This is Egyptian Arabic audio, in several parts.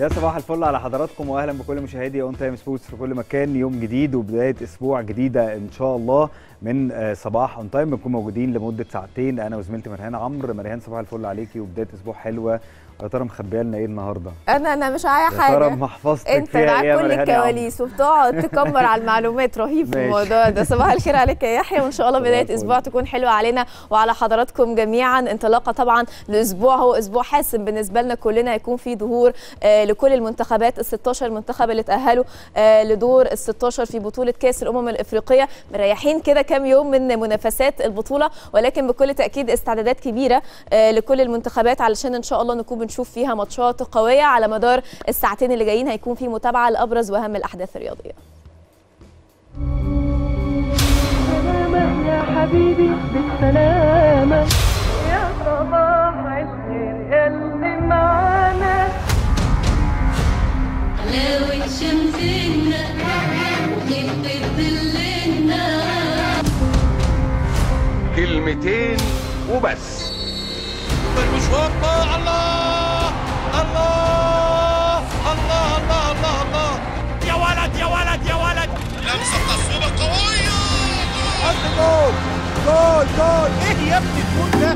يا صباح الفل على حضراتكم واهلا بكل مشاهدي اون تايم سبورتس في كل مكان يوم جديد وبدايه اسبوع جديده ان شاء الله من آه، صباح اون تايم بنكون موجودين لمده ساعتين انا وزميلتي مرهان عمرو مرهان صباح الفل عليكي وبدايه اسبوع حلوه يا ترى مخبيه لنا ايه النهارده انا انا مش عايا يا ترى حاجه محفظتك انت فيها معاك ايه يا كل مرهان يا عمرو؟ الكواليس وبتقعد تكمر على المعلومات رهيب في ماشي. الموضوع ده صباح الخير عليك يا يحيى وان شاء الله صباح بدايه الفل. اسبوع تكون حلوه علينا وعلى حضراتكم جميعا انطلاقه طبعا لاسبوع هو اسبوع حاسم بالنسبه لنا كلنا هيكون في ظهور آه لكل المنتخبات ال 16 منتخب اللي تاهلوا آه لدور ال 16 في بطوله كاس الامم الافريقيه مريحين كده كام يوم من منافسات البطوله ولكن بكل تاكيد استعدادات كبيره آه لكل المنتخبات علشان ان شاء الله نكون بنشوف فيها ماتشات قويه على مدار الساعتين اللي جايين هيكون في متابعه لابرز واهم الاحداث الرياضيه بالسلامة يا حبيبي بالسلامة يا صباح الخير اللي معانا حلاوة شمسنا وخفة ظلنا كلمتين وبس المشوار الله الله الله الله الله الله يا ولد يا ولد يا ولد لمسه تصويبه قويه حط جول جول جول ايه يا ابني الجول ده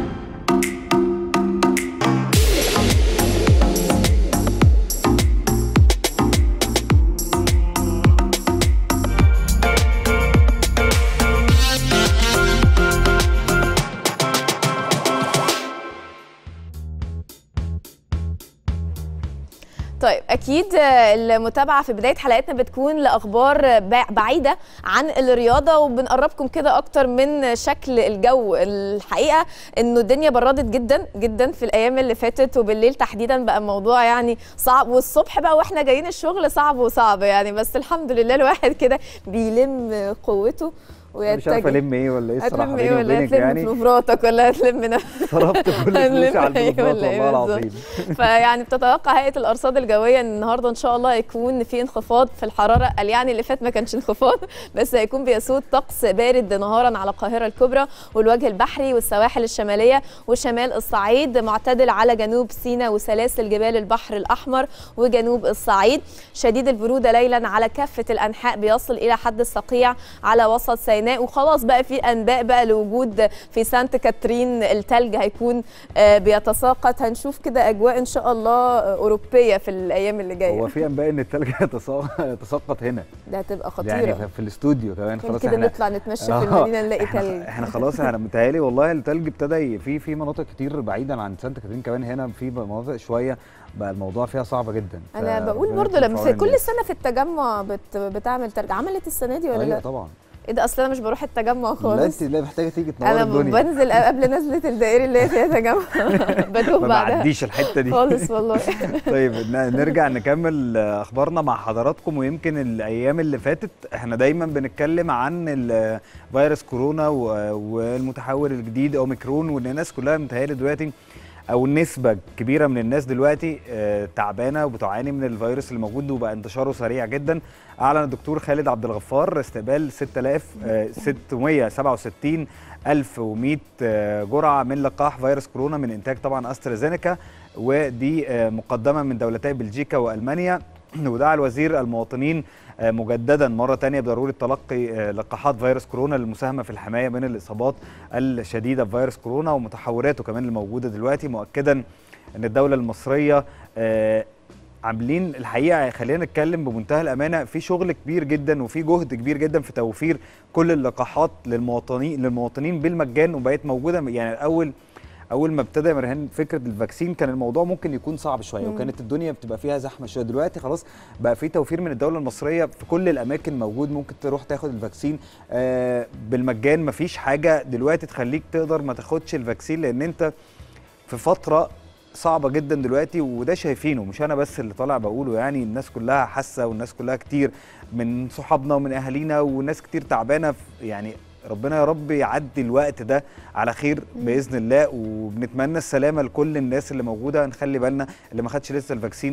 طيب اكيد آه، المتابعه في بدايه حلقتنا بتكون لاخبار بع- بعيده عن الرياضه وبنقربكم كده اكتر من شكل الجو الحقيقه انه الدنيا بردت جدا جدا في الايام اللي فاتت وبالليل تحديدا بقى الموضوع يعني صعب والصبح بقى واحنا جايين الشغل صعب وصعب يعني بس الحمد لله الواحد كده بيلم قوته أنا مش عارف ويتجه الم ايه ولا ايه الصراحه هتلم ايه بيني ولا وبينك هتلم يعني فلوفراتك ولا هتلم نفسك صرفت كل فلوسي هنلم على إيه البلوفرات ولا إيه والله بالظبط. العظيم فيعني بتتوقع هيئه الارصاد الجويه ان النهارده ان شاء الله هيكون في انخفاض في الحراره قال يعني اللي فات ما كانش انخفاض بس هيكون بيسود طقس بارد نهارا على القاهره الكبرى والوجه البحري والسواحل الشماليه وشمال الصعيد معتدل على جنوب سيناء وسلاسل جبال البحر الاحمر وجنوب الصعيد شديد البروده ليلا على كافه الانحاء بيصل الى حد الصقيع على وسط سيناء وخلاص بقى في انباء بقى لوجود في سانت كاترين التلج هيكون آه، بيتساقط هنشوف كده اجواء ان شاء الله آه، اوروبيه في الايام اللي هو جايه في انباء ان التلج يتساق- يتساقط هنا ده هتبقى يعني خطيره في الاستوديو كمان ممكن خلاص كده احنا نطلع نتمشى آه، في المدينه نلاقي احنا تلج احنا خلاص احنا متهيألي والله التلج ابتدى ي- في في مناطق كتير بعيدا عن سانت كاترين كمان هنا في مناطق شويه بقى الموضوع فيها صعب جدا انا بقول فربنا برضو يكون لما في في عون كل الناس. سنه في التجمع بت بتعمل تلج عملت السنه دي ولا ايوه لا طبعا ايه ده اصل انا مش بروح التجمع لا خالص انت لا محتاجه تيجي تنور انا الدنيا بنزل قبل نزله الدائري اللي هي فيها تجمع بتوه ما بعدها بعديش الحته دي خالص والله طيب ن- نرجع نكمل آه، اخبارنا مع حضراتكم ويمكن الايام اللي فاتت احنا دايما بنتكلم عن ال- فيروس كورونا و- والمتحور الجديد اوميكرون وان الناس كلها متهيألي دلوقتي او نسبه كبيره من الناس دلوقتي آه، تعبانه وبتعاني من الفيروس اللي موجود وبقى انتشاره سريع جدا اعلن الدكتور خالد عبد الغفار استقبال 6667 1100 آه، جرعه من لقاح فيروس كورونا من انتاج طبعا استرازينيكا ودي آه، مقدمه من دولتي بلجيكا والمانيا ودعا الوزير المواطنين آه، مجددا مره تانية بضروره تلقي آه، لقاحات فيروس كورونا للمساهمه في الحمايه من الاصابات الشديده بفيروس كورونا ومتحوراته كمان الموجوده دلوقتي مؤكدا ان الدوله المصريه آه، عاملين الحقيقه خلينا نتكلم بمنتهى الامانه في شغل كبير جدا وفي جهد كبير جدا في توفير كل اللقاحات للمواطنين للمواطنين بالمجان وبقت موجوده يعني اول اول ما ابتدى يا مرهان فكره الفاكسين كان الموضوع ممكن يكون صعب شويه وكانت الدنيا بتبقى فيها زحمه شويه دلوقتي خلاص بقى في توفير من الدوله المصريه في كل الاماكن موجود ممكن تروح تاخد الفاكسين آه بالمجان مفيش حاجه دلوقتي تخليك تقدر ما تاخدش الفاكسين لان انت في فتره صعبه جدا دلوقتي وده شايفينه مش انا بس اللي طالع بقوله يعني الناس كلها حاسه والناس كلها كتير من صحابنا ومن اهالينا وناس كتير تعبانه في- يعني ربنا يا رب يعدي الوقت ده على خير باذن الله وبنتمنى السلامه لكل الناس اللي موجوده نخلي بالنا اللي ما خدش لسه الفاكسين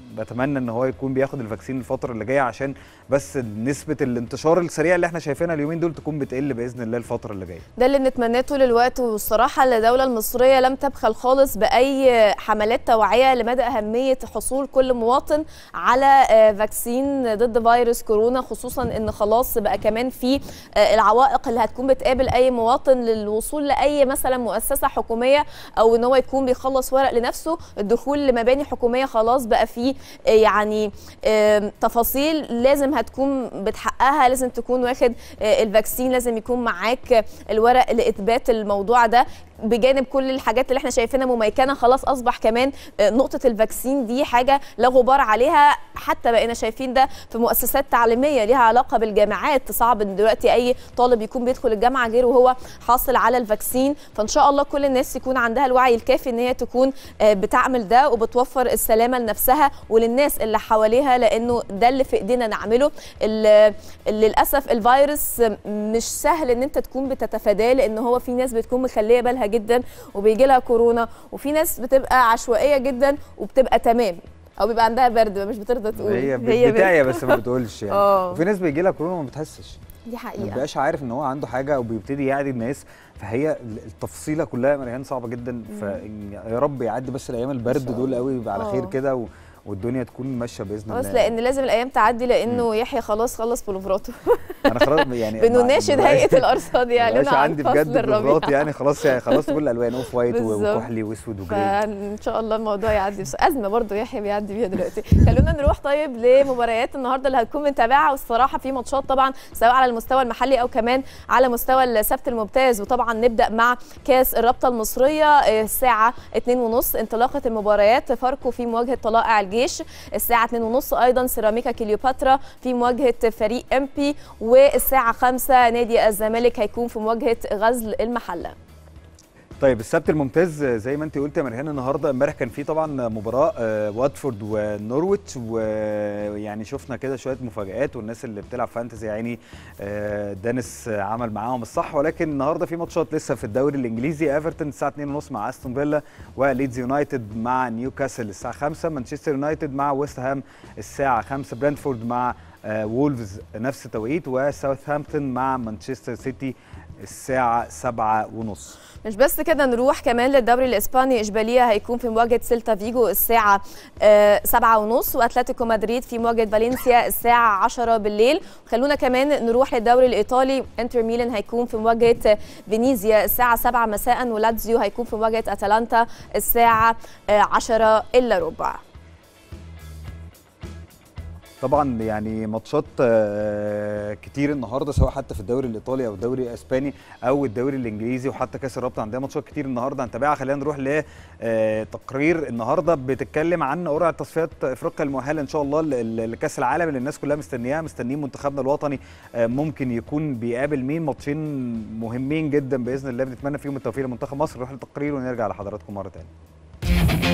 بتمنى ان هو يكون بياخد الفاكسين الفتره اللي جايه عشان بس نسبه الانتشار السريع اللي احنا شايفينها اليومين دول تكون بتقل باذن الله الفتره اللي جايه ده اللي بنتمناه طول الوقت والصراحة الدولة المصرية لم تبخل خالص بأي حملات توعية لمدى أهمية حصول كل مواطن على آه، فاكسين ضد فيروس كورونا خصوصا إن خلاص بقى كمان في آه، العوائق اللي هتكون بتقابل أي مواطن للوصول لأي مثلا مؤسسة حكومية أو إن هو يكون بيخلص ورق لنفسه الدخول لمباني حكومية خلاص بقى فيه آه، يعني آه، تفاصيل لازم هتكون بتحققها لازم تكون واخد آه، الفاكسين لازم يكون معاك الورق لاثبات الموضوع ده بجانب كل الحاجات اللي احنا شايفينها مميكنه خلاص اصبح كمان آه، نقطه الفاكسين دي حاجه لا غبار عليها حتى بقينا شايفين ده في مؤسسات تعليميه ليها علاقه بالجامعات صعب ان دلوقتي اي طالب يكون بيدخل الجامعه غير وهو حاصل على الفاكسين فان شاء الله كل الناس يكون عندها الوعي الكافي ان هي تكون آه، بتعمل ده وبتوفر السلامه لنفسها وللناس اللي حواليها لانه ده اللي في ايدينا نعمله ال- للاسف الفيروس مش سهل ان انت تكون بتتفاداه لان هو في ناس بتكون مخليه بالها جدا وبيجي لها كورونا وفي ناس بتبقى عشوائيه جدا وبتبقى تمام او بيبقى عندها برد مش بترضى تقول هي بت- بتاعي بس ما بتقولش يعني آه. وفي ناس بيجي لها كورونا وما بتحسش دي ما حقيقه بيبقاش عارف ان هو عنده حاجه وبيبتدي يعدي الناس فهي التفصيله كلها يا مريان صعبه جدا فيا رب يعدي بس الايام البرد شاء دول الله. قوي يبقى على آه. خير كده و... والدنيا تكون ماشيه باذن خلاص الله لان لازم الايام تعدي لانه يحيى خلاص خلص بلوفراته انا خلاص يعني بنناشد ما- هيئه الارصاد يعني مبقاش عن عندي فصل بجد الربيع بلوفرات يعني خلاص يعني خلاص كل الالوان اوف وايت بالظبط. وكحلي واسود وجراي فان شاء الله الموضوع يعدي بس ازمه برضو يحيى بيعدي بيها دلوقتي خلونا نروح طيب لمباريات النهارده اللي هتكون بنتابعها والصراحه في ماتشات طبعا سواء على المستوى المحلي او كمان على مستوى السبت الممتاز وطبعا نبدا مع كاس الرابطه المصريه آه، الساعه 2:30 انطلاقه المباريات فاركو في مواجهه طلائع الجيش الساعه 2:30 ايضا سيراميكا كليوباترا في مواجهه فريق امبي والساعه 5 نادي الزمالك هيكون في مواجهه غزل المحله طيب السبت الممتاز زي ما انت قلت يا مرهان النهارده امبارح كان في طبعا مباراه آه، واتفورد ونورويتش ويعني شفنا كده شويه مفاجآت والناس اللي بتلعب فانتزي يعني آه، دانس عمل معاهم الصح ولكن النهارده في ماتشات لسه في الدوري الانجليزي ايفرتون الساعه 2:30 مع استون فيلا وليدز يونايتد مع نيوكاسل الساعه 5 مانشستر يونايتد مع ويست هام الساعه 5 برنتفورد مع آه، وولفز نفس التوقيت وساوثهامبتون مع مانشستر سيتي الساعه 7 ونص مش بس كده نروح كمان للدوري الاسباني اشبيليه هيكون في مواجهه سيلتا فيجو الساعه آه، سبعة ونص واتلتيكو مدريد في مواجهه فالنسيا الساعه 10 بالليل خلونا كمان نروح للدوري الايطالي انتر ميلان هيكون في مواجهه فينيزيا الساعه 7 مساء ولاتزيو هيكون في مواجهه اتلانتا الساعه آه، 10 الا ربع طبعا يعني ماتشات آه، كتير النهارده سواء حتى في الدوري الايطالي او الدوري الاسباني او الدوري الانجليزي وحتى كاس الرابطه عندنا ماتشات كتير النهارده هنتابعها خلينا نروح لتقرير النهارده بتتكلم عن قرعه تصفيات افريقيا المؤهله ان شاء الله ل- ل- لكاس العالم اللي الناس كلها مستنياها مستنيين منتخبنا الوطني آه، ممكن يكون بيقابل مين ماتشين مهمين جدا باذن الله بنتمنى فيهم التوفيق لمنتخب مصر نروح للتقرير ونرجع لحضراتكم مره ثانيه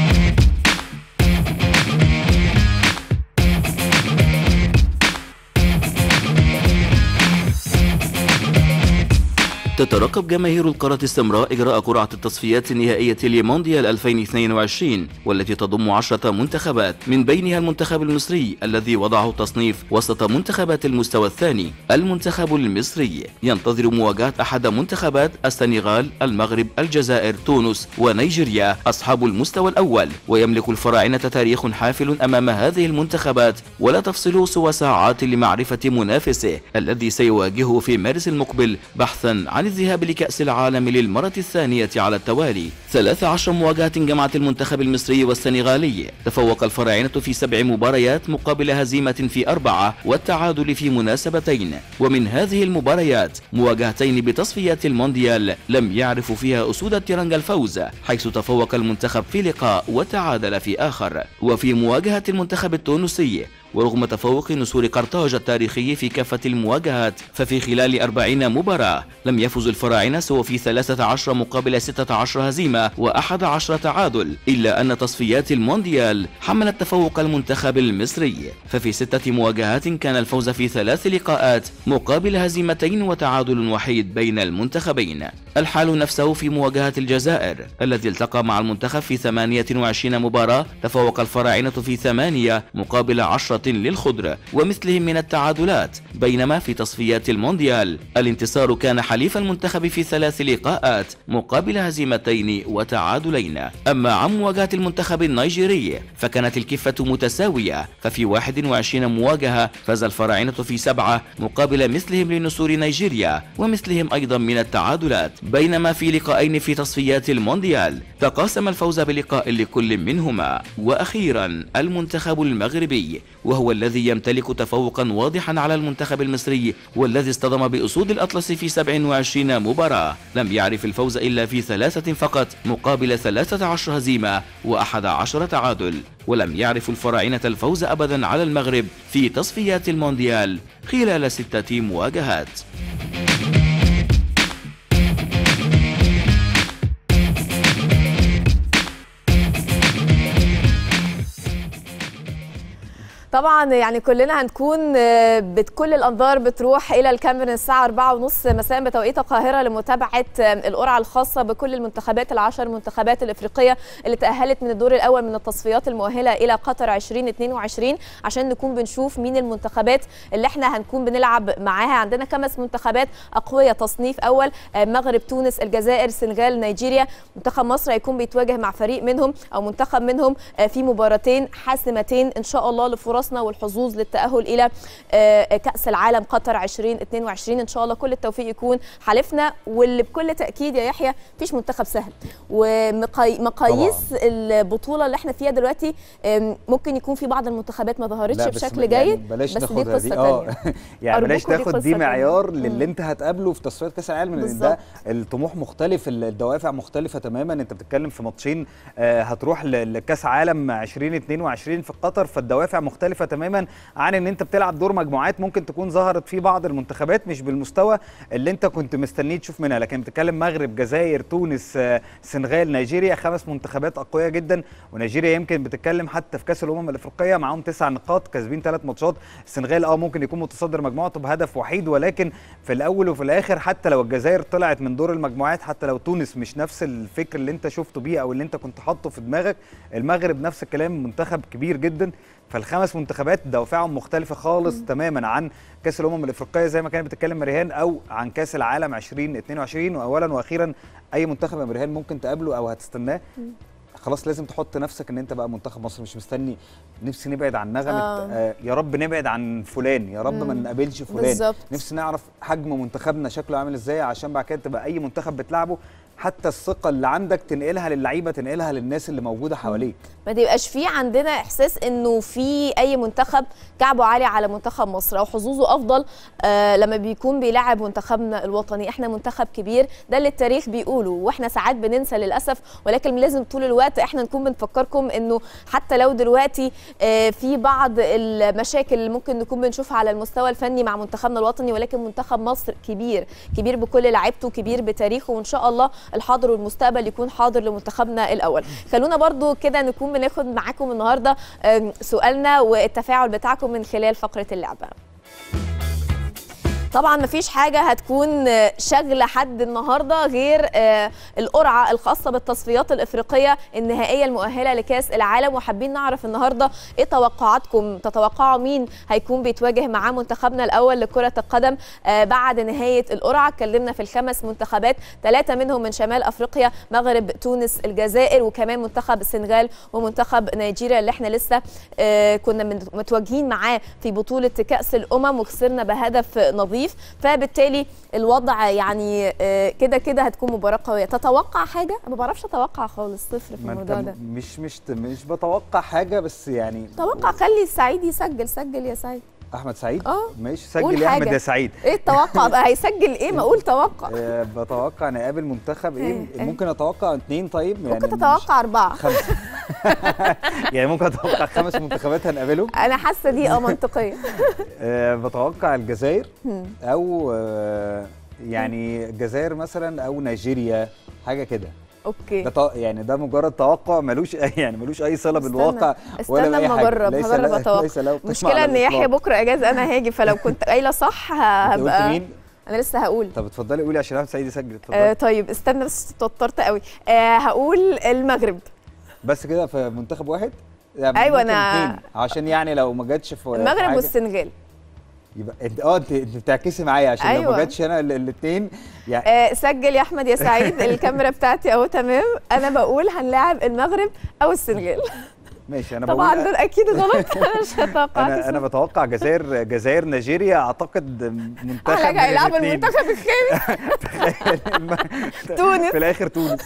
تترقب جماهير القارة السمراء إجراء قرعة التصفيات النهائية لمونديال 2022 والتي تضم عشرة منتخبات من بينها المنتخب المصري الذي وضعه تصنيف وسط منتخبات المستوى الثاني المنتخب المصري ينتظر مواجهة أحد منتخبات السنغال المغرب الجزائر تونس ونيجيريا أصحاب المستوى الأول ويملك الفراعنة تاريخ حافل أمام هذه المنتخبات ولا تفصل سوى ساعات لمعرفة منافسه الذي سيواجهه في مارس المقبل بحثا عن الذهاب لكأس العالم للمرة الثانية على التوالي 13 مواجهة جمعت المنتخب المصري والسنغالي تفوق الفراعنة في سبع مباريات مقابل هزيمة في أربعة والتعادل في مناسبتين ومن هذه المباريات مواجهتين بتصفيات المونديال لم يعرف فيها أسود التيرانجا الفوز حيث تفوق المنتخب في لقاء وتعادل في آخر وفي مواجهة المنتخب التونسي ورغم تفوق نسور قرطاج التاريخي في كافة المواجهات ففي خلال 40 مباراة لم يفز الفراعنة سوى في 13 مقابل 16 هزيمة و11 تعادل إلا أن تصفيات المونديال حملت تفوق المنتخب المصري ففي ستة مواجهات كان الفوز في ثلاث لقاءات مقابل هزيمتين وتعادل وحيد بين المنتخبين الحال نفسه في مواجهة الجزائر الذي التقى مع المنتخب في 28 مباراة تفوق الفراعنة في ثمانية مقابل عشرة للخضر ومثلهم من التعادلات بينما في تصفيات المونديال الانتصار كان حليف المنتخب في ثلاث لقاءات مقابل هزيمتين وتعادلين أما عن مواجهة المنتخب النيجيري فكانت الكفة متساوية ففي 21 مواجهة فاز الفراعنة في سبعة مقابل مثلهم لنسور نيجيريا ومثلهم أيضا من التعادلات بينما في لقاءين في تصفيات المونديال تقاسم الفوز بلقاء لكل منهما وأخيرا المنتخب المغربي وهو الذي يمتلك تفوقا واضحا على المنتخب المصري والذي اصطدم بأسود الأطلس في 27 مباراة لم يعرف الفوز إلا في ثلاثة فقط مقابل 13 هزيمة و11 تعادل ولم يعرف الفراعنة الفوز أبدا على المغرب في تصفيات المونديال خلال ستة مواجهات طبعا يعني كلنا هنكون آه، بت- كل الانظار بتروح الى الكاميرون الساعه 4:30 مساء بتوقيت القاهره لمتابعه آه، القرعه الخاصه بكل المنتخبات العشر منتخبات الافريقيه اللي تاهلت من الدور الاول من التصفيات المؤهله الى قطر 2022 عشان نكون بنشوف مين المنتخبات اللي احنا هنكون بنلعب معاها عندنا خمس منتخبات اقوياء تصنيف اول آه، مغرب تونس الجزائر السنغال نيجيريا منتخب مصر هيكون بيتواجه مع فريق منهم او منتخب منهم آه، في مباراتين حاسمتين ان شاء الله لفرصنا والحظوظ للتاهل الى آه، كاس العالم قطر 2022 ان شاء الله كل التوفيق يكون حالفنا واللي بكل تاكيد يا يحيى مفيش منتخب سهل ومقاييس البطوله اللي احنا فيها دلوقتي آم، ممكن يكون في بعض المنتخبات ما ظهرتش لا، بس بشكل ما- يعني جيد بلاش بس دي ناخدها قصه دي اه ثانيه يعني بلاش أرجوكوا دي تاخد دي قصة تانية. معيار مم. للي انت هتقابله في تصفيات كاس العالم لان ده الطموح مختلف الدوافع مختلفه تماما انت بتتكلم في ماتشين آه، هتروح ل- لكاس عالم 2022 في قطر فالدوافع مختلفه تماما عن ان انت بتلعب دور مجموعات ممكن تكون ظهرت فيه بعض المنتخبات مش بالمستوى اللي انت كنت مستنيه تشوف منها لكن بتتكلم مغرب جزائر تونس آه، سنغال نيجيريا خمس منتخبات اقوياء جدا ونيجيريا يمكن بتتكلم حتى في كاس الامم الافريقيه معاهم تسع نقاط كاسبين ثلاث ماتشات السنغال اه ممكن يكون متصدر مجموعته بهدف وحيد ولكن في الاول وفي الاخر حتى لو الجزائر طلعت من دور المجموعات حتى لو تونس مش نفس الفكر اللي انت شفته بيه او اللي انت كنت حاطه في دماغك المغرب نفس الكلام منتخب كبير جدا فالخمس منتخبات دوافعهم مختلفه خالص تماما عن كاس الامم الافريقيه زي ما كانت بتتكلم مريهان او عن كاس العالم 2022 واولا واخيرا اي منتخب يا مريهان ممكن تقابله او هتستناه خلاص لازم تحط نفسك ان انت بقى منتخب مصر مش مستني نفسي نبعد عن نغمه آه. آه يا رب نبعد عن فلان يا رب ما مم. نقابلش فلان بالظبط. نفسي نعرف حجم منتخبنا شكله عامل ازاي عشان بعد كده تبقى اي منتخب بتلعبه حتى الثقه اللي عندك تنقلها للعيبه تنقلها للناس اللي موجوده حواليك ما تبقاش في عندنا احساس انه في اي منتخب كعبه عالي على منتخب مصر او حظوظه افضل آه لما بيكون بيلعب منتخبنا الوطني احنا منتخب كبير ده اللي التاريخ بيقوله واحنا ساعات بننسى للاسف ولكن لازم طول الوقت احنا نكون بنفكركم انه حتى لو دلوقتي آه في بعض المشاكل اللي ممكن نكون بنشوفها على المستوى الفني مع منتخبنا الوطني ولكن منتخب مصر كبير كبير بكل لعيبته كبير بتاريخه وان شاء الله الحاضر والمستقبل يكون حاضر لمنتخبنا الاول خلونا برضو كده نكون بناخد معاكم النهارده آم، سؤالنا والتفاعل بتاعكم من خلال فقره اللعبه طبعا مفيش حاجة هتكون آه، شاغلة حد النهاردة غير آه، القرعة الخاصة بالتصفيات الإفريقية النهائية المؤهلة لكأس العالم وحابين نعرف النهاردة إيه توقعاتكم تتوقعوا مين هيكون بيتواجه معاه منتخبنا الأول لكرة القدم آه، بعد نهاية القرعة اتكلمنا في الخمس منتخبات ثلاثة منهم من شمال أفريقيا مغرب تونس الجزائر وكمان منتخب السنغال ومنتخب نيجيريا اللي احنا لسه آه، كنا من- متواجهين معاه في بطولة كأس الأمم وخسرنا بهدف نظيف فبالتالي الوضع يعني آه، كده كده هتكون مباراة قوية تتوقع حاجة؟ ما بعرفش أتوقع خالص صفر في ما انت الموضوع ده مش مش مش بتوقع حاجه بس يعني توقع خلي السعيد يسجل سجل يا سعيد احمد سعيد اه ماشي قول سجل يا احمد حاجة. يا سعيد ايه التوقع بقى هيسجل ايه ما اقول توقع آه، بتوقع نقابل منتخب ايه إيه، إيه. ممكن اتوقع اثنين طيب يعني ممكن مش- تتوقع اربعه خمسه يعني ممكن اتوقع خمس منتخبات هنقابلهم انا حاسه دي اه منطقيه آه، بتوقع الجزائر او آه، يعني الجزائر مثلا او نيجيريا حاجه كده اوكي ده تو- يعني ده مجرد توقع ملوش أي- يعني ملوش اي صله استنى- بالواقع ولا استنى بأي اما حاجة. اجرب ليس هجرب له- اتوقع ليس له قيمة المشكله على ان يحيى الإطلاق. بكره اجازه انا هاجي فلو كنت قايله صح ه- أنت قلت هبقى مين؟ انا لسه هقول طب اتفضلي قولي عشان احمد سعيد يسجل آه اتفضلي طيب استنى بس اتوترت قوي آه هقول المغرب بس كده في منتخب واحد يعني أيوة، ممكن أنا- اتنين، عشان يعني لو ما جاتش في في المغرب حاجة- والسنغال يبقى انت اه انت انت بتعكسي معايا عشان لو أيوة. ما جاتش انا الاثنين يعني آه سجل يا احمد يا سعيد الكاميرا بتاعتي اهو تمام انا بقول هنلاعب المغرب او السنغال ماشي انا طبعا بقول دول اكيد غلط انا مش هتوقع انا انا بتوقع جزائر جزائر نيجيريا اعتقد منتخب احلى من هيلعبوا الاتنين. المنتخب الخامس تونس. في الاخر تونس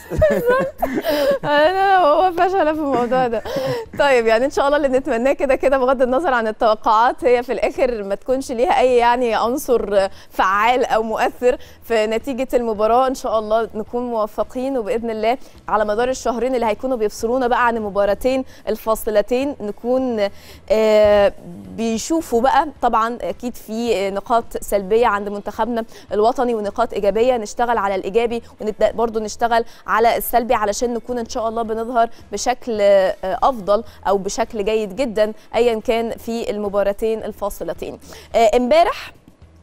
انا هو فشل في الموضوع ده طيب يعني ان شاء الله اللي نتمناه كده كده بغض النظر عن التوقعات هي في الاخر ما تكونش ليها اي يعني عنصر فعال او مؤثر في نتيجه المباراه ان شاء الله نكون موفقين وباذن الله على مدار الشهرين اللي هيكونوا بيفصلونا بقى عن المباراتين الفاصلتين نكون آه، بيشوفوا بقى طبعا اكيد في نقاط سلبيه عند منتخبنا الوطني ونقاط ايجابيه نشتغل على الايجابي ونبدا برضو نشتغل على السلبي علشان نكون ان شاء الله بنظهر بشكل آه، افضل او بشكل جيد جدا ايا كان في المباراتين الفاصلتين آه، امبارح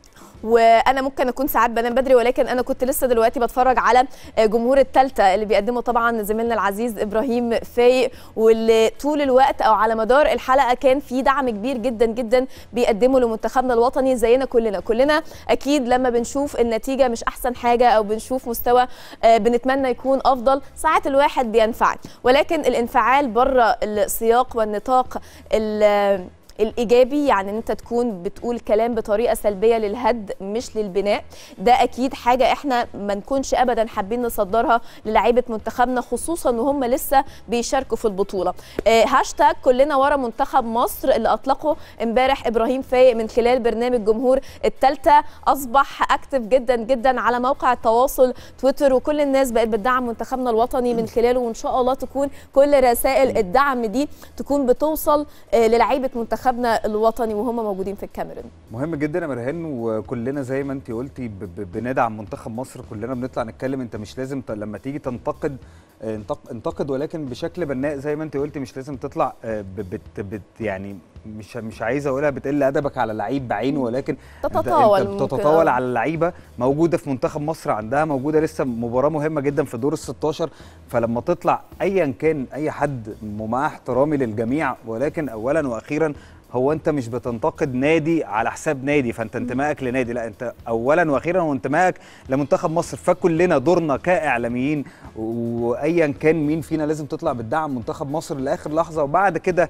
وانا ممكن اكون ساعات بنام بدري ولكن انا كنت لسه دلوقتي بتفرج على جمهور التالتة اللي بيقدمه طبعا زميلنا العزيز ابراهيم فايق واللي طول الوقت او على مدار الحلقه كان في دعم كبير جدا جدا بيقدمه لمنتخبنا الوطني زينا كلنا كلنا اكيد لما بنشوف النتيجه مش احسن حاجه او بنشوف مستوى آه، بنتمنى يكون افضل ساعات الواحد بينفعل ولكن الانفعال بره السياق والنطاق ال- الايجابي يعني ان انت تكون بتقول كلام بطريقه سلبيه للهد مش للبناء ده اكيد حاجه احنا ما نكونش ابدا حابين نصدرها للاعيبه منتخبنا خصوصا ان هم لسه بيشاركوا في البطوله آه، هاشتاج كلنا ورا منتخب مصر اللي اطلقه امبارح ابراهيم فايق من خلال برنامج جمهور التالتة اصبح اكتف جدا جدا على موقع التواصل تويتر وكل الناس بقت بتدعم منتخبنا الوطني من خلاله وان شاء الله تكون كل رسائل الدعم دي تكون بتوصل آه، للعيبه منتخبنا الوطني وهم موجودين في الكاميرون مهم جدا يا مرهان وكلنا زي ما انت قلتي ب- ب- بندعم منتخب مصر كلنا بنطلع نتكلم انت مش لازم ت- لما تيجي تنتقد آه، انتق- انتقد ولكن بشكل بناء زي ما انت قلتي مش لازم تطلع آه، ب- بت بت يعني مش مش عايز اقولها بتقل ادبك على اللعيب بعينه ولكن انت- تتطاول انت ممكن، بتتطاول آه. على اللعيبه موجوده في منتخب مصر عندها موجوده لسه مباراه مهمه جدا في دور ال 16 فلما تطلع ايا كان اي حد ومع احترامي للجميع ولكن اولا واخيرا هو انت مش بتنتقد نادي على حساب نادي فانت انتمائك لنادي لا انت اولا واخيرا هو انتمائك لمنتخب مصر فكلنا دورنا كاعلاميين وايا كان مين فينا لازم تطلع بتدعم منتخب مصر لاخر لحظه وبعد كده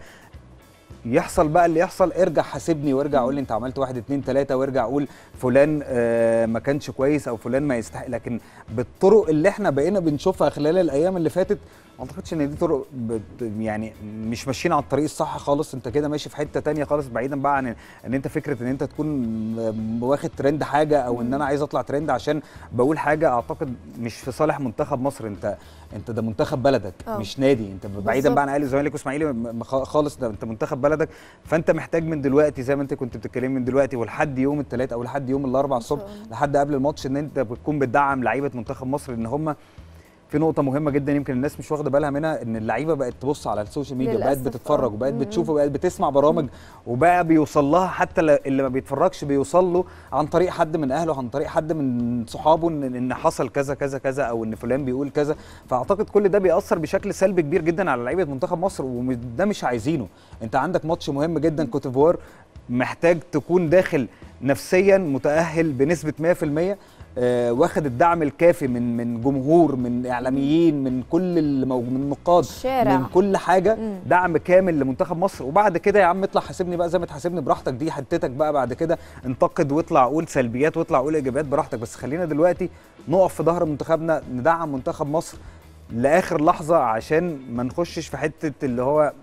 يحصل بقى اللي يحصل ارجع حاسبني وارجع قول لي انت عملت واحد اتنين تلاته وارجع قول فلان آه ما كانش كويس او فلان ما يستحق لكن بالطرق اللي احنا بقينا بنشوفها خلال الايام اللي فاتت ما اعتقدش ان دي طرق بت يعني مش ماشيين على الطريق الصح خالص انت كده ماشي في حته تانية خالص بعيدا بقى عن ان انت فكره ان انت تكون م- واخد ترند حاجه او ان انا عايز اطلع ترند عشان بقول حاجه اعتقد مش في صالح منتخب مصر انت انت ده منتخب بلدك اه. مش نادي انت بعيدا بالظبط. بقى عن اهلي والزمالك واسماعيلي م- م- خ- خالص ده انت منتخب بلدك فانت محتاج من دلوقتي زي ما انت كنت بتتكلمي من دلوقتي ولحد يوم الثلاث او لحد يوم الاربع الصبح لحد قبل الماتش ان انت بتكون بتدعم لعيبه منتخب مصر ان هم في نقطة مهمة جدا يمكن الناس مش واخدة بالها منها ان اللعيبة بقت تبص على السوشيال ميديا وبقت للأسف، بتتفرج اه. وبقت مم. بتشوف وبقت بتسمع برامج وبقى بيوصل لها حتى ل- اللي ما بيتفرجش بيوصل له عن طريق حد من اهله عن طريق حد من صحابه ان ان حصل كذا كذا كذا او ان فلان بيقول كذا فاعتقد كل ده بيأثر بشكل سلبي كبير جدا على لعيبة منتخب مصر وده مش عايزينه انت عندك ماتش مهم جدا كوتيفوار محتاج تكون داخل نفسيا متأهل بنسبة 100% آه، واخد الدعم الكافي من من جمهور من اعلاميين من كل الموج... من نقاد الشارع. من كل حاجه مم. دعم كامل لمنتخب مصر وبعد كده يا عم اطلع حاسبني بقى زي ما تحاسبني براحتك دي حتتك بقى بعد كده انتقد واطلع قول سلبيات واطلع قول ايجابيات براحتك بس خلينا دلوقتي نقف في ظهر منتخبنا ندعم منتخب مصر لاخر لحظه عشان ما نخشش في حته اللي هو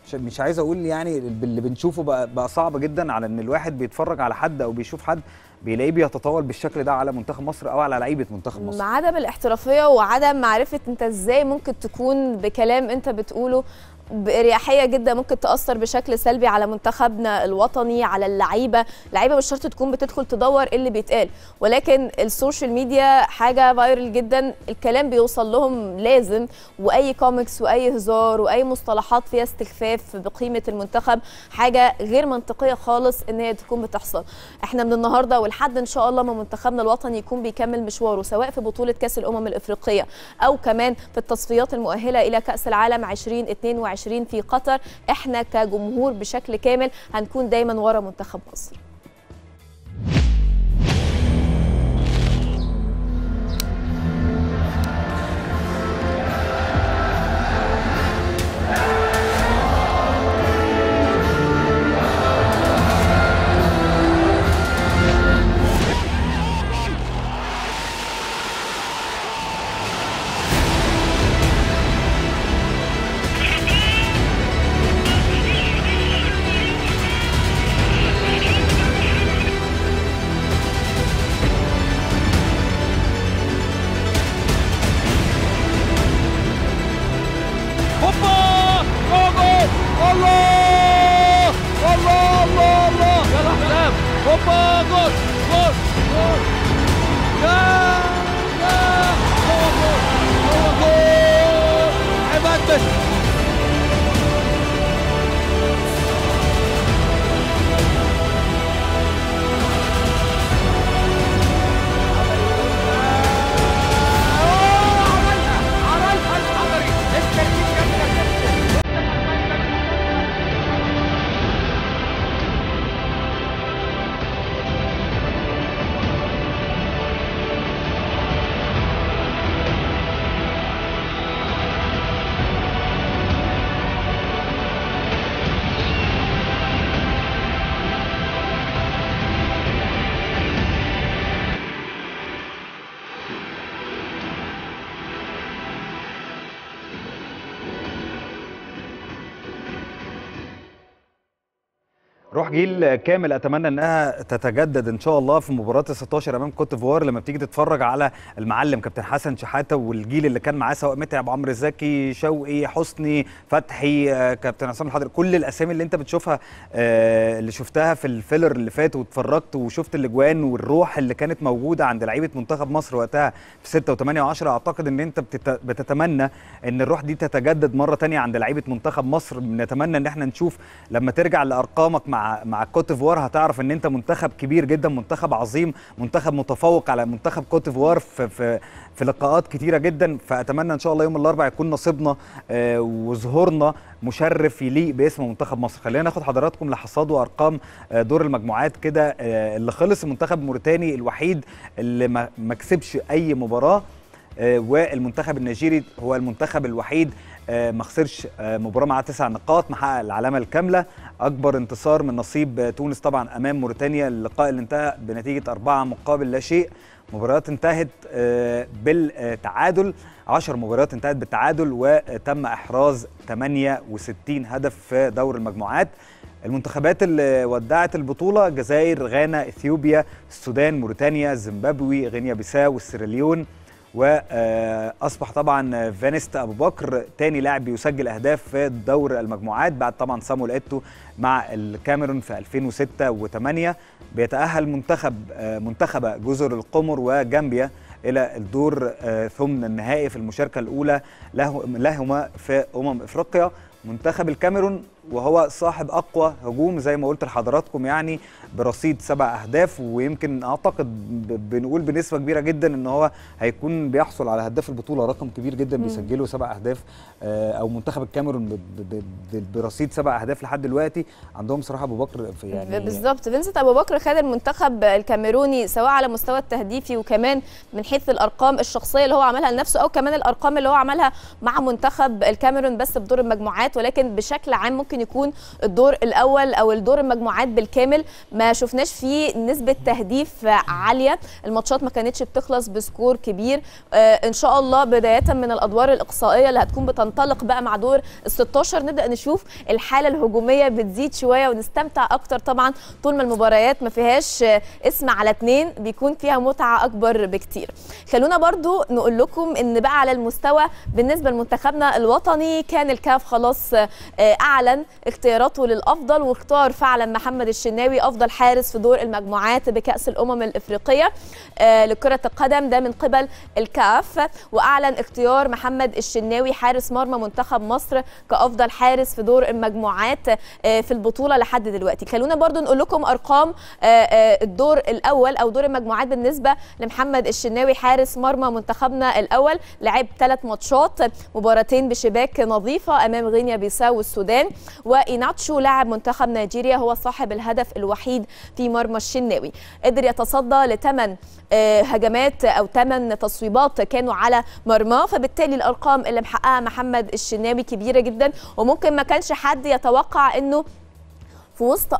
مش- مش عايز اقول يعني اللي بنشوفه بقى, بقى صعب جدا على ان الواحد بيتفرج على حد او بيشوف حد بيلاقيه بيتطاول بالشكل ده على منتخب مصر او على لعيبه منتخب مصر مع عدم الاحترافيه وعدم معرفه انت ازاي ممكن تكون بكلام انت بتقوله باريحيه جدا ممكن تاثر بشكل سلبي على منتخبنا الوطني على اللعيبه اللعيبه مش شرط تكون بتدخل تدور ايه اللي بيتقال ولكن السوشيال ميديا حاجه فايرل جدا الكلام بيوصل لهم لازم واي كوميكس واي هزار واي مصطلحات فيها استخفاف بقيمه المنتخب حاجه غير منطقيه خالص ان هي تكون بتحصل احنا من النهارده ولحد ان شاء الله ما منتخبنا الوطني يكون بيكمل مشواره سواء في بطوله كاس الامم الافريقيه او كمان في التصفيات المؤهله الى كاس العالم 2022 في قطر احنا كجمهور بشكل كامل هنكون دايما ورا منتخب مصر هوبا جول الله الله الله الله يلا حسام هوبا جول جول جول يا يا هو جول هو جول عماد متر عملها الحضري التركيز جميل روح جيل كامل اتمنى انها تتجدد ان شاء الله في مباراه ال 16 امام كوت ديفوار لما بتيجي تتفرج على المعلم كابتن حسن شحاته والجيل اللي كان معاه سواء متعب عمرو زكي شوقي حسني فتحي آه، كابتن عصام الحضري كل الاسامي اللي انت بتشوفها آه، اللي شفتها في الفيلر اللي فات واتفرجت وشفت الاجوان والروح اللي كانت موجوده عند لعيبه منتخب مصر وقتها في 6 و8 و10 اعتقد ان انت بتت- بتتمنى ان الروح دي تتجدد مره تانية عند لعيبه منتخب مصر بنتمنى ان احنا نشوف لما ترجع لارقامك مع مع كوت ديفوار هتعرف ان انت منتخب كبير جدا منتخب عظيم منتخب متفوق على منتخب كوت ديفوار في في في لقاءات كتيره جدا فاتمنى ان شاء الله يوم الاربعاء يكون نصيبنا آه، وظهورنا مشرف يليق باسم منتخب مصر خلينا ناخد حضراتكم لحصاد وارقام آه، دور المجموعات كده آه، اللي خلص المنتخب الموريتاني الوحيد اللي ما ما كسبش اي مباراه آه، والمنتخب النيجيري هو المنتخب الوحيد آه، ما خسرش آه، مباراه معاه تسع نقاط محقق العلامه الكامله اكبر انتصار من نصيب آه، تونس طبعا امام موريتانيا اللقاء اللي انتهى بنتيجه أربعة مقابل لا شيء مباريات انتهت آه، بالتعادل 10 مباريات انتهت بالتعادل وتم احراز 68 هدف في دور المجموعات المنتخبات اللي ودعت البطولة الجزائر غانا اثيوبيا السودان موريتانيا زيمبابوي غينيا بيساو والسيراليون واصبح طبعا فانيست ابو بكر تاني لاعب بيسجل اهداف في دور المجموعات بعد طبعا صامويل ايتو مع الكاميرون في 2006 و8 بيتاهل منتخب آه، منتخب جزر القمر وجامبيا الى الدور آه، ثمن النهائي في المشاركه الاولى له لهما في امم افريقيا منتخب الكاميرون وهو صاحب اقوى هجوم زي ما قلت لحضراتكم يعني برصيد سبع اهداف ويمكن اعتقد ب- بنقول بنسبه كبيره جدا ان هو هيكون بيحصل على هداف البطوله رقم كبير جدا بيسجله سبع اهداف آه، او منتخب الكاميرون ب- ب- ب- برصيد سبع اهداف لحد دلوقتي عندهم صراحه ابو بكر في يعني بالظبط فينسنت ابو بكر خد المنتخب الكاميروني سواء على مستوى التهديفي وكمان من حيث الارقام الشخصيه اللي هو عملها لنفسه او كمان الارقام اللي هو عملها مع منتخب الكاميرون بس في دور المجموعات ولكن بشكل عام ممكن ممكن يكون الدور الاول او الدور المجموعات بالكامل ما شفناش فيه نسبه تهديف عاليه الماتشات ما كانتش بتخلص بسكور كبير آه ان شاء الله بدايه من الادوار الاقصائيه اللي هتكون بتنطلق بقى مع دور ال 16 نبدا نشوف الحاله الهجوميه بتزيد شويه ونستمتع اكتر طبعا طول ما المباريات ما فيهاش آه، اسم على اتنين بيكون فيها متعه اكبر بكتير خلونا برضو نقول لكم ان بقى على المستوى بالنسبه لمنتخبنا الوطني كان الكاف خلاص آه، اعلن اختياراته للافضل واختار فعلا محمد الشناوي افضل حارس في دور المجموعات بكاس الامم الافريقيه آه، لكره القدم ده من قبل الكاف واعلن اختيار محمد الشناوي حارس مرمى منتخب مصر كافضل حارس في دور المجموعات آه، في البطوله لحد دلوقتي خلونا برضو نقول لكم ارقام آه، آه، الدور الاول او دور المجموعات بالنسبه لمحمد الشناوي حارس مرمى منتخبنا الاول لعب ثلاث ماتشات مباراتين بشباك نظيفه امام غينيا بيساو والسودان وايناتشو لاعب منتخب نيجيريا هو صاحب الهدف الوحيد في مرمى الشناوي قدر يتصدى لثمان آه، هجمات او ثمان تصويبات كانوا على مرماه فبالتالي الارقام اللي محققها محمد الشناوي كبيره جدا وممكن ما كانش حد يتوقع انه في وسط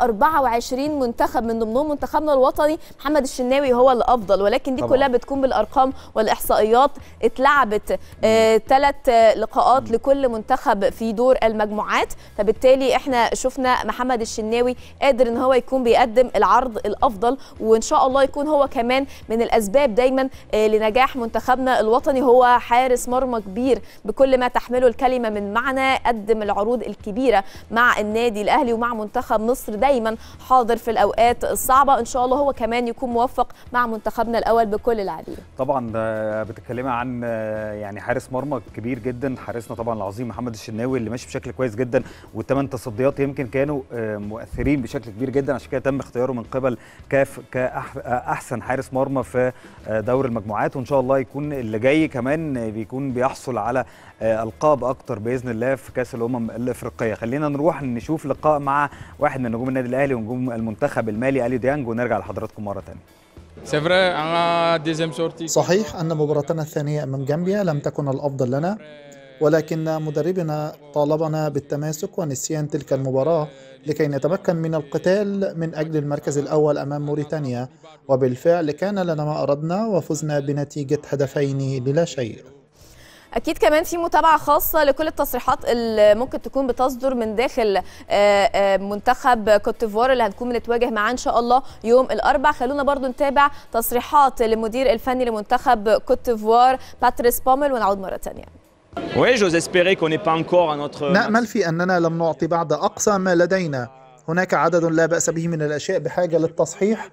24 منتخب من ضمنهم منتخبنا الوطني محمد الشناوي هو الافضل ولكن دي طبعاً. كلها بتكون بالارقام والاحصائيات اتلعبت ثلاث لقاءات لكل منتخب في دور المجموعات فبالتالي احنا شفنا محمد الشناوي قادر ان هو يكون بيقدم العرض الافضل وان شاء الله يكون هو كمان من الاسباب دايما آه، لنجاح منتخبنا الوطني هو حارس مرمى كبير بكل ما تحمله الكلمه من معنى قدم العروض الكبيره مع النادي الاهلي ومع منتخب مصر دايما حاضر في الاوقات الصعبه ان شاء الله هو كمان يكون موفق مع منتخبنا الاول بكل لاعبيه طبعا ده بتتكلمي عن آه، يعني حارس مرمى كبير جدا حارسنا طبعا العظيم محمد الشناوي اللي ماشي بشكل كويس جدا والثمان تصديات يمكن كانوا آه، مؤثرين بشكل كبير جدا عشان كده تم اختياره من قبل كاف كاحسن حارس مرمى في آه، دور المجموعات وان شاء الله يكون اللي جاي كمان آه، بيكون بيحصل على آه، القاب اكتر باذن الله في كاس الامم الافريقيه خلينا نروح نشوف لقاء مع واحد من نجوم النادي الاهلي ونجوم المنتخب المالي اليو ديانج ونرجع لحضراتكم مره ثانيه C'est vrai, à la deuxième sortie. صحيح أن مباراتنا الثانية أمام جامبيا لم تكن الأفضل لنا ولكن مدربنا طالبنا بالتماسك ونسيان تلك المباراة لكي نتمكن من القتال من أجل المركز الأول أمام موريتانيا وبالفعل كان لنا ما أردنا وفزنا بنتيجة هدفين للا شيء اكيد كمان في متابعه خاصه لكل التصريحات اللي ممكن تكون بتصدر من داخل آه، آه، منتخب كوتيفوار اللي هنكون بنتواجه معاه ان شاء الله يوم الاربع خلونا برضو نتابع تصريحات للمدير الفني لمنتخب كوتيفوار باتريس بومل ونعود مره ثانيه Oui, j'ose espérer qu'on n'est pas encore à notre. نأمل في أننا لم نعطي بعد أقصى ما لدينا هناك عدد لا بأس به من الأشياء بحاجة للتصحيح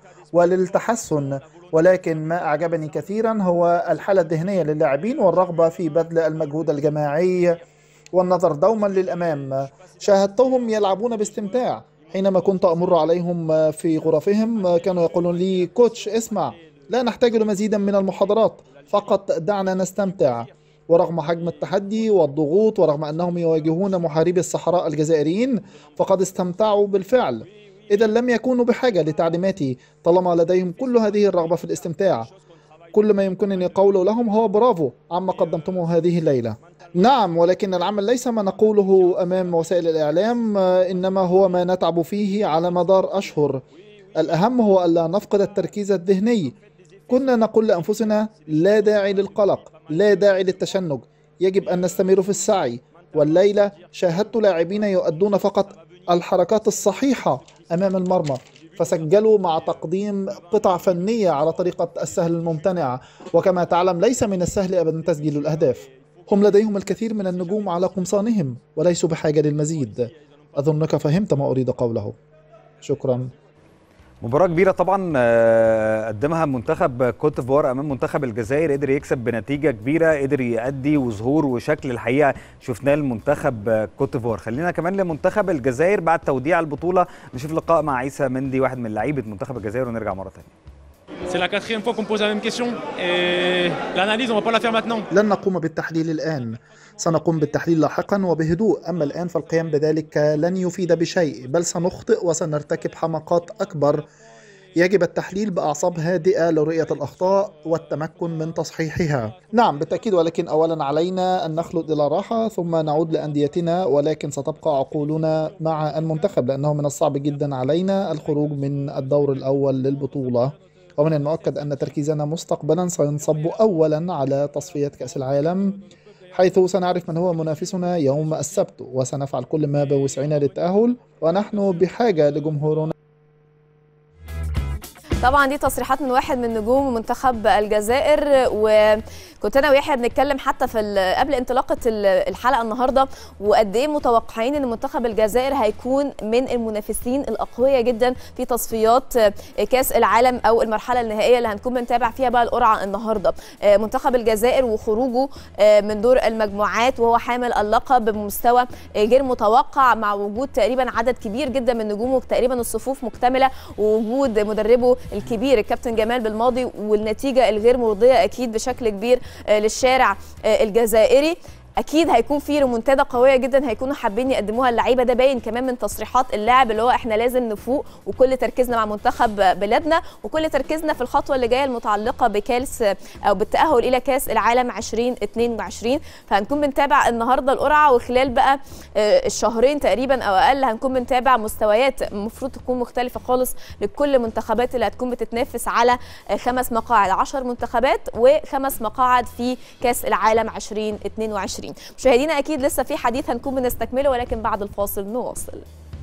وللتحسن ولكن ما أعجبني كثيرا هو الحالة الذهنية للاعبين والرغبة في بذل المجهود الجماعي والنظر دوما للأمام شاهدتهم يلعبون باستمتاع حينما كنت أمر عليهم في غرفهم كانوا يقولون لي كوتش اسمع لا نحتاج لمزيدا من المحاضرات فقط دعنا نستمتع ورغم حجم التحدي والضغوط ورغم أنهم يواجهون محاربي الصحراء الجزائريين فقد استمتعوا بالفعل إذا لم يكونوا بحاجة لتعليماتي طالما لديهم كل هذه الرغبة في الاستمتاع كل ما يمكنني قوله لهم هو برافو عما قدمتموه هذه الليلة نعم ولكن العمل ليس ما نقوله أمام وسائل الإعلام آه، إنما هو ما نتعب فيه على مدار أشهر الأهم هو ألا نفقد التركيز الذهني كنا نقول لأنفسنا لا داعي للقلق لا داعي للتشنج يجب أن نستمر في السعي والليلة شاهدت لاعبين يؤدون فقط الحركات الصحيحة أمام المرمى فسجلوا مع تقديم قطع فنية على طريقة السهل الممتنع وكما تعلم ليس من السهل أبدا تسجيل الأهداف هم لديهم الكثير من النجوم على قمصانهم وليسوا بحاجة للمزيد أظنك فهمت ما أريد قوله شكرا مباراة كبيرة طبعا آه، قدمها منتخب كوت ديفوار امام منتخب الجزائر قدر يكسب بنتيجة كبيرة قدر يأدي وظهور وشكل الحقيقة شفناه لمنتخب آه، كوت ديفوار خلينا كمان لمنتخب الجزائر بعد توديع البطولة نشوف لقاء مع عيسى مندي واحد من لعيبة منتخب الجزائر ونرجع مرة ثانية C'est la quatrième fois qu'on pose la même question et l'analyse, on va pas la faire maintenant. لن نقوم بالتحليل الآن سنقوم بالتحليل لاحقا وبهدوء أما الآن فالقيام بذلك لن يفيد بشيء بل سنخطئ وسنرتكب حماقات أكبر يجب التحليل بأعصاب هادئة لرؤية الأخطاء والتمكن من تصحيحها نعم بالتأكيد ولكن أولا علينا أن نخلد إلى راحة ثم نعود لأنديتنا ولكن ستبقى عقولنا مع المنتخب لأنه من الصعب جدا علينا الخروج من الدور الأول للبطولة ومن المؤكد أن تركيزنا مستقبلا سينصب أولا على تصفية كأس العالم حيث سنعرف من هو منافسنا يوم السبت وسنفعل كل ما بوسعنا للتأهل ونحن بحاجة لجمهورنا طبعا دي تصريحات من واحد من نجوم منتخب الجزائر وكنت انا ويحيى بنتكلم حتى في ال- قبل انطلاقه ال- الحلقه النهارده وقد ايه متوقعين ان منتخب الجزائر هيكون من المنافسين الاقوياء جدا في تصفيات كاس العالم او المرحله النهائيه اللي هنكون بنتابع فيها بقى القرعه النهارده آه، منتخب الجزائر وخروجه آه، من دور المجموعات وهو حامل اللقب بمستوى آه، غير متوقع مع وجود تقريبا عدد كبير جدا من نجومه تقريبا الصفوف مكتمله ووجود مدربه الكبير الكابتن جمال بالماضي والنتيجه الغير مرضيه اكيد بشكل كبير آه، للشارع آه، الجزائري اكيد هيكون في ريمونتادا قويه جدا هيكونوا حابين يقدموها اللعيبه ده باين كمان من تصريحات اللاعب اللي هو احنا لازم نفوق وكل تركيزنا مع منتخب بلادنا وكل تركيزنا في الخطوه اللي جايه المتعلقه بكاس او بالتاهل الى كاس العالم 2022 فهنكون بنتابع النهارده القرعه وخلال بقى آه، الشهرين تقريبا او اقل هنكون بنتابع مستويات المفروض تكون مختلفه خالص لكل المنتخبات اللي هتكون بتتنافس على آه، خمس مقاعد 10 منتخبات وخمس مقاعد في كاس العالم 2022 مشاهدينا اكيد لسه في حديث هنكون بنستكمله ولكن بعد الفاصل نواصل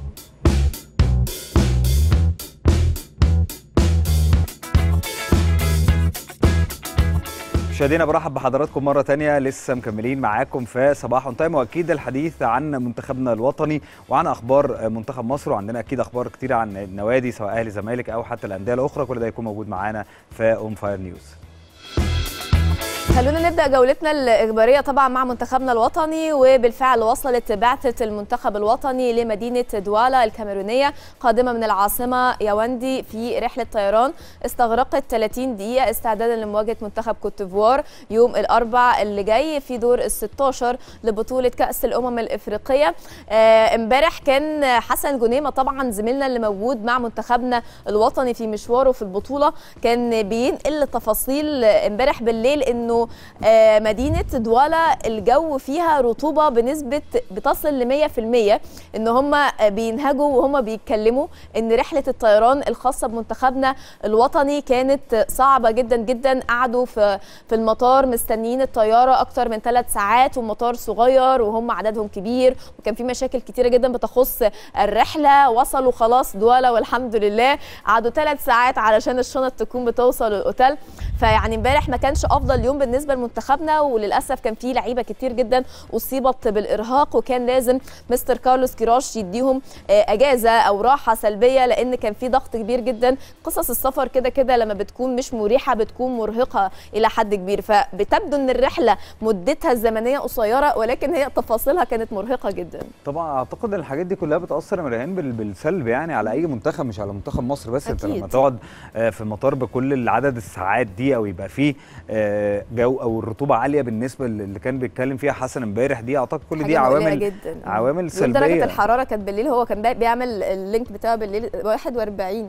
مشاهدينا برحب بحضراتكم مرة تانية لسه مكملين معاكم في صباح اون تايم واكيد الحديث عن منتخبنا الوطني وعن اخبار منتخب مصر وعندنا اكيد اخبار كتيرة عن النوادي سواء اهلي زمالك او حتى الاندية الاخرى كل ده يكون موجود معانا في اون فاير نيوز خلونا نبدا جولتنا الاخباريه طبعا مع منتخبنا الوطني وبالفعل وصلت بعثه المنتخب الوطني لمدينه دوالا الكاميرونيه قادمه من العاصمه ياوندي في رحله طيران استغرقت 30 دقيقه استعدادا لمواجهه منتخب كوت ديفوار يوم الاربع اللي جاي في دور ال 16 لبطوله كاس الامم الافريقيه آه، امبارح كان حسن جنيمه طبعا زميلنا اللي موجود مع منتخبنا الوطني في مشواره في البطوله كان بينقل تفاصيل امبارح بالليل انه آه، مدينه دوالا الجو فيها رطوبه بنسبه بتصل ل 100% ان هم بينهجوا وهم بيتكلموا ان رحله الطيران الخاصه بمنتخبنا الوطني كانت صعبه جدا جدا قعدوا في في المطار مستنيين الطياره اكتر من ثلاث ساعات والمطار صغير وهم عددهم كبير وكان في مشاكل كتيره جدا بتخص الرحله وصلوا خلاص دوالا والحمد لله قعدوا ثلاث ساعات علشان الشنط تكون بتوصل الاوتيل فيعني امبارح ما كانش افضل يوم بالنسبه لمنتخبنا وللاسف كان في لعيبه كتير جدا اصيبت بالارهاق وكان لازم مستر كارلوس كيراش يديهم آه، اجازه او راحه سلبيه لان كان في ضغط كبير جدا قصص السفر كده كده لما بتكون مش مريحه بتكون مرهقه الى حد كبير فبتبدو ان الرحله مدتها الزمنيه قصيره ولكن هي تفاصيلها كانت مرهقه جدا طبعا اعتقد ان الحاجات دي كلها بتاثر يا مريهان بال- بالسلب يعني على اي منتخب مش على منتخب مصر بس انت أكيد. لما تقعد آه، في المطار بكل العدد الساعات دي او يبقى فيه آه، جو او الرطوبه عاليه بالنسبه اللي كان بيتكلم فيها حسن امبارح دي اعتقد كل دي حاجة مقلقة عوامل جدا عوامل بيقول سلبيه درجه الحراره كانت بالليل هو كان بي- بيعمل اللينك بتاعه بالليل 41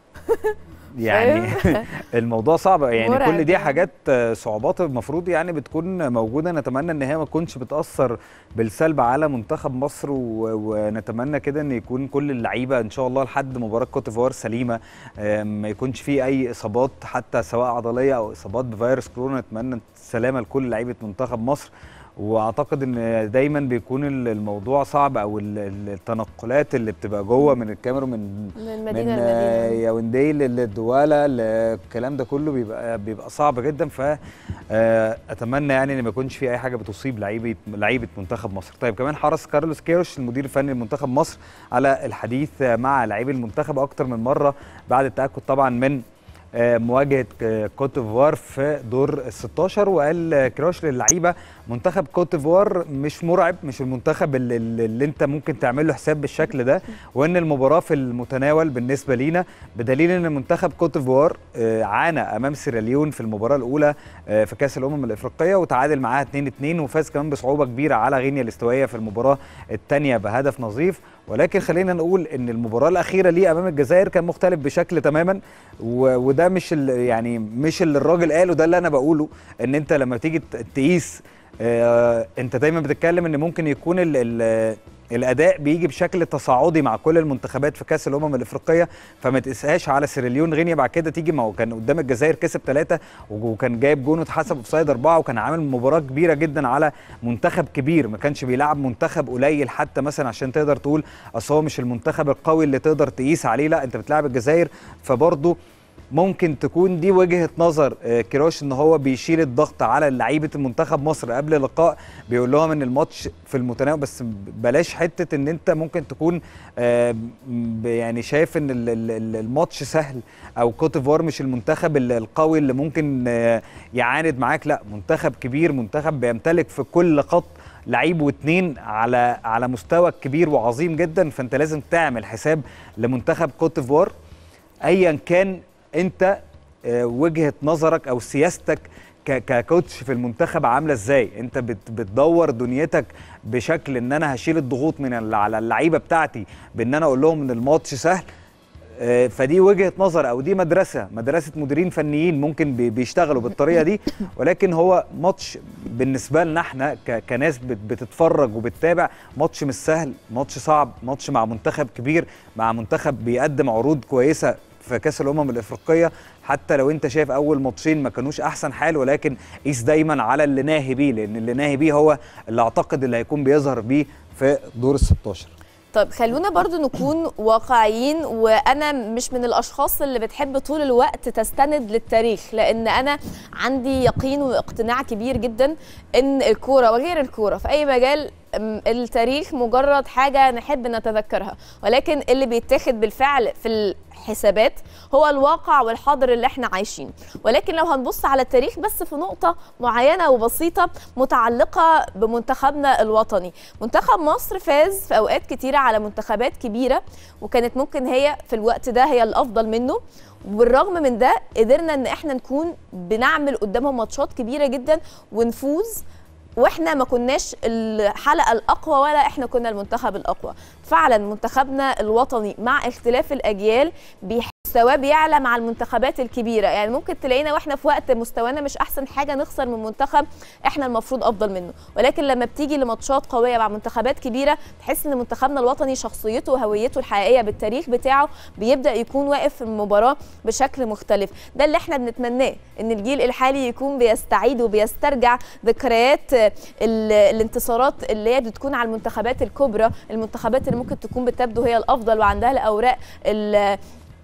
يعني الموضوع صعب يعني مرعب كل دي يعني. حاجات آه، صعوبات المفروض يعني بتكون موجوده نتمنى ان هي ما تكونش بتاثر بالسلب على منتخب مصر و... ونتمنى كده ان يكون كل اللعيبه ان شاء الله لحد مباراه كوت ديفوار سليمه آه، ما يكونش فيه اي اصابات حتى سواء عضليه او اصابات بفيروس كورونا نتمنى السلامه لكل لعيبه منتخب مصر واعتقد ان دايما بيكون ال- الموضوع صعب او ال- ال- التنقلات اللي بتبقى جوه من الكاميرون من من من مدينه آه، لمدينه ياوندي للدواله الكلام ده كله بيبقى بيبقى صعب جدا ف آه، اتمنى يعني ان ما يكونش في اي حاجه بتصيب لعيبه لعيبه منتخب مصر طيب كمان حرص كارلوس كيروش المدير الفني لمنتخب مصر على الحديث مع لاعبي المنتخب اكتر من مره بعد التاكد طبعا من آه، مواجهه آه، كوت ديفوار في دور ال 16 وقال آه، كراش للعيبه منتخب كوت ديفوار مش مرعب مش المنتخب اللي, اللي انت ممكن تعمل له حساب بالشكل ده وان المباراه في المتناول بالنسبه لينا بدليل ان منتخب كوت ديفوار آه، عانى امام سيراليون في المباراه الاولى آه، في كاس الامم الافريقيه وتعادل معاها 2-2 وفاز كمان بصعوبه كبيره على غينيا الاستوائيه في المباراه الثانيه بهدف نظيف ولكن خلينا نقول ان المباراه الاخيره ليه امام الجزائر كان مختلف بشكل تماما و- وده مش ال- يعني مش اللي الراجل قاله ده اللي انا بقوله ان انت لما تيجي ت- تقيس آه، انت دايما بتتكلم ان ممكن يكون ال ال الاداء بيجي بشكل تصاعدي مع كل المنتخبات في كاس الامم الافريقيه فما تقيسهاش على سيراليون غينيا بعد كده تيجي ما هو كان قدام الجزائر كسب ثلاثه وكان جايب جون واتحسب اوفسايد اربعه وكان عامل مباراه كبيره جدا على منتخب كبير ما كانش بيلعب منتخب قليل حتى مثلا عشان تقدر تقول اصل هو مش المنتخب القوي اللي تقدر تقيس عليه لا انت بتلعب الجزائر فبرضه ممكن تكون دي وجهه نظر آه، كيروش ان هو بيشيل الضغط على لعيبه المنتخب مصر قبل اللقاء بيقول لهم ان الماتش في المتناول بس بلاش حته ان انت ممكن تكون آه، ب- يعني شايف ان ال- ال- ال- الماتش سهل او كوت ديفوار مش المنتخب ال- القوي اللي ممكن آه، يعاند معاك لا منتخب كبير منتخب بيمتلك في كل خط لعيب واتنين على على مستوى كبير وعظيم جدا فانت لازم تعمل حساب لمنتخب كوت ديفوار ايا كان انت آه، وجهه نظرك او سياستك ك- ككوتش في المنتخب عامله ازاي انت بت- بتدور دنيتك بشكل ان انا هشيل الضغوط من ال- على اللعيبه بتاعتي بان انا اقول لهم ان الماتش سهل آه، فدي وجهه نظر او دي مدرسه مدرسه مديرين فنيين ممكن بي- بيشتغلوا بالطريقه دي ولكن هو ماتش بالنسبه لنا احنا ك- كناس بت- بتتفرج وبتتابع ماتش مش سهل ماتش صعب ماتش مع منتخب كبير مع منتخب بيقدم عروض كويسه في كاس الامم الافريقيه حتى لو انت شايف اول ماتشين ما كانوش احسن حال ولكن قيس دايما على اللي ناهي بيه لان اللي ناهي بيه هو اللي اعتقد اللي هيكون بيظهر بيه في دور ال 16 طب خلونا برضو نكون واقعيين وانا مش من الاشخاص اللي بتحب طول الوقت تستند للتاريخ لان انا عندي يقين واقتناع كبير جدا ان الكوره وغير الكوره في اي مجال أم، التاريخ مجرد حاجه نحب نتذكرها ولكن اللي بيتاخد بالفعل في الحسابات هو الواقع والحاضر اللي احنا عايشين ولكن لو هنبص على التاريخ بس في نقطه معينه وبسيطه متعلقه بمنتخبنا الوطني منتخب مصر فاز في اوقات كتيره على منتخبات كبيره وكانت ممكن هي في الوقت ده هي الافضل منه وبالرغم من ده قدرنا ان احنا نكون بنعمل قدامهم ماتشات كبيره جدا ونفوز واحنا ما كناش الحلقه الاقوى ولا احنا كنا المنتخب الاقوى فعلا منتخبنا الوطني مع اختلاف الاجيال بيح مستواه بيعلى مع المنتخبات الكبيره يعني ممكن تلاقينا واحنا في وقت مستوانا مش احسن حاجه نخسر من منتخب احنا المفروض افضل منه ولكن لما بتيجي لماتشات قويه مع منتخبات كبيره تحس ان منتخبنا الوطني شخصيته وهويته الحقيقيه بالتاريخ بتاعه بيبدا يكون واقف في المباراه بشكل مختلف ده اللي احنا بنتمناه ان الجيل الحالي يكون بيستعيد وبيسترجع ذكريات ال- الانتصارات اللي هي بتكون على المنتخبات الكبرى المنتخبات اللي ممكن تكون بتبدو هي الافضل وعندها الاوراق ال-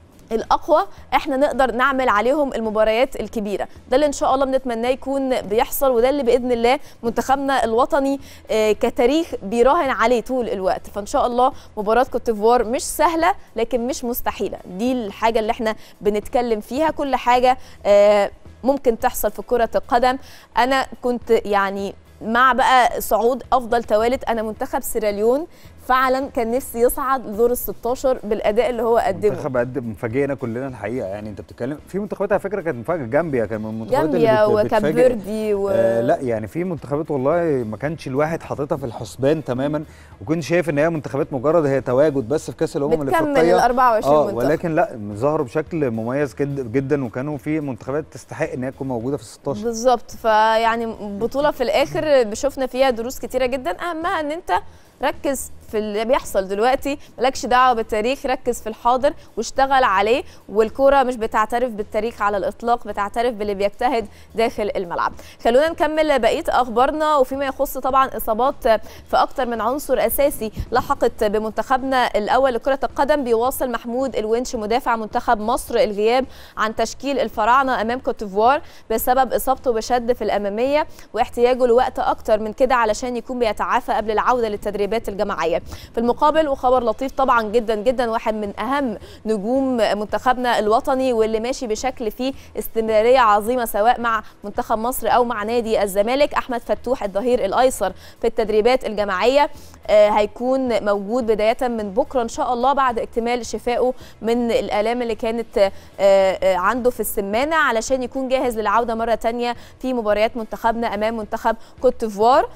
الاقوى احنا نقدر نعمل عليهم المباريات الكبيره ده اللي ان شاء الله بنتمناه يكون بيحصل وده اللي باذن الله منتخبنا الوطني آه، كتاريخ بيراهن عليه طول الوقت فان شاء الله مباراه كوت ديفوار مش سهله لكن مش مستحيله دي الحاجه اللي احنا بنتكلم فيها كل حاجه آه، ممكن تحصل في كره القدم انا كنت يعني مع بقى صعود افضل توالت انا منتخب سيراليون فعلا كان نفسي يصعد لدور ال 16 بالاداء اللي هو قدمه منتخب قدم مفاجئنا كلنا الحقيقه يعني انت بتتكلم في منتخبات على فكره كانت مفاجاه جامبيا كان من المنتخبات جامبيا اللي بت- وكاب بتفاجئ. فيردي و... آه لا يعني في منتخبات والله ما كانش الواحد حاططها في الحسبان تماما وكنت شايف ان هي منتخبات مجرد هي تواجد بس في كاس الامم بتكمل الافريقيه ال 24 اه منتخب. ولكن لا ظهروا بشكل مميز جد جدا وكانوا في منتخبات تستحق ان هي تكون موجوده في ال 16 بالظبط فيعني بطوله في الاخر شفنا فيها دروس كتيره جدا اهمها ان انت ركز في اللي بيحصل دلوقتي مالكش دعوه بالتاريخ ركز في الحاضر واشتغل عليه والكوره مش بتعترف بالتاريخ على الاطلاق بتعترف باللي بيجتهد داخل الملعب خلونا نكمل بقيه اخبارنا وفيما يخص طبعا اصابات في اكتر من عنصر اساسي لحقت بمنتخبنا الاول لكره القدم بيواصل محمود الونش مدافع منتخب مصر الغياب عن تشكيل الفراعنه امام كوت ديفوار بسبب اصابته بشد في الاماميه واحتياجه لوقت اكتر من كده علشان يكون بيتعافى قبل العوده للتدريبات الجماعيه الجمهوريه في المقابل وخبر لطيف طبعا جدا جدا واحد من اهم نجوم منتخبنا الوطني واللي ماشي بشكل فيه استمراريه عظيمه سواء مع منتخب مصر او مع نادي الزمالك احمد فتوح الظهير الايسر في التدريبات الجماعيه آه، هيكون موجود بدايه من بكره ان شاء الله بعد اكتمال شفائه من الالام اللي كانت آه، آه، عنده في السمانه علشان يكون جاهز للعوده مره تانية في مباريات منتخبنا امام منتخب كوت ديفوار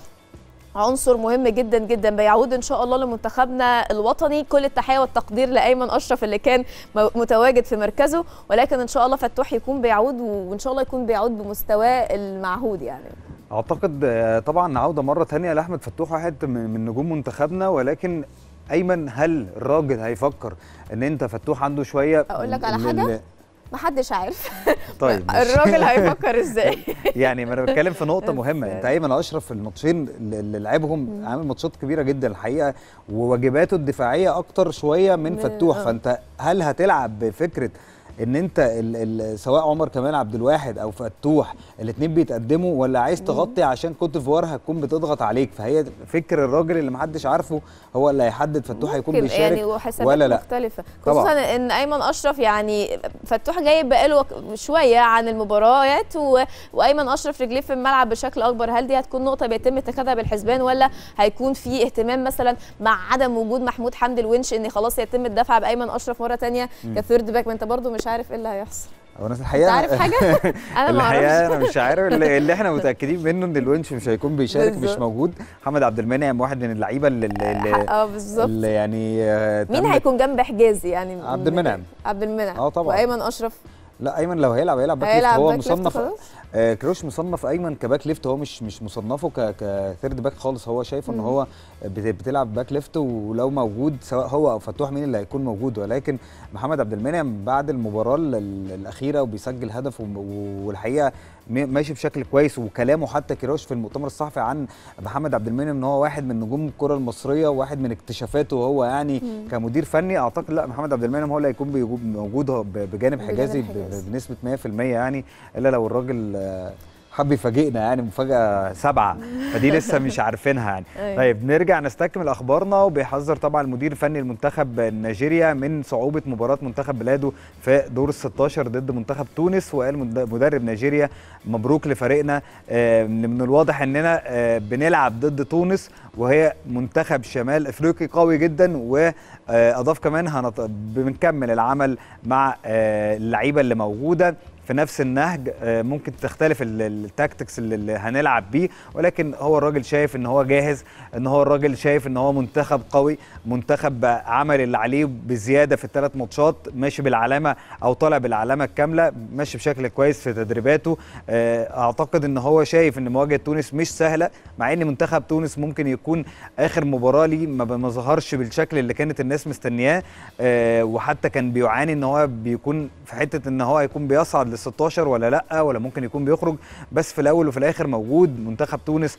عنصر مهم جدا جدا بيعود ان شاء الله لمنتخبنا الوطني كل التحيه والتقدير لايمن اشرف اللي كان م- متواجد في مركزه ولكن ان شاء الله فتوح يكون بيعود وان شاء الله يكون بيعود بمستواه المعهود يعني اعتقد آه، طبعا عوده مره تانية لاحمد فتوح واحد من من نجوم منتخبنا ولكن ايمن هل الراجل هيفكر ان انت فتوح عنده شويه أقول لك على ال- حاجة؟ ال- محدش عارف طيب ماشي. الراجل هيفكر ازاي يعني ما انا بتكلم في نقطه مهمه انت ايمن اشرف في الماتشين اللي لعبهم عامل ماتشات كبيره جدا الحقيقه وواجباته الدفاعيه اكتر شويه من من- فتوح آه. فانت هل هتلعب بفكره ان انت ال ال سواء عمر كمال عبد الواحد او فتوح الاثنين بيتقدموا ولا عايز تغطي عشان كوت ديفوار هتكون بتضغط عليك فهي فكر الراجل اللي محدش عارفه هو اللي هيحدد فتوح هيكون ممكن بيشارك يعني وحسابات ولا لا مختلفة طبعاً. خصوصا ان ايمن اشرف يعني فتوح جاي بقاله وك- شوية عن المباريات و... وايمن اشرف رجليه في الملعب بشكل اكبر هل دي هتكون نقطة بيتم اتخاذها بالحسبان ولا هيكون في اهتمام مثلا مع عدم وجود محمود حمدي الونش ان خلاص يتم الدفع بايمن اشرف مرة تانية مم. كثيرد باك ما انت برضو مش عارف ايه اللي هيحصل هو انا الحقيقه انت عارف حاجة؟ انا ما الحقيقه اعرفش انا مش عارف اللي, اللي احنا متاكدين منه ان الونش مش هيكون بيشارك مش بالظبط. موجود محمد عبد المنعم واحد من اللعيبه اللي, اللي, اه بالظبط اللي يعني آه، مين تم- هيكون جنب حجازي يعني عبد المنعم. عبد المنعم اه طبعا. وايمن اشرف لا ايمن لو هيلعب هيلعب باك ليفت هيلعب هو باك ليفت مصنف خلاص؟ آه كروش مصنف ايمن كباك ليفت هو مش مش مصنفه ك كثيرد باك خالص هو شايف ان مم. هو بت- بتلعب باك ليفت ولو موجود سواء هو او فتوح مين اللي هيكون موجود ولكن محمد عبد المنعم بعد المباراه ال- ال- الاخيره وبيسجل هدف وم- والحقيقه م- ماشي بشكل كويس وكلامه حتى كيروش في المؤتمر الصحفي عن محمد عبد المنعم ان هو واحد من نجوم الكره المصريه وواحد من اكتشافاته هو يعني مم. كمدير فني اعتقد لا محمد عبد المنعم هو اللي هيكون بيجو- موجود هو ب- بجانب حجازي ب- حجازي. بنسبه 100% يعني الا لو الراجل آه، حب يفاجئنا يعني مفاجاه سبعه فدي لسه مش عارفينها يعني أيوة. طيب نرجع نستكمل اخبارنا وبيحذر طبعا المدير الفني المنتخب نيجيريا من صعوبه مباراه منتخب بلاده في دور ال 16 ضد منتخب تونس وقال مد- مدرب نيجيريا مبروك لفريقنا آه، من الواضح اننا آه، بنلعب ضد تونس وهي منتخب شمال افريقي قوي جدا واضاف كمان هنط... بنكمل العمل مع آه، اللعيبه اللي موجوده في نفس النهج آه، ممكن تختلف ال- التاكتكس اللي اللي هنلعب بيه ولكن هو الراجل شايف ان هو جاهز ان هو الراجل شايف ان هو منتخب قوي منتخب عمل اللي عليه بزياده في الثلاث ماتشات ماشي بالعلامه او طالع بالعلامه الكامله ماشي بشكل كويس في تدريباته آه، اعتقد ان هو شايف ان مواجهه تونس مش سهله مع ان منتخب تونس ممكن يكون اخر مباراه ليه ما ما ظهرش بالشكل اللي كانت الناس مستنياه آه، وحتى كان بيعاني ان هو بيكون في حته ان هو هيكون بيصعد لل 16 ولا لا ولا ممكن يكون بيخرج بس في الاول وفي الاخر موجود منتخب تونس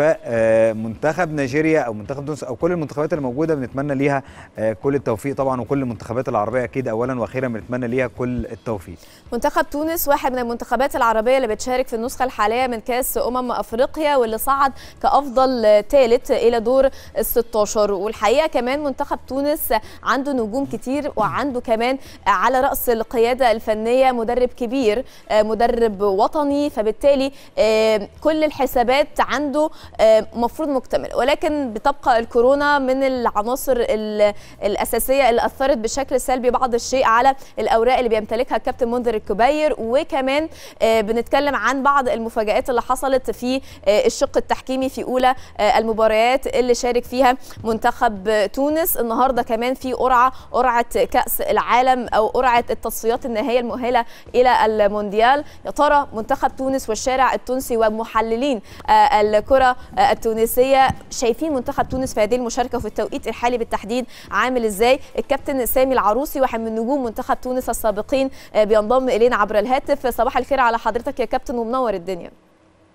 فمنتخب نيجيريا او منتخب تونس او كل المنتخبات اللي موجوده بنتمنى ليها آه، كل التوفيق طبعا وكل المنتخبات العربيه اكيد اولا واخيرا بنتمنى ليها كل التوفيق منتخب تونس واحد من المنتخبات العربية اللي بتشارك في النسخة الحالية من كأس أمم أفريقيا واللي صعد كأفضل ثالث إلى دور ال 16 والحقيقة كمان منتخب تونس عنده نجوم كتير وعنده كمان على رأس القيادة الفنية مدرب كبير آه، مدرب وطني فبالتالي آه، كل الحسابات عنده آه، مفروض مكتمل ولكن بتبقى الكورونا من العناصر ال- الأساسية اللي أثرت بشكل سلبي بعض الشيء على الأوراق اللي بيمتلكها الكابتن منذر الكبير وكمان آه، بنتكلم عن بعض المفاجآت اللي حصلت في آه، الشق التحكيمي في أولى آه، المباريات اللي شارك فيها منتخب آه، تونس النهارده كمان في قرعة قرعة كأس العالم أو قرعة التصفيات النهائية المؤهلة إلى المونديال يا ترى منتخب تونس والشارع التونسي ومحللين آه، الكرة آه، التونسية شايفين منتخب تونس في هذه المشاركة وفي التوقيت الحالي بالتحديد عامل ازاي الكابتن سامي العروسي واحد من نجوم منتخب تونس السابقين آه، بينضم الينا عبر الهاتف صباح الخير على حضرتك يا كابتن ومنور الدنيا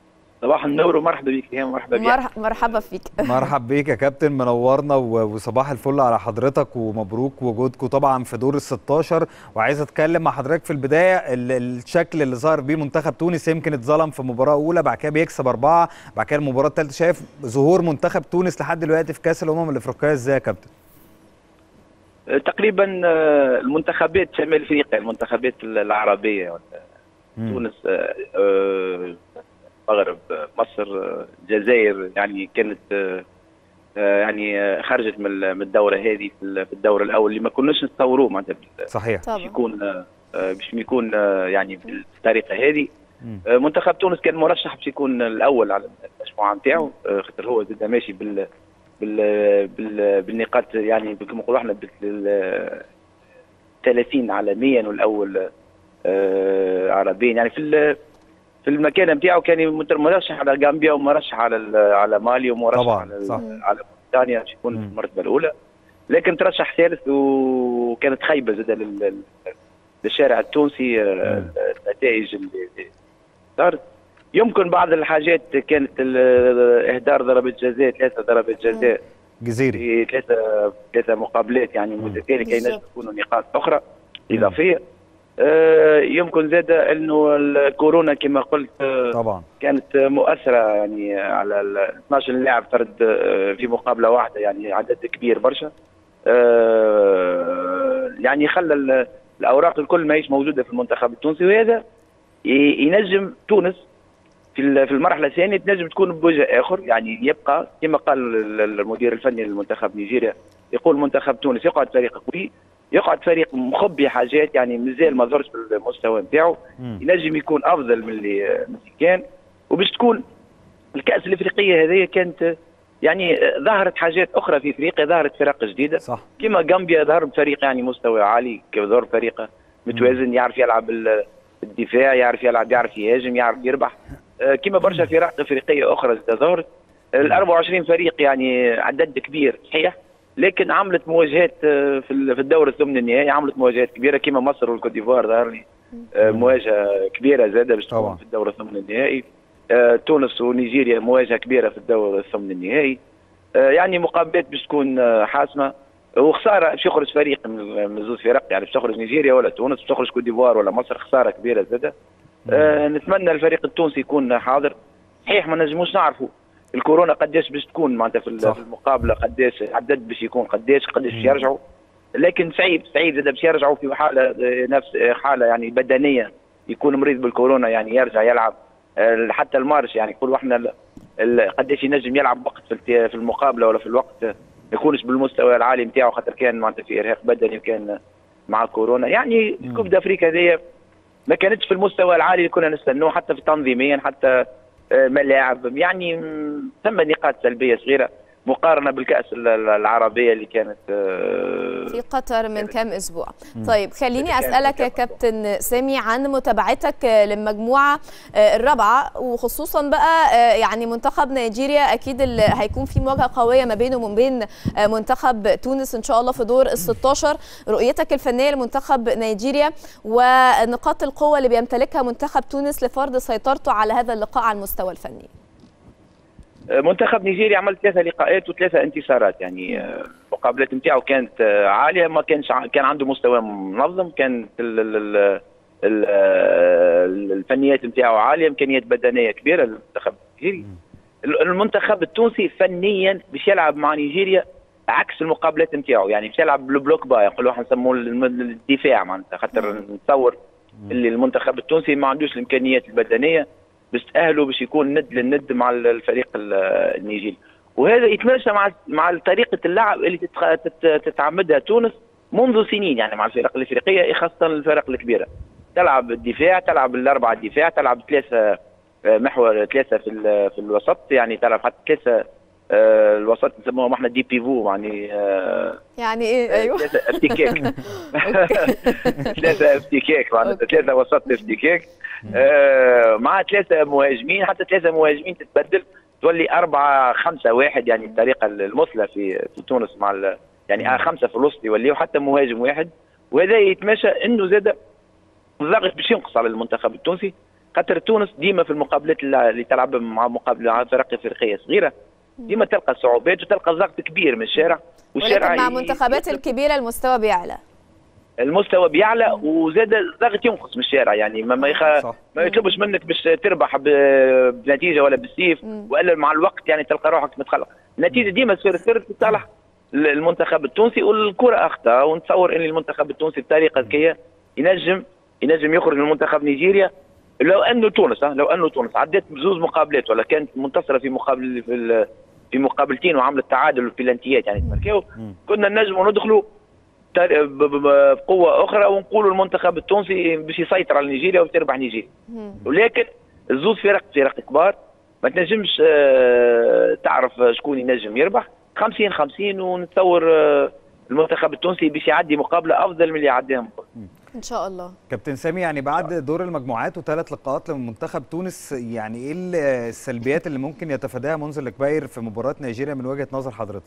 صباح النور ومرحبا بك يا مرحبا بك مرح- مرحبا فيك مرحب بيك يا كابتن منورنا و- وصباح الفل على حضرتك ومبروك وجودكم طبعا في دور ال 16 وعايز اتكلم مع حضرتك في البدايه ال- الشكل اللي ظهر بيه منتخب تونس يمكن اتظلم في مباراه اولى بعد كده بيكسب اربعه بعد كده المباراه الثالثه شايف ظهور منتخب تونس لحد دلوقتي في كاس الامم الافريقيه ازاي يا كابتن؟ آه، تقريبا آه، المنتخبات شمال افريقيا المنتخبات العربيه تونس آه، آه، المغرب آه، مصر آه، الجزائر يعني كانت آه، آه، يعني آه، خرجت من ال- من الدوره هذه في ال- في الدور الاول اللي ما كناش نتصوروه معناتها بال- صحيح باش يكون آه، آه، باش يكون آه، يعني بالطريقه هذه آه، منتخب تونس كان مرشح باش يكون الاول على المجموعه نتاعو آه، خاطر هو زاد ماشي بال بال بال بالنقاط يعني كما نقولوا احنا بال 30 عالميا والاول آه، عربيا يعني في ال- في المكان نتاعو كان مت- مرشح على غامبيا ومرشح على ال- على مالي ومرشح طبعاً، على ال- صح. على موريتانيا باش يكون في المرتبه الاولى لكن ترشح ثالث وكانت خايبه زاد لل- لل- للشارع التونسي آه، النتائج اللي اللي صارت يمكن بعض الحاجات كانت ال- اهدار ضربه جزاء ثلاثه ضربات جزاء جزيري في ثلاثه ثلاثه مقابلات يعني متتاليه كي ينجم يكونوا نقاط اخرى اضافيه آه، يمكن زاد انه الكورونا كما قلت آه، طبعا كانت مؤثره يعني على ال 12 لاعب فرد آه، في مقابله واحده يعني عدد كبير برشا آه، يعني خلى ال- الاوراق الكل ما هيش موجوده في المنتخب التونسي وهذا ي- ينجم تونس في ال- في المرحله الثانيه تنجم تكون بوجه اخر يعني يبقى كما قال ال- المدير الفني للمنتخب نيجيريا يقول منتخب تونس يقعد فريق قوي يقعد فريق مخبي حاجات يعني مازال ما ظهرش بالمستوى نتاعو ينجم يكون افضل من اللي من اللي كان وباش تكون الكاس الافريقيه هذه كانت يعني ظهرت حاجات اخرى في افريقيا ظهرت فرق جديده صح كما غامبيا ظهر بفريق يعني مستوى عالي كيف ظهر فريق متوازن يعرف يلعب ال- الدفاع يعرف يلعب يعرف يهاجم يعرف يربح آه، كما برشا فرق افريقيه اخرى زاد ظهرت ال 24 فريق يعني عدد كبير صحيح لكن عملت مواجهات آه، في ال- في الدور الثمن النهائي عملت مواجهات كبيره كما مصر والكوت ديفوار ظهر لي آه، مواجهه كبيره زاده باش تكون في الدور الثمن النهائي آه، تونس ونيجيريا مواجهه كبيره في الدور الثمن النهائي آه، يعني مقابلات باش تكون آه، حاسمه وخساره باش يخرج فريق من من زوج فرق يعني باش تخرج نيجيريا ولا تونس باش تخرج كوت ديفوار ولا مصر خساره كبيره زاده آه نتمنى الفريق التونسي يكون حاضر صحيح ما نجموش نعرفوا الكورونا قداش باش تكون معناتها في ال- في المقابله قداش العدد باش يكون قداش قداش باش يرجعوا لكن صعيب صعيب زاد باش يرجعوا في حاله آه، نفس آه، حاله يعني بدنيه يكون مريض بالكورونا يعني يرجع يلعب آه، حتى المارش يعني يقولوا احنا ال- ال- قداش ينجم يلعب وقت في الت- في المقابله ولا في الوقت آه، ما يكونش بالمستوى العالي نتاعو خاطر كان معناتها في ارهاق بدني وكان مع كورونا يعني كوب دافريكا هذه ما كانتش في المستوى العالي اللي كنا نستنوه حتى في تنظيميا حتى آه، ملاعب يعني م، ثم نقاط سلبيه صغيره مقارنه بالكاس ال- ال- العربيه اللي كانت آه، في قطر من كام اسبوع مم. طيب خليني كان- اسالك يا كابتن سامي عن متابعتك للمجموعه آه، الرابعه وخصوصا بقى آه، يعني منتخب نيجيريا اكيد اللي هيكون في مواجهه قويه ما بينه وما بين آه، منتخب تونس ان شاء الله في دور ال 16 رؤيتك الفنيه لمنتخب نيجيريا ونقاط القوه اللي بيمتلكها منتخب تونس لفرض سيطرته على هذا اللقاء على المستوى الفني منتخب نيجيريا عمل ثلاثة لقاءات وثلاثة انتصارات يعني آه، المقابلات نتاعو كانت آه، عالية ما كانش ع- كان عنده مستوى منظم كانت ال- ال- ال- ال- آه، الفنيات نتاعو عالية إمكانيات بدنية كبيرة للمنتخب النيجيري ال- المنتخب التونسي فنيا باش يلعب مع نيجيريا عكس المقابلات نتاعو يعني باش يلعب بالبلوك با يقولوا احنا نسموه الم- الدفاع معناتها خاطر نتصور اللي المنتخب التونسي ما عندوش الامكانيات البدنيه باش تاهلوا باش يكون ند للند مع الفريق ال- النيجيري وهذا يتماشى مع مع طريقه اللعب اللي تتخ- تت- تتعمدها تونس منذ سنين يعني مع الفرق الافريقيه خاصه الفرق الكبيره تلعب الدفاع تلعب الاربعه دفاع تلعب ثلاثه آه، محور ثلاثه في ال- في الوسط يعني تلعب حتى ثلاثه آه، الوسط نسموهم احنا دي بيفو يعني آه، يعني ايه ايوه ثلاثه افتكاك ثلاثه افتكاك معناتها ثلاثه وسط افتكاك آه، مع ثلاثه مهاجمين حتى ثلاثه مهاجمين تتبدل تولي أربعة خمسة واحد يعني الطريقة المثلى في في تونس مع ال- يعني آه خمسة في الوسط يوليوا حتى مهاجم واحد وهذا يتماشى انه زاد الضغط باش ينقص على المنتخب التونسي خاطر تونس ديما في المقابلات اللي اللي تلعب مع مقابله مع فرق افريقيه صغيره ديما تلقى صعوبات وتلقى ضغط كبير من الشارع والشارع ولكن مع ي- المنتخبات الكبيره المستوى بيعلى المستوى بيعلى وزاد الضغط ينقص من الشارع يعني ما ما, يخ... صح. ما يطلبش منك باش تربح ب- بنتيجه ولا بالسيف والا مع الوقت يعني تلقى روحك متخلق النتيجه ديما تصير تصير لصالح المنتخب التونسي والكره اخطا ونتصور ان المنتخب التونسي بطريقه ذكيه ينجم ينجم يخرج من منتخب نيجيريا لو انه تونس ها، لو انه تونس عدت بزوز مقابلات ولا كانت منتصره في مقابل في ال- في مقابلتين وعملت تعادل في الانتيات يعني تماركاو كنا نجموا ندخلوا تار- ب- ب- ب- بقوه اخرى ونقولوا المنتخب التونسي باش يسيطر على نيجيريا وتربح نيجيريا ولكن الزوز فرق فرق كبار ما تنجمش آه، تعرف شكون ينجم يربح 50 50 ونتصور آه، المنتخب التونسي باش يعدي مقابله افضل من اللي عداها ان شاء الله كابتن سامي يعني بعد دور المجموعات وثلاث لقاءات لمنتخب تونس يعني ايه السلبيات اللي ممكن يتفاداها منذر الكباير في مباراه نيجيريا من وجهه نظر حضرتك؟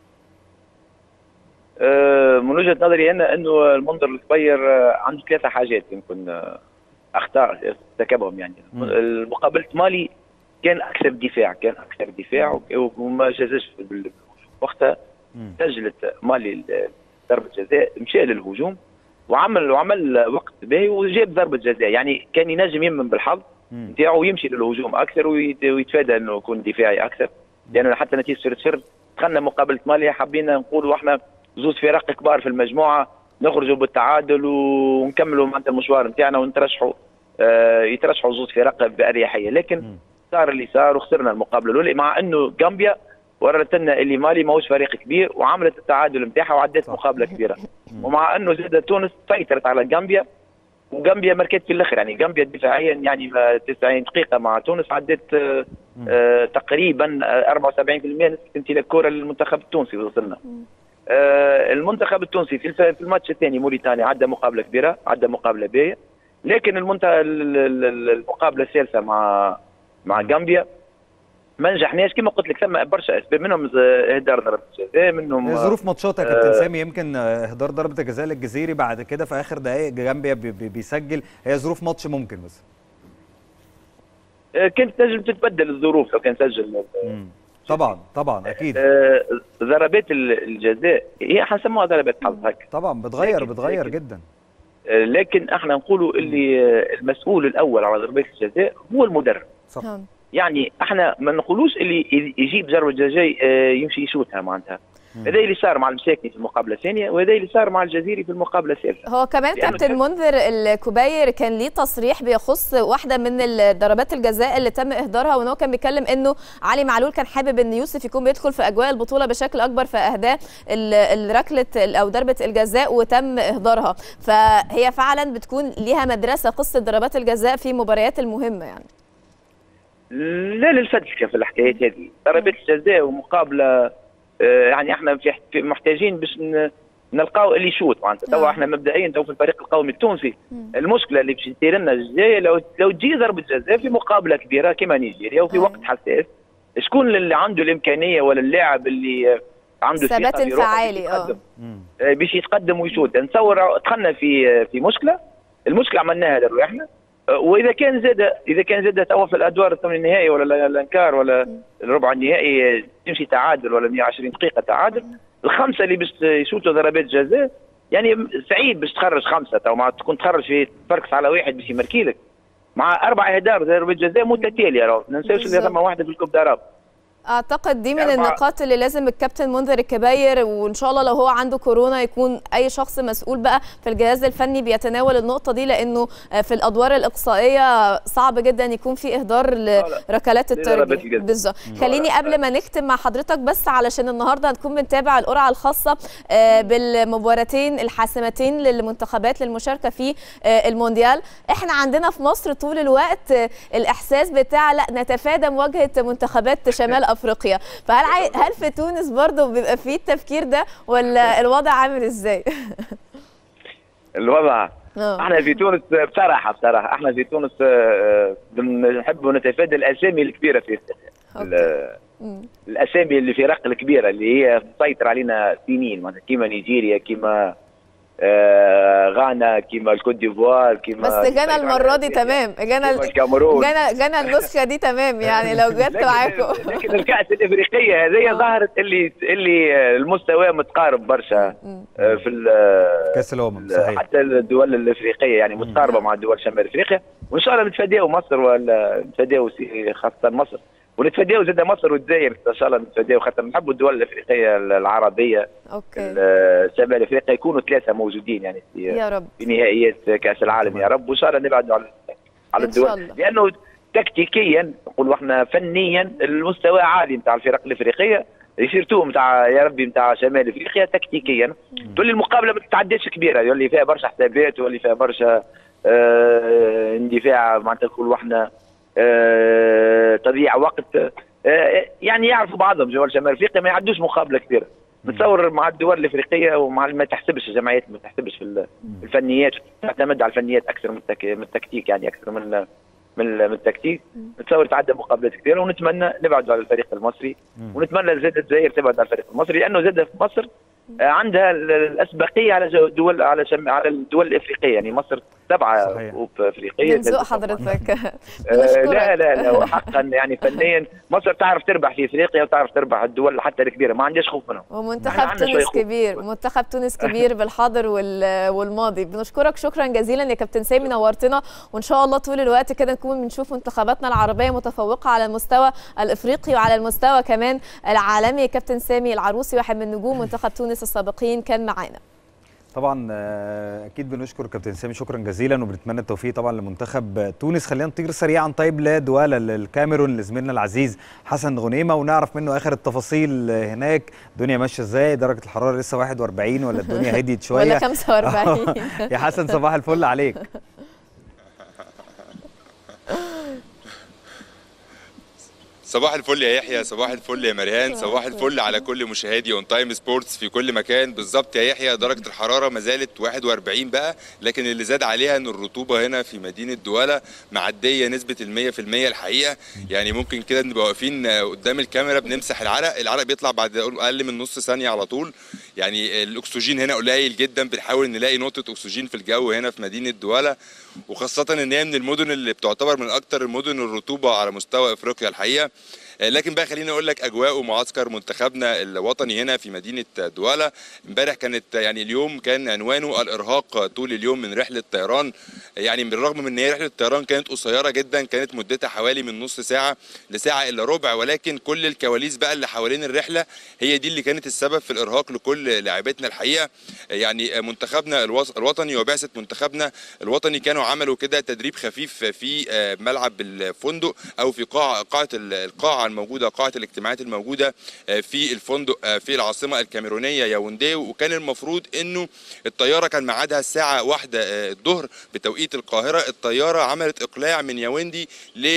آه، من وجهه نظري انا انه المنظر الكبير آه، عنده ثلاثه حاجات يمكن آه، اخطاء ارتكبهم يعني مقابله مالي كان اكثر دفاع كان اكثر دفاع و- وما جازش بال- وقتها سجلت مالي ال- ضربه جزاء مشى للهجوم وعمل وعمل وقت باهي وجاب ضربه جزاء يعني كان ينجم يمن بالحظ نتاعو ويمشي للهجوم اكثر ويت- ويتفادى انه يكون دفاعي اكثر لانه حتى نتيجه صفر صفر دخلنا مقابله مالي حبينا نقولوا احنا زوز فرق كبار في المجموعه نخرجوا بالتعادل ونكملوا معناتها المشوار نتاعنا ونترشحوا آه يترشحوا زوز فرق باريحيه لكن صار اللي صار وخسرنا المقابله الاولى مع انه غامبيا ورت لنا اللي مالي ماهوش فريق كبير وعملت التعادل نتاعها وعدت مقابله كبيره ومع انه زاد تونس سيطرت على غامبيا وغامبيا ماركت في الاخر يعني غامبيا دفاعيا يعني ما 90 دقيقه مع تونس عدت آه آه تقريبا آه 74% نسبه امتلاك كره للمنتخب التونسي وصلنا آه المنتخب التونسي في الف- في الماتش الثاني موريتانيا عدى مقابله كبيره عدى مقابله باهيه لكن المنت... ال- ال- ال- المقابله الثالثه مع مع غامبيا ما نجحناش كما قلت لك ثم برشا اسباب منهم ز- اهدار ضربه جزاء منهم هي ظروف ماتشات يا كابتن آه، سامي يمكن آه، اهدار ضربه الجزاء للجزيري بعد كده في اخر دقائق جامبيا بي- بي- بيسجل هي ظروف ماتش ممكن بس آه، كانت تنجم تتبدل الظروف لو كان سجل طبعا طبعا اكيد آه، ضربات ال- الجزاء هي حنسموها ضربات حظ هكا طبعا بتغير لكن- بتغير لكن- جدا آه، لكن احنا نقولوا اللي آه، المسؤول الاول على ضربات الجزاء هو المدرب صح يعني احنا ما نقولوش اللي ي- يجيب ضربه جزاء آه، يمشي يشوتها معناتها هذا اللي صار مع المساكني في المقابله الثانيه وهذا اللي صار مع الجزيري في المقابله الثالثه هو كمان لأنه كابتن كان- منذر الكوباير كان ليه تصريح بيخص واحده من ال- ضربات الجزاء اللي تم اهدارها وان هو كان بيتكلم انه علي معلول كان حابب ان يوسف يكون بيدخل في اجواء البطوله بشكل اكبر فاهداه ال- الركله ال- او ضربه الجزاء وتم اهدارها فهي فعلا بتكون ليها مدرسه قصه ضربات الجزاء في مباريات المهمه يعني لا للفلسفه في الحكايات هذه ضربات الجزاء ومقابله آه، يعني احنا في في محتاجين باش ن- نلقاو اللي يشوت معناتها توا احنا مبدئيا تو في الفريق القومي التونسي المشكله اللي باش تدير لنا الجزاء لو لو تجي ضربه جزاء في مقابله كبيره كما نيجيريا وفي وقت حساس شكون اللي عنده الامكانيه ولا اللاعب اللي آه، عنده ثبات ثقة في روحه باش انفعالي اه يتقدم. آه، باش يتقدم ويشوت نتصور دخلنا في في مشكله المشكله عملناها لرواحنا آه، واذا كان زاد اذا كان زاد توا في الادوار الثمن النهائي ولا ال- الانكار ولا الربع النهائي آه، تمشي تعادل ولا 120 دقيقه تعادل الخمسه اللي باش يشوتوا ضربات جزاء يعني سعيد باش تخرج خمسه تو مع تكون تخرج في تفركس على واحد باش يمركي لك مع اربع اهدار ضربات جزاء متتاليه راهو ما ننساوش اللي بالظبط. ثم واحده في الكوب داراب اعتقد دي من أربعة. النقاط اللي لازم الكابتن منذر الكباير وان شاء الله لو هو عنده كورونا يكون اي شخص مسؤول بقى في الجهاز الفني بيتناول النقطه دي لانه آه، في الادوار الاقصائيه صعب جدا يكون في اهدار لركلات دي ضربات الترجيح الجزاء. بالظبط مم. خليني قبل ما نختم مع حضرتك بس علشان النهارده هنكون بنتابع القرعه الخاصه آه، بالمباراتين الحاسمتين للمنتخبات للمشاركه في آه، المونديال احنا عندنا في مصر طول الوقت آه، الاحساس بتاع لا نتفادى مواجهه منتخبات شمال افريقيا فهل عاي... هل في تونس برضه بيبقى فيه التفكير ده ولا الوضع عامل ازاي الوضع آه. احنا في تونس بصراحه بصراحه احنا في تونس آه، بنحب نتفادى الاسامي الكبيره في ال- الاسامي اللي في رق الكبيره اللي هي تسيطر علينا سنين معناتها كيما نيجيريا كيما آه، غانا كيما الكوت ديفوار كيما بس جانا المره دي تمام جانا كيما الكاميرون. جانا جانا النسخه دي تمام يعني لو جت معاكم لكن الكأس الإفريقية هذه ظهرت اللي اللي المستوى متقارب برشا آه، في ال- كاس الامم صحيح حتى الدول الافريقيه يعني متقاربه مع دول شمال افريقيا وان شاء الله نتفاداو مصر ولا نتفاداو سي- خاصه مصر ونتفاداو زاد مصر والجزائر ان شاء الله نتفاداو خاطر نحبوا الدول الافريقيه العربيه اوكي ال- شمال افريقيا يكونوا ثلاثه موجودين يعني في يا رب في نهائيات كاس العالم يا رب وان شاء الله نبعدوا على على إن شاء الدول الله. لانه تكتيكيا نقولوا احنا فنيا المستوى عالي نتاع الفرق الافريقيه سيرتو نتاع يا ربي نتاع شمال افريقيا تكتيكيا تولي المقابله ما تتعداش كبيره يولي فيها برشا حسابات ويولي فيها برشا آه اندفاع معناتها نقولوا احنا آه تضييع وقت آه يعني يعرفوا بعضهم دول شمال افريقيا ما يعدوش مقابله كبيره نتصور مع الدول الافريقيه ومع ما تحسبش الجمعيات ما تحسبش في ال- الفنيات تعتمد على الفنيات اكثر من التك... من التكتيك يعني اكثر من من من التكتيك نتصور تعدى مقابلات كثيره ونتمنى نبعدوا على الفريق المصري ونتمنى زاد الجزائر تبعد على الفريق المصري لانه زاد في مصر آه، عندها ال- الاسبقيه على جو- دول على شم... على الدول الافريقيه يعني مصر سبعه أوروب افريقيه من ذوق حضرتك آه، لا لا لا وحقا يعني فنيا مصر تعرف تربح في افريقيا وتعرف تربح الدول حتى الكبيره ما عندهاش خوف منهم إحنا ومنتخب عندنا شوية تونس خوف. كبير منتخب تونس كبير بالحاضر وال- والماضي بنشكرك شكرا جزيلا يا كابتن سامي نورتنا وان شاء الله طول الوقت كده نكون بنشوف منتخباتنا العربيه متفوقه على المستوى الافريقي وعلى المستوى كمان العالمي كابتن سامي العروسي واحد من نجوم منتخب تونس السابقين كان معانا طبعا آه، اكيد بنشكر كابتن سامي شكرا جزيلا وبنتمنى التوفيق طبعا لمنتخب تونس خلينا نطير سريعا طيب لدوالا للكاميرون لزميلنا العزيز حسن غنيمه ونعرف منه اخر التفاصيل هناك الدنيا ماشيه ازاي درجه الحراره لسه 41 ولا الدنيا هديت شويه ولا 45 يا حسن صباح الفل عليك صباح الفل يا يحيى صباح الفل يا مريان صباح الفل على كل مشاهدي اون تايم سبورتس في كل مكان بالظبط يا يحيى درجه الحراره ما زالت 41 بقى لكن اللي زاد عليها ان الرطوبه هنا في مدينه دواله معديه نسبه ال 100% الحقيقه يعني ممكن كده نبقى واقفين قدام الكاميرا بنمسح العرق العرق بيطلع بعد اقل من نص ثانيه على طول يعني الاكسجين هنا قليل جدا بنحاول نلاقي نقطه اكسجين في الجو هنا في مدينه دواله وخاصه ان هي من المدن اللي بتعتبر من اكتر المدن الرطوبه على مستوى افريقيا الحقيقه آه، لكن بقى خليني اقول لك اجواء ومعسكر منتخبنا الوطني هنا في مدينه دواله امبارح كانت يعني اليوم كان عنوانه الارهاق طول اليوم من رحله طيران يعني بالرغم من ان هي رحله طيران كانت قصيره جدا كانت مدتها حوالي من نص ساعه لساعه الا ربع ولكن كل الكواليس بقى اللي حوالين الرحله هي دي اللي كانت السبب في الارهاق لكل لاعبتنا الحقيقه يعني منتخبنا الوص- الوطني وبعثه منتخبنا الوطني كانوا عملوا كده تدريب خفيف في آه، ملعب الفندق او في قاعه قاعه ال- القاعه الموجوده قاعه الاجتماعات الموجوده آه، في الفندق آه، في العاصمه الكاميرونيه ياوندي وكان المفروض انه الطياره كان ميعادها الساعه واحدة آه، الظهر بتوقيت القاهره الطياره عملت اقلاع من ياوندي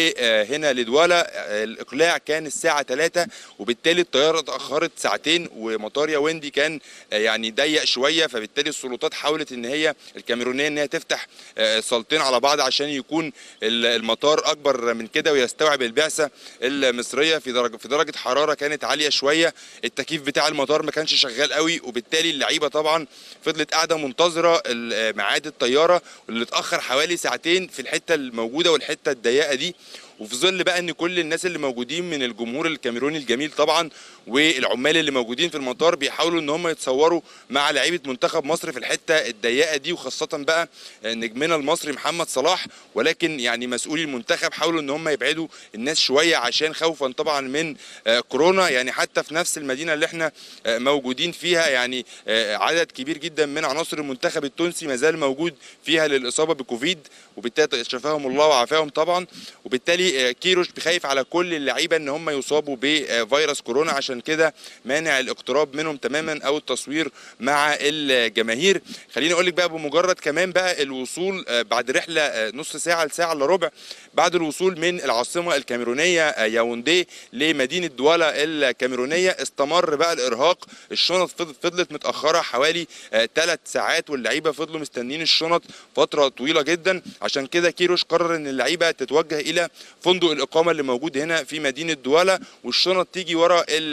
لهنا لدواله آه، الاقلاع كان الساعه 3 وبالتالي الطياره اتاخرت ساعتين ومطار ياوندي كان آه، يعني ضيق شويه فبالتالي السلطات حاولت ان هي الكاميرونيه ان هي تفتح آه، صالتين على بعض عشان يكون ال- المطار اكبر من كده ويستوعب البعثه المصريه في درجه في درجه حراره كانت عاليه شويه التكييف بتاع المطار ما كانش شغال قوي وبالتالي اللعيبه طبعا فضلت قاعده منتظره ال- ميعاد الطياره واللي اتاخر حوالي ساعتين في الحته الموجوده والحته الضيقه دي وفي ظل بقى ان كل الناس اللي موجودين من الجمهور الكاميروني الجميل طبعا والعمال اللي موجودين في المطار بيحاولوا ان هم يتصوروا مع لعيبه منتخب مصر في الحته الضيقه دي وخاصه بقى نجمنا المصري محمد صلاح ولكن يعني مسؤولي المنتخب حاولوا ان هم يبعدوا الناس شويه عشان خوفا طبعا من آه، كورونا يعني حتى في نفس المدينه اللي احنا آه، موجودين فيها يعني آه، عدد كبير جدا من عناصر المنتخب التونسي ما زال موجود فيها للاصابه بكوفيد وبالتالي شفاهم الله وعافاهم طبعا وبالتالي آه، كيروش بخايف على كل اللعيبه ان هم يصابوا بفيروس كورونا عشان كده مانع الاقتراب منهم تماما او التصوير مع الجماهير خليني اقول لك بقى بمجرد كمان بقى الوصول آه، بعد رحله آه، نص ساعه لساعه الا ربع بعد الوصول من العاصمه الكاميرونيه آه، ياوندي لمدينه دوالا الكاميرونيه استمر بقى الارهاق الشنط فض- فضلت متاخره حوالي ثلاث ساعات واللعيبه فضلوا مستنيين الشنط فتره طويله جدا عشان كده كيروش قرر ان اللعيبه تتوجه الى فندق الاقامه اللي موجود هنا في مدينه دوالا والشنط تيجي ورا ال-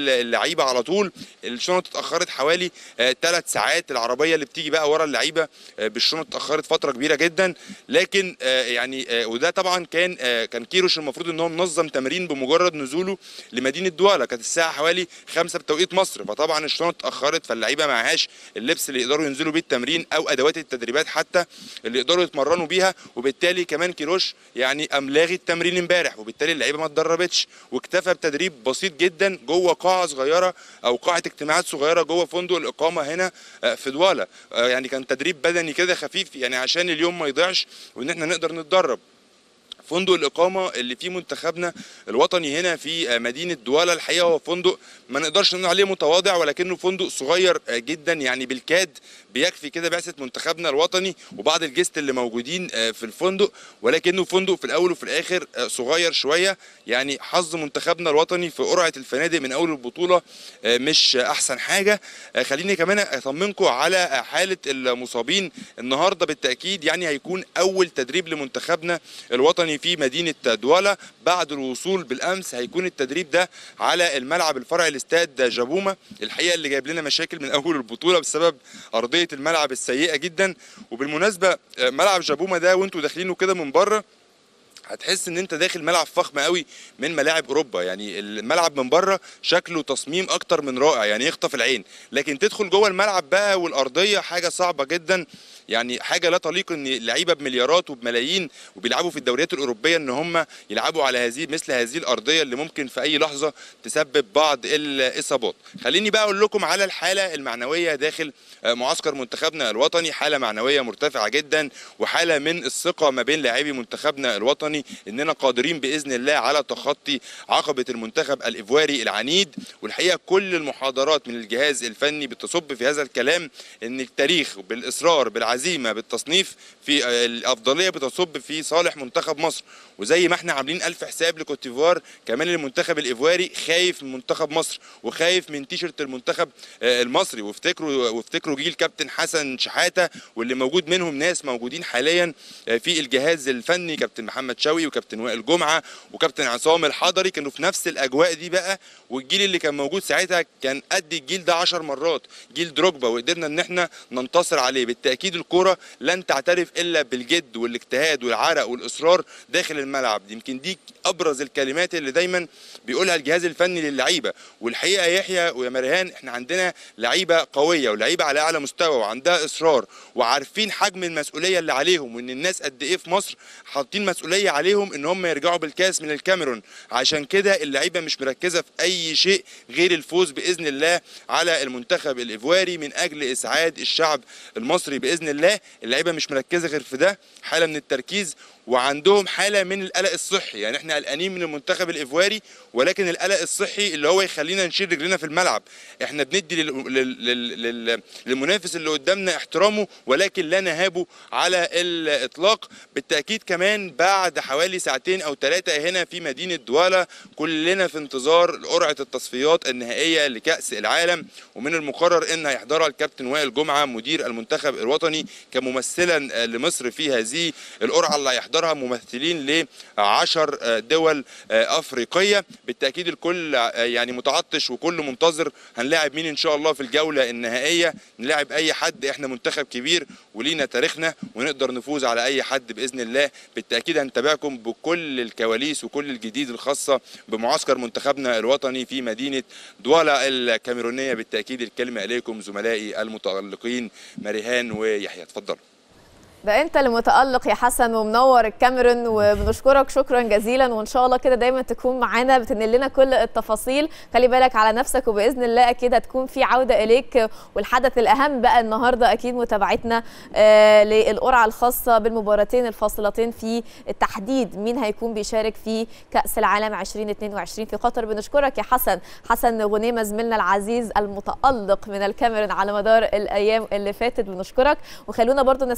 اللعيبه على طول الشنط اتاخرت حوالي ثلاث ساعات العربيه اللي بتيجي بقى ورا اللعيبه آه، بالشنط اتاخرت فتره كبيره جدا لكن آه، يعني آه، وده طبعا كان آه، كان كيروش المفروض ان هو منظم تمرين بمجرد نزوله لمدينه دوالا كانت الساعه حوالي 5 بتوقيت مصر فطبعا الشنط اتاخرت فاللعيبه معهاش اللبس اللي يقدروا ينزلوا بيه التمرين او ادوات التدريبات حتى اللي يقدروا يتمرنوا بيها وبالتالي كمان كيروش يعني قام لاغي التمرين امبارح وبالتالي اللعيبه ما اتدربتش واكتفى بتدريب بسيط جدا جوه قاعه صغيره او قاعه اجتماعات صغيره جوه فندق الاقامه هنا آه، في دوالا آه، يعني كان تدريب بدني كده خفيف يعني عشان اليوم ما يضيعش وان احنا نقدر نتدرب فندق الإقامة اللي فيه منتخبنا الوطني هنا في آه، مدينة دوالا الحقيقة هو فندق ما نقدرش نقول عليه متواضع ولكنه فندق صغير آه، جدا يعني بالكاد بيكفي كده بعثة منتخبنا الوطني وبعض الجست اللي موجودين آه، في الفندق ولكنه فندق في الأول وفي الآخر آه، صغير شوية يعني حظ منتخبنا الوطني في قرعة الفنادق من أول البطولة آه، مش آه، أحسن حاجة آه، خليني كمان أطمنكم على آه، حالة المصابين النهاردة بالتأكيد يعني هيكون أول تدريب لمنتخبنا الوطني في مدينة دوالا بعد الوصول بالأمس هيكون التدريب ده على الملعب الفرعي لاستاد جابوما الحقيقة اللي جايب لنا مشاكل من أول البطولة بسبب أرضية الملعب السيئة جدا وبالمناسبة آه، ملعب جابوما ده وانتوا داخلينه كده من بره هتحس ان انت داخل ملعب فخم قوي من ملاعب اوروبا يعني الملعب من بره شكله تصميم اكتر من رائع يعني يخطف العين لكن تدخل جوه الملعب بقى والارضيه حاجه صعبه جدا يعني حاجه لا تليق ان لعيبه بمليارات وبملايين وبيلعبوا في الدوريات الاوروبيه ان هم يلعبوا على هذه مثل هذه الارضيه اللي ممكن في اي لحظه تسبب بعض الاصابات خليني بقى اقول لكم على الحاله المعنويه داخل آه، معسكر منتخبنا الوطني حاله معنويه مرتفعه جدا وحاله من الثقه ما بين لاعبي منتخبنا الوطني اننا قادرين باذن الله على تخطي عقبه المنتخب الايفواري العنيد والحقيقه كل المحاضرات من الجهاز الفني بتصب في هذا الكلام ان التاريخ بالاصرار بالعزيمه بالتصنيف في آه، الافضليه بتصب في صالح منتخب مصر وزي ما احنا عاملين الف حساب لكوتيفوار كمان المنتخب الايفواري خايف من منتخب مصر وخايف من تيشرت المنتخب آه، المصري وافتكروا وافتكروا جيل كابتن حسن شحاته واللي موجود منهم ناس موجودين حاليا آه، في الجهاز الفني كابتن محمد شوقي وكابتن وائل جمعه وكابتن عصام الحضري كانوا في نفس الاجواء دي بقى والجيل اللي كان موجود ساعتها كان قد الجيل ده 10 مرات جيل دروجبا وقدرنا ان احنا ننتصر عليه بالتاكيد الكره لن تعترف الا بالجد والاجتهاد والعرق والاصرار داخل الملعب دي يمكن دي ابرز الكلمات اللي دايما بيقولها الجهاز الفني للعيبه والحقيقه يا يحيى ويا مريهان احنا عندنا لعيبه قويه ولعيبه على اعلى مستوى وعندها اصرار وعارفين حجم المسؤوليه اللي عليهم وان الناس قد ايه في مصر حاطين مسؤوليه عليهم ان هم يرجعوا بالكاس من الكاميرون عشان كده اللعيبه مش مركزه في اي شيء غير الفوز باذن الله على المنتخب الايفواري من اجل اسعاد الشعب المصري باذن الله اللعيبه مش مركزه غير في ده حاله من التركيز وعندهم حاله من القلق الصحي يعني احنا قلقانين من المنتخب الايفواري ولكن القلق الصحي اللي هو يخلينا نشيل رجلنا في الملعب احنا بندي لل... لل... لل... لل... للمنافس اللي قدامنا احترامه ولكن لا نهابه على الاطلاق بالتاكيد كمان بعد حوالي ساعتين او ثلاثه هنا في مدينه دوالا كلنا في انتظار قرعه التصفيات النهائيه لكاس العالم ومن المقرر ان هيحضرها الكابتن وائل جمعه مدير المنتخب الوطني كممثلا لمصر في هذه القرعه اللي هيحضرها ممثلين ل 10 دول افريقيه بالتاكيد الكل يعني متعطش وكل منتظر هنلاعب مين ان شاء الله في الجوله النهائيه نلاعب اي حد احنا منتخب كبير ولينا تاريخنا ونقدر نفوز على اي حد باذن الله بالتاكيد هنتابعكم بكل الكواليس وكل الجديد الخاصه بمعسكر منتخبنا الوطني في مدينه دوالا الكاميرونيه بالتاكيد الكلمه اليكم زملائي المتالقين مريهان ويحيى اتفضلوا ده انت اللي متالق يا حسن ومنور الكاميرون وبنشكرك شكرا جزيلا وان شاء الله كده دايما تكون معانا بتنقل لنا كل التفاصيل خلي بالك على نفسك وباذن الله اكيد هتكون في عوده اليك والحدث الاهم بقى النهارده اكيد متابعتنا آه للقرعه الخاصه بالمباراتين الفاصلتين في التحديد مين هيكون بيشارك في كاس العالم 2022 في قطر بنشكرك يا حسن حسن غنيمه زميلنا العزيز المتالق من الكاميرون على مدار الايام اللي فاتت بنشكرك وخلونا برضو نستكمل مشاهدة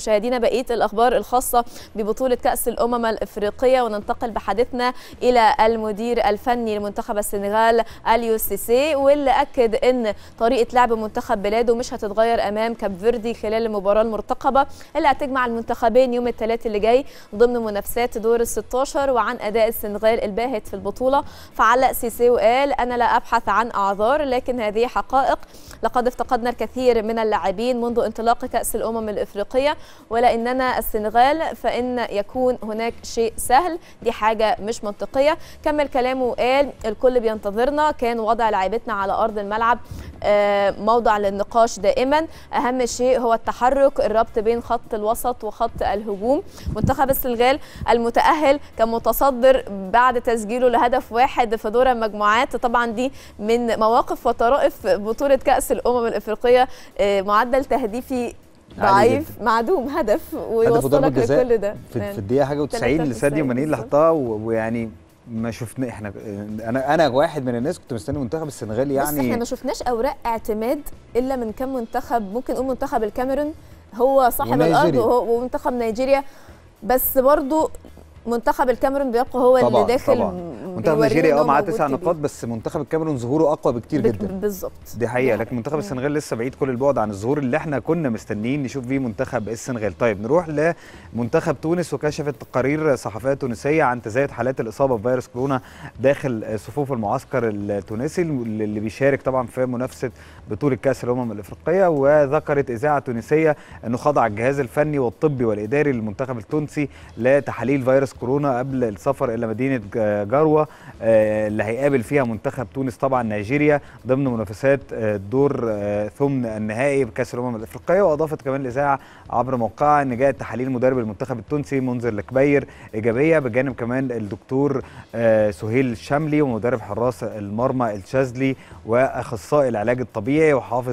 مشاهدينا بقيه الاخبار الخاصه ببطوله كاس الامم الافريقيه وننتقل بحديثنا الى المدير الفني لمنتخب السنغال اليو سيسي واللي اكد ان طريقه لعب منتخب بلاده مش هتتغير امام كاب فيردي خلال المباراه المرتقبه اللي هتجمع المنتخبين يوم الثلاث اللي جاي ضمن منافسات دور ال 16 وعن اداء السنغال الباهت في البطوله فعلق سيسي وقال انا لا ابحث عن اعذار لكن هذه حقائق لقد افتقدنا الكثير من اللاعبين منذ انطلاق كاس الامم الافريقيه ولاننا السنغال فان يكون هناك شيء سهل دي حاجه مش منطقيه كمل كلامه وقال الكل بينتظرنا كان وضع لاعبتنا على ارض الملعب آه، موضع للنقاش دائما اهم شيء هو التحرك الربط بين خط الوسط وخط الهجوم منتخب السنغال المتاهل كان متصدر بعد تسجيله لهدف واحد في دور المجموعات طبعا دي من مواقف وطرائف بطوله كاس الامم الافريقيه آه، معدل تهديفي عالي ضعيف معدوم هدف هدف وضربة ويوصلك جزاء لكل ده في, يعني في الدقيقه حاجه و90 لساديو ماني اللي حطها و- ويعني ما شفنا احنا انا انا واحد من الناس كنت مستني منتخب السنغال يعني بس احنا يعني ما شفناش اوراق اعتماد الا من كام منتخب ممكن نقول منتخب الكاميرون هو صاحب ونيجيريا. الارض وهو ومنتخب نيجيريا بس برضو منتخب الكاميرون بيبقى هو اللي طبعا داخل طبعا م- منتخب بيورينا نيجيريا إن اه هو معاه موجود تسع كبير. نقاط بس منتخب الكاميرون ظهوره اقوى بكتير بك- جدا بالظبط دي حقيقه لكن منتخب السنغال لسه بعيد كل البعد عن الظهور اللي احنا كنا مستنيين نشوف فيه منتخب السنغال طيب نروح لمنتخب تونس وكشفت تقارير صحفيه تونسيه عن تزايد حالات الاصابه بفيروس كورونا داخل صفوف المعسكر التونسي اللي بيشارك طبعا في منافسه بطوله كاس الامم الافريقيه وذكرت اذاعه تونسيه انه خضع الجهاز الفني والطبي والاداري للمنتخب التونسي لتحاليل فيروس كورونا قبل السفر الى مدينه جاروه آه، اللي هيقابل فيها منتخب تونس طبعا نيجيريا ضمن منافسات آه، الدور آه، ثمن النهائي بكاس الامم الافريقيه واضافت كمان الاذاعه عبر موقعها ان جاءت تحاليل مدرب المنتخب التونسي منذر الكبير ايجابيه بجانب كمان الدكتور آه، سهيل الشاملي ومدرب حراس المرمى الشاذلي واخصائي العلاج الطبيعي وحافظ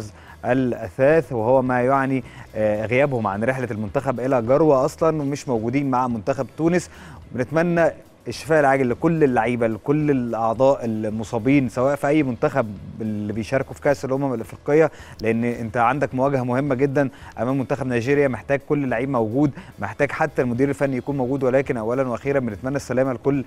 الاثاث وهو ما يعني آه، غيابهم عن رحله المنتخب الى جروه اصلا ومش موجودين مع منتخب تونس بنتمنى الشفاء العاجل لكل اللعيبه لكل الاعضاء المصابين سواء في اي منتخب اللي بيشاركوا في كاس الامم الافريقيه لان انت عندك مواجهه مهمه جدا امام منتخب نيجيريا محتاج كل لعيب موجود محتاج حتى المدير الفني يكون موجود ولكن اولا واخيرا بنتمنى السلامه لكل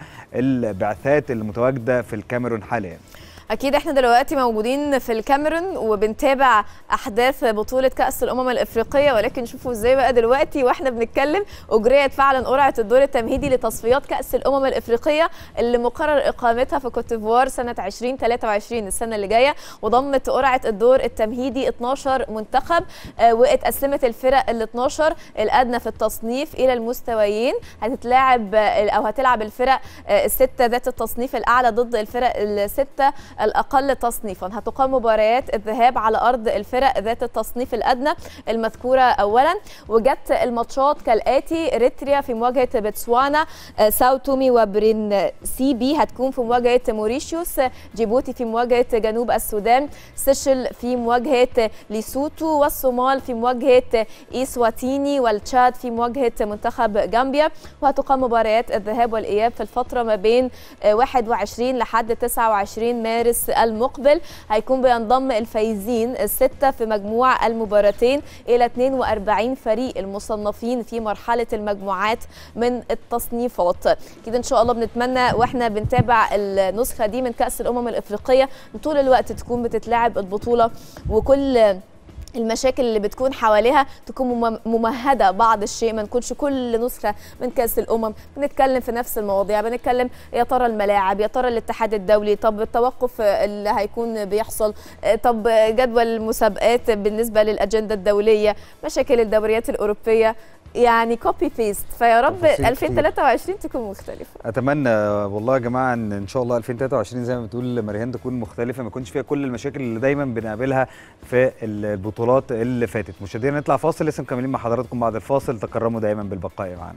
البعثات المتواجده في الكاميرون حاليا اكيد احنا دلوقتي موجودين في الكاميرون وبنتابع احداث بطوله كاس الامم الافريقيه ولكن شوفوا ازاي بقى دلوقتي واحنا بنتكلم اجريت فعلا قرعه الدور التمهيدي لتصفيات كاس الامم الافريقيه اللي مقرر اقامتها في كوت ديفوار سنه 2023 السنه اللي جايه وضمت قرعه الدور التمهيدي 12 منتخب آه، واتقسمت الفرق ال 12 الادنى في التصنيف الى المستويين هتتلاعب آه، او هتلعب الفرق آه، السته ذات التصنيف الاعلى ضد الفرق السته الاقل تصنيفا هتقام مباريات الذهاب على ارض الفرق ذات التصنيف الادنى المذكوره اولا وجت الماتشات كالاتي اريتريا في مواجهه بتسوانا آه، ساو تومي وبرين سي بي هتكون في مواجهه موريشيوس آه، جيبوتي في مواجهه جنوب السودان سيشل في مواجهه ليسوتو والصومال في مواجهه ايسواتيني والتشاد في مواجهه منتخب جامبيا وهتقام مباريات الذهاب والاياب في الفتره ما بين آه، 21 لحد 29 مارس المقبل هيكون بينضم الفايزين الستة في مجموع المباراتين إلى 42 فريق المصنفين في مرحلة المجموعات من التصنيفات كده إن شاء الله بنتمنى وإحنا بنتابع النسخة دي من كأس الأمم الإفريقية طول الوقت تكون بتتلعب البطولة وكل المشاكل اللي بتكون حواليها تكون مم- ممهده بعض الشيء ما نكونش كل نسخه من كاس الامم بنتكلم في نفس المواضيع بنتكلم يا ترى الملاعب يا ترى الاتحاد الدولي طب التوقف اللي هيكون بيحصل آه، طب جدول المسابقات بالنسبه للاجنده الدوليه مشاكل الدوريات الاوروبيه يعني كوبي بيست فيا رب تفاصيل كتير. 2023 تكون مختلفه اتمنى والله يا جماعه ان ان شاء الله 2023 زي ما بتقول مريهان تكون مختلفه ما يكونش فيها كل المشاكل اللي دايما بنقابلها في البطولات اللي فاتت مشاهدينا نطلع فاصل لسه مكملين مع حضراتكم بعد الفاصل تكرموا دايما بالبقاء معنا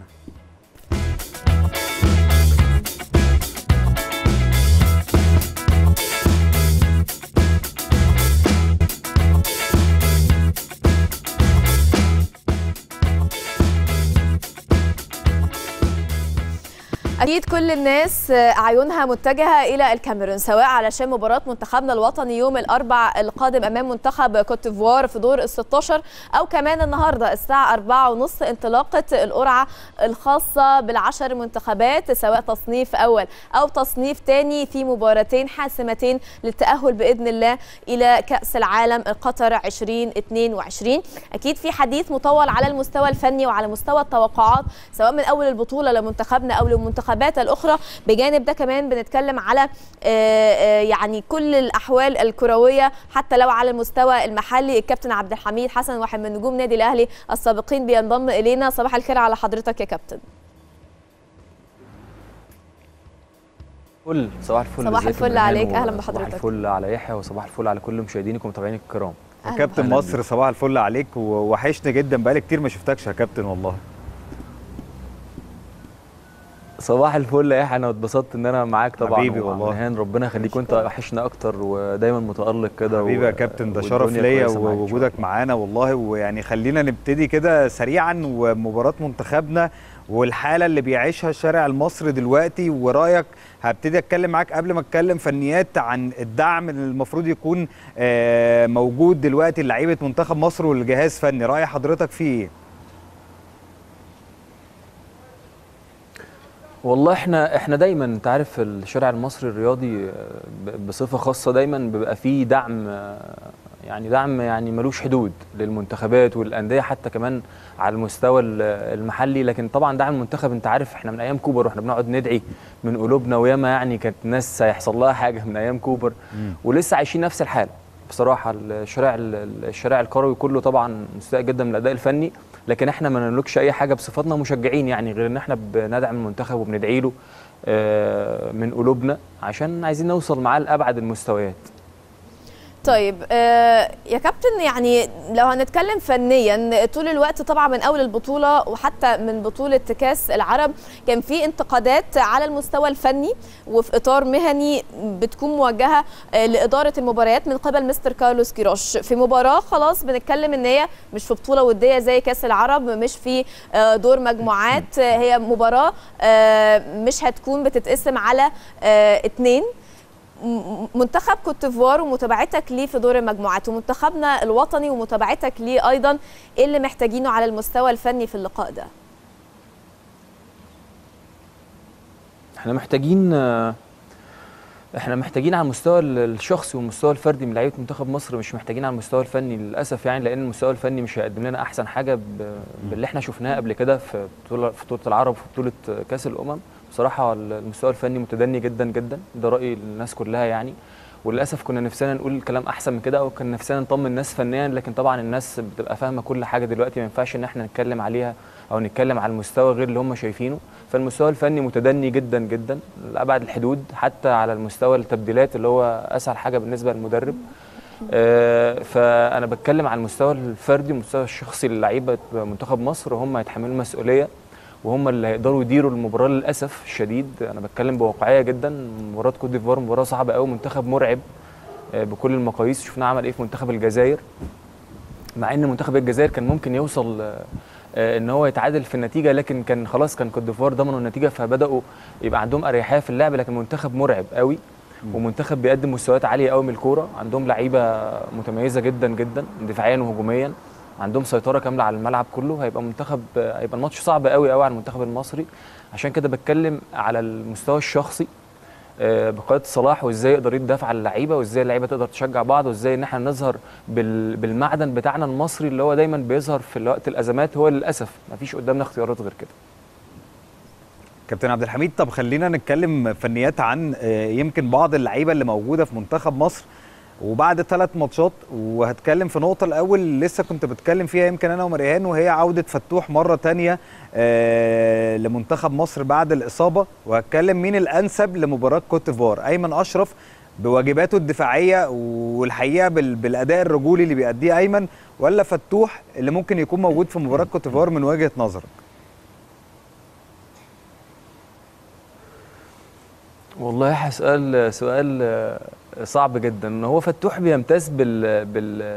اكيد كل الناس اعينها متجهه الى الكاميرون سواء علشان مباراه منتخبنا الوطني يوم الاربع القادم امام منتخب كوت ديفوار في دور ال 16 او كمان النهارده الساعه 4:30 انطلاقه القرعه الخاصه بالعشر منتخبات سواء تصنيف اول او تصنيف ثاني في مباراتين حاسمتين للتاهل باذن الله الى كاس العالم قطر 2022 اكيد في حديث مطول على المستوى الفني وعلى مستوى التوقعات سواء من اول البطوله لمنتخبنا او للمنتخبات الاخرى بجانب ده كمان بنتكلم على آه، آه، يعني كل الاحوال الكرويه حتى لو على المستوى المحلي الكابتن عبد الحميد حسن واحد من نجوم نادي الاهلي السابقين بينضم الينا صباح الخير على حضرتك يا كابتن فل صباح الفل صباح ازيك يا الفل مريان؟ عليك، أهلا وصباح بحضرتك. الفل على يحيى وصباح الفل على كل مشاهدينك ومتابعينك الكرام كابتن أهلاً مصر بيك. صباح الفل عليك ووحشني جدا بقالي كتير ما شفتكش يا كابتن والله صباح الفل يا يحيى انا اتبسطت ان انا معاك طبعا حبيبي ومع والله. نهان ربنا يخليك وانت وحشنا اكتر ودايما متالق كده حبيبي و- يا كابتن ده والدنيا شرف ليا كويسة معاك إن شاء ووجودك معانا والله ويعني خلينا نبتدي كده سريعا ومباراة منتخبنا والحالة اللي بيعيشها الشارع المصري دلوقتي ورأيك هبتدي اتكلم معاك قبل ما اتكلم فنيات عن الدعم اللي المفروض يكون آه، موجود دلوقتي لعيبة منتخب مصر والجهاز فني رأي حضرتك فيه ايه؟ والله احنا احنا دايما انت عارف الشارع المصري الرياضي آه، ب- بصفه خاصه دايما بيبقى فيه دعم آه، يعني دعم يعني ملوش حدود للمنتخبات والانديه حتى كمان على المستوى ال- المحلي لكن طبعا دعم المنتخب انت عارف احنا من ايام كوبر واحنا بنقعد ندعي من قلوبنا وياما يعني كانت ناس هيحصل لها حاجه من ايام كوبر ولسه عايشين نفس الحاله بصراحه الشارع ال- الشارع الكروي كله طبعا مستاء جدا من الاداء الفني لكن احنا ما نملكش اي حاجه بصفتنا مشجعين يعني غير ان احنا بندعم المنتخب وبندعي له آه، من قلوبنا عشان عايزين نوصل معاه لابعد المستويات طيب آه يا كابتن يعني لو هنتكلم فنيا طول الوقت طبعا من اول البطوله وحتى من بطوله كاس العرب كان في انتقادات على المستوى الفني وفي اطار مهني بتكون موجهه آه لاداره المباريات من قبل مستر كارلوس كيروش في مباراه خلاص بنتكلم ان هي مش في بطوله وديه زي كاس العرب مش في آه دور مجموعات آه هي مباراه آه مش هتكون بتتقسم على آه اتنين م- منتخب كوت ديفوار ومتابعتك ليه في دور المجموعات ومنتخبنا الوطني ومتابعتك ليه ايضا ايه اللي محتاجينه على المستوى الفني في اللقاء ده احنا محتاجين آه، احنا محتاجين على المستوى ال- الشخصي والمستوى الفردي من لعيبه منتخب مصر مش محتاجين على المستوى الفني للاسف يعني لان المستوى الفني مش هيقدم لنا احسن حاجه ب- باللي احنا شفناه قبل كده في بطوله في بطوله العرب وفي بطوله كاس الامم بصراحه ال- المستوى الفني متدني جدا جدا ده راي الناس كلها يعني وللاسف كنا نفسنا نقول كلام احسن من كده او كان نفسنا نطمن الناس فنيا لكن طبعا الناس بتبقى فاهمه كل حاجه دلوقتي ما ينفعش ان احنا نتكلم عليها او نتكلم على المستوى غير اللي هم شايفينه فالمستوى الفني متدني جدا جدا لابعد الحدود حتى على المستوى التبديلات اللي هو اسهل حاجه بالنسبه للمدرب آه، فانا بتكلم على المستوى الفردي والمستوى الشخصي للعيبه منتخب مصر هم هيتحملوا المسؤوليه وهم اللي هيقدروا يديروا المباراه للاسف الشديد انا بتكلم بواقعيه جدا مباراه كوت ديفوار مباراه صعبه قوي منتخب مرعب آه، بكل المقاييس شفنا عمل ايه في منتخب الجزائر مع ان منتخب الجزائر كان ممكن يوصل آه، آه، ان هو يتعادل في النتيجه لكن كان خلاص كان كوت ديفوار ضمنوا النتيجه فبداوا يبقى عندهم اريحيه في اللعب لكن منتخب مرعب قوي ومنتخب بيقدم مستويات عاليه قوي من الكوره عندهم لعيبه متميزه جدا جدا دفاعيا وهجوميا عندهم سيطره كامله على الملعب كله هيبقى منتخب هيبقى الماتش صعب قوي قوي على المنتخب المصري عشان كده بتكلم على المستوى الشخصي آه، بقياده صلاح وازاي يقدر يدافع على اللعيبه وازاي اللعيبه تقدر تشجع بعض وازاي ان احنا نظهر بال- بالمعدن بتاعنا المصري اللي هو دايما بيظهر في وقت الازمات هو للاسف ما فيش قدامنا اختيارات غير كده كابتن عبد الحميد طب خلينا نتكلم فنيات عن آه، يمكن بعض اللعيبه اللي موجوده في منتخب مصر وبعد ثلاث ماتشات وهتكلم في نقطة الأول لسه كنت بتكلم فيها يمكن أنا ومريهان وهي عودة فتوح مرة تانية آه لمنتخب مصر بعد الإصابة وهتكلم مين الأنسب لمباراة كوت ديفوار أيمن أشرف بواجباته الدفاعية والحقيقة بال- بالأداء الرجولي اللي بيأديه أيمن ولا فتوح اللي ممكن يكون موجود في مباراة كوت ديفوار من وجهة نظرك والله هسأل سؤال آه، صعب جدا هو فتوح بيمتاز بال بال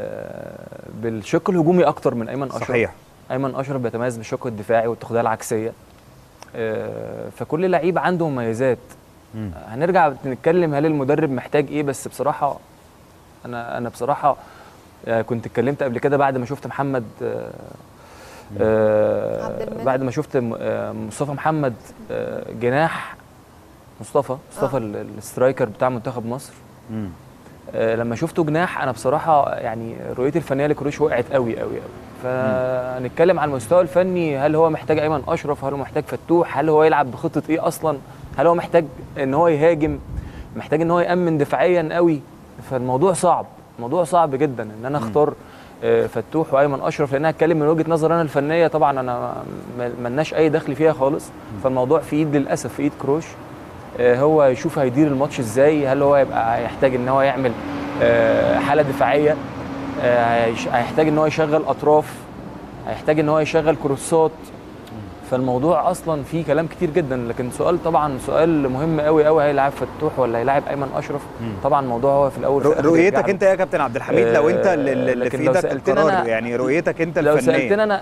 بالشق الهجومي اكتر من ايمن اشرف صحيح. ايمن اشرف بيتميز بالشق الدفاعي والتغذيه العكسيه آه، فكل لعيب عنده مميزات هنرجع نتكلم هل المدرب محتاج ايه بس بصراحه انا انا بصراحه آه، كنت اتكلمت قبل كده بعد ما شفت محمد آه، آه، بعد ما شفت م- آه، مصطفى محمد آه، جناح مصطفى مصطفى ال- السترايكر بتاع منتخب مصر آه، لما شفته جناح انا بصراحه يعني رؤيتي الفنيه لكروش وقعت قوي قوي قوي فنتكلم عن المستوى الفني هل هو محتاج ايمن اشرف هل هو محتاج فتوح هل هو يلعب بخطه ايه اصلا هل هو محتاج ان هو يهاجم محتاج ان هو يامن دفاعيا قوي فالموضوع صعب الموضوع صعب جدا ان انا اختار آه، فتوح وايمن اشرف لان انا هتكلم من وجهه نظر انا الفنيه طبعا انا ما- ملناش اي دخل فيها خالص فالموضوع في ايد للاسف في ايد كروش آه، هو يشوف هيدير الماتش ازاي هل هو يبقى هيحتاج ان هو يعمل آه، حاله دفاعيه آه، هيش- هيحتاج ان هو يشغل اطراف هيحتاج ان هو يشغل كروسات فالموضوع اصلا فيه كلام كتير جدا لكن سؤال طبعا سؤال مهم قوي قوي هيلاعب فتوح ولا هيلاعب ايمن اشرف طبعا الموضوع هو في الاول رو- وفي الآخر رؤيتك يرجع له. انت يا كابتن عبد الحميد لو انت آه، اللي اللي في لكن لو ايدك سألتني القرار أنا- يعني رؤيتك انت لو الفنيه سالتني انا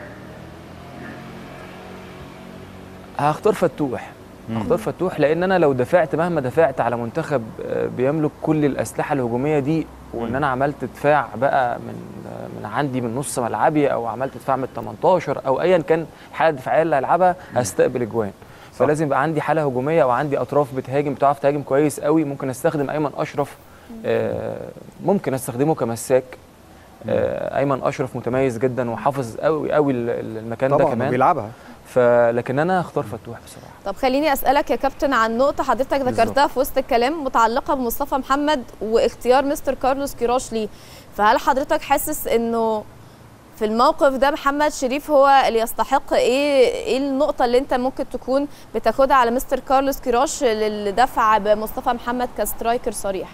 هختار فتوح هختار فتوح لان انا لو دفعت مهما دفعت على منتخب آه، بيملك كل الاسلحه الهجوميه دي وان انا عملت دفاع بقى من آه، من عندي من نص ملعبي او عملت دفاع من ال 18 او ايا كان الحاله الدفاعيه اللي هلعبها هستقبل اجوان فلازم يبقى عندي حاله هجوميه او عندي اطراف بتهاجم بتعرف تهاجم كويس قوي ممكن استخدم ايمن اشرف آه، ممكن استخدمه كمساك آه، ايمن اشرف متميز جدا وحافظ قوي قوي ال- ال- المكان ده طبعا كمان بيلعبها فلكن انا هختار فتوح بصراحه طب خليني اسالك يا كابتن عن نقطه حضرتك ذكرتها في وسط الكلام متعلقه بمصطفى محمد واختيار مستر كارلوس كيروش ليه فهل حضرتك حاسس انه في الموقف ده محمد شريف هو اللي يستحق ايه ايه النقطه اللي انت ممكن تكون بتاخدها على مستر كارلوس كيروش للدفع بمصطفى محمد كسترايكر صريح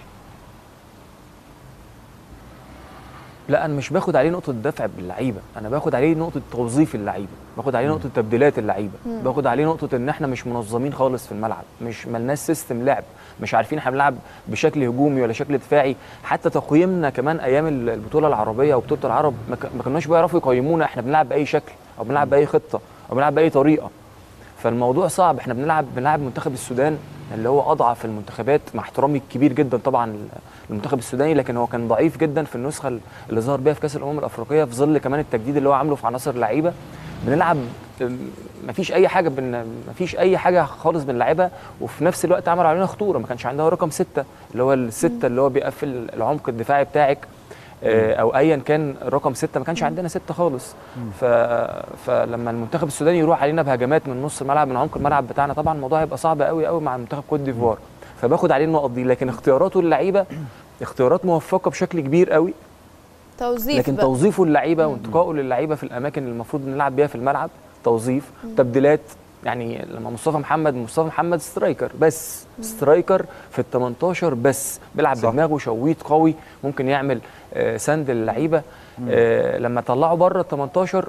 لا انا مش باخد عليه نقطه دفع باللعيبه انا باخد عليه نقطه توظيف اللعيبه باخد عليه نقطه تبديلات اللعيبه مم. باخد عليه نقطه ان احنا مش منظمين خالص في الملعب مش ملناش سيستم لعب مش عارفين احنا بنلعب بشكل هجومي ولا شكل دفاعي حتى تقييمنا كمان ايام البطوله العربيه وبطوله العرب ما ك- ما كناش بيعرفوا يقيمونا احنا بنلعب باي شكل او بنلعب باي خطه او بنلعب باي طريقه فالموضوع صعب احنا بنلعب بنلعب منتخب السودان اللي هو اضعف المنتخبات مع احترامي الكبير جدا طبعا للمنتخب السوداني لكن هو كان ضعيف جدا في النسخه اللي ظهر بيها في كاس الامم الافريقيه في ظل كمان التجديد اللي هو عامله في عناصر اللعيبه بنلعب ام، مفيش اي حاجه بن... مفيش اي حاجه خالص بنلعبها وفي نفس الوقت عملوا علينا خطوره ما كانش عندها رقم ستة اللي هو الستة اللي هو بيقفل العمق الدفاعي بتاعك آه، او ايا كان رقم ستة ما كانش عندنا ستة خالص ف... فلما المنتخب السوداني يروح علينا بهجمات من نص الملعب من عمق الملعب بتاعنا طبعا الموضوع هيبقى صعب قوي قوي مع منتخب كوت ديفوار فباخد عليه النقط دي لكن اختياراته للعيبه اختيارات موفقه بشكل كبير قوي توظيف لكن بقى. توظيفه للعيبه وانتقائه للعيبه في الاماكن اللي المفروض نلعب بيها في الملعب توظيف تبديلات يعني لما مصطفى محمد مصطفى محمد سترايكر بس سترايكر في ال 18 بس بيلعب صح. بدماغه شويت قوي ممكن يعمل آه، سند للعيبه آه، لما طلعه بره ال 18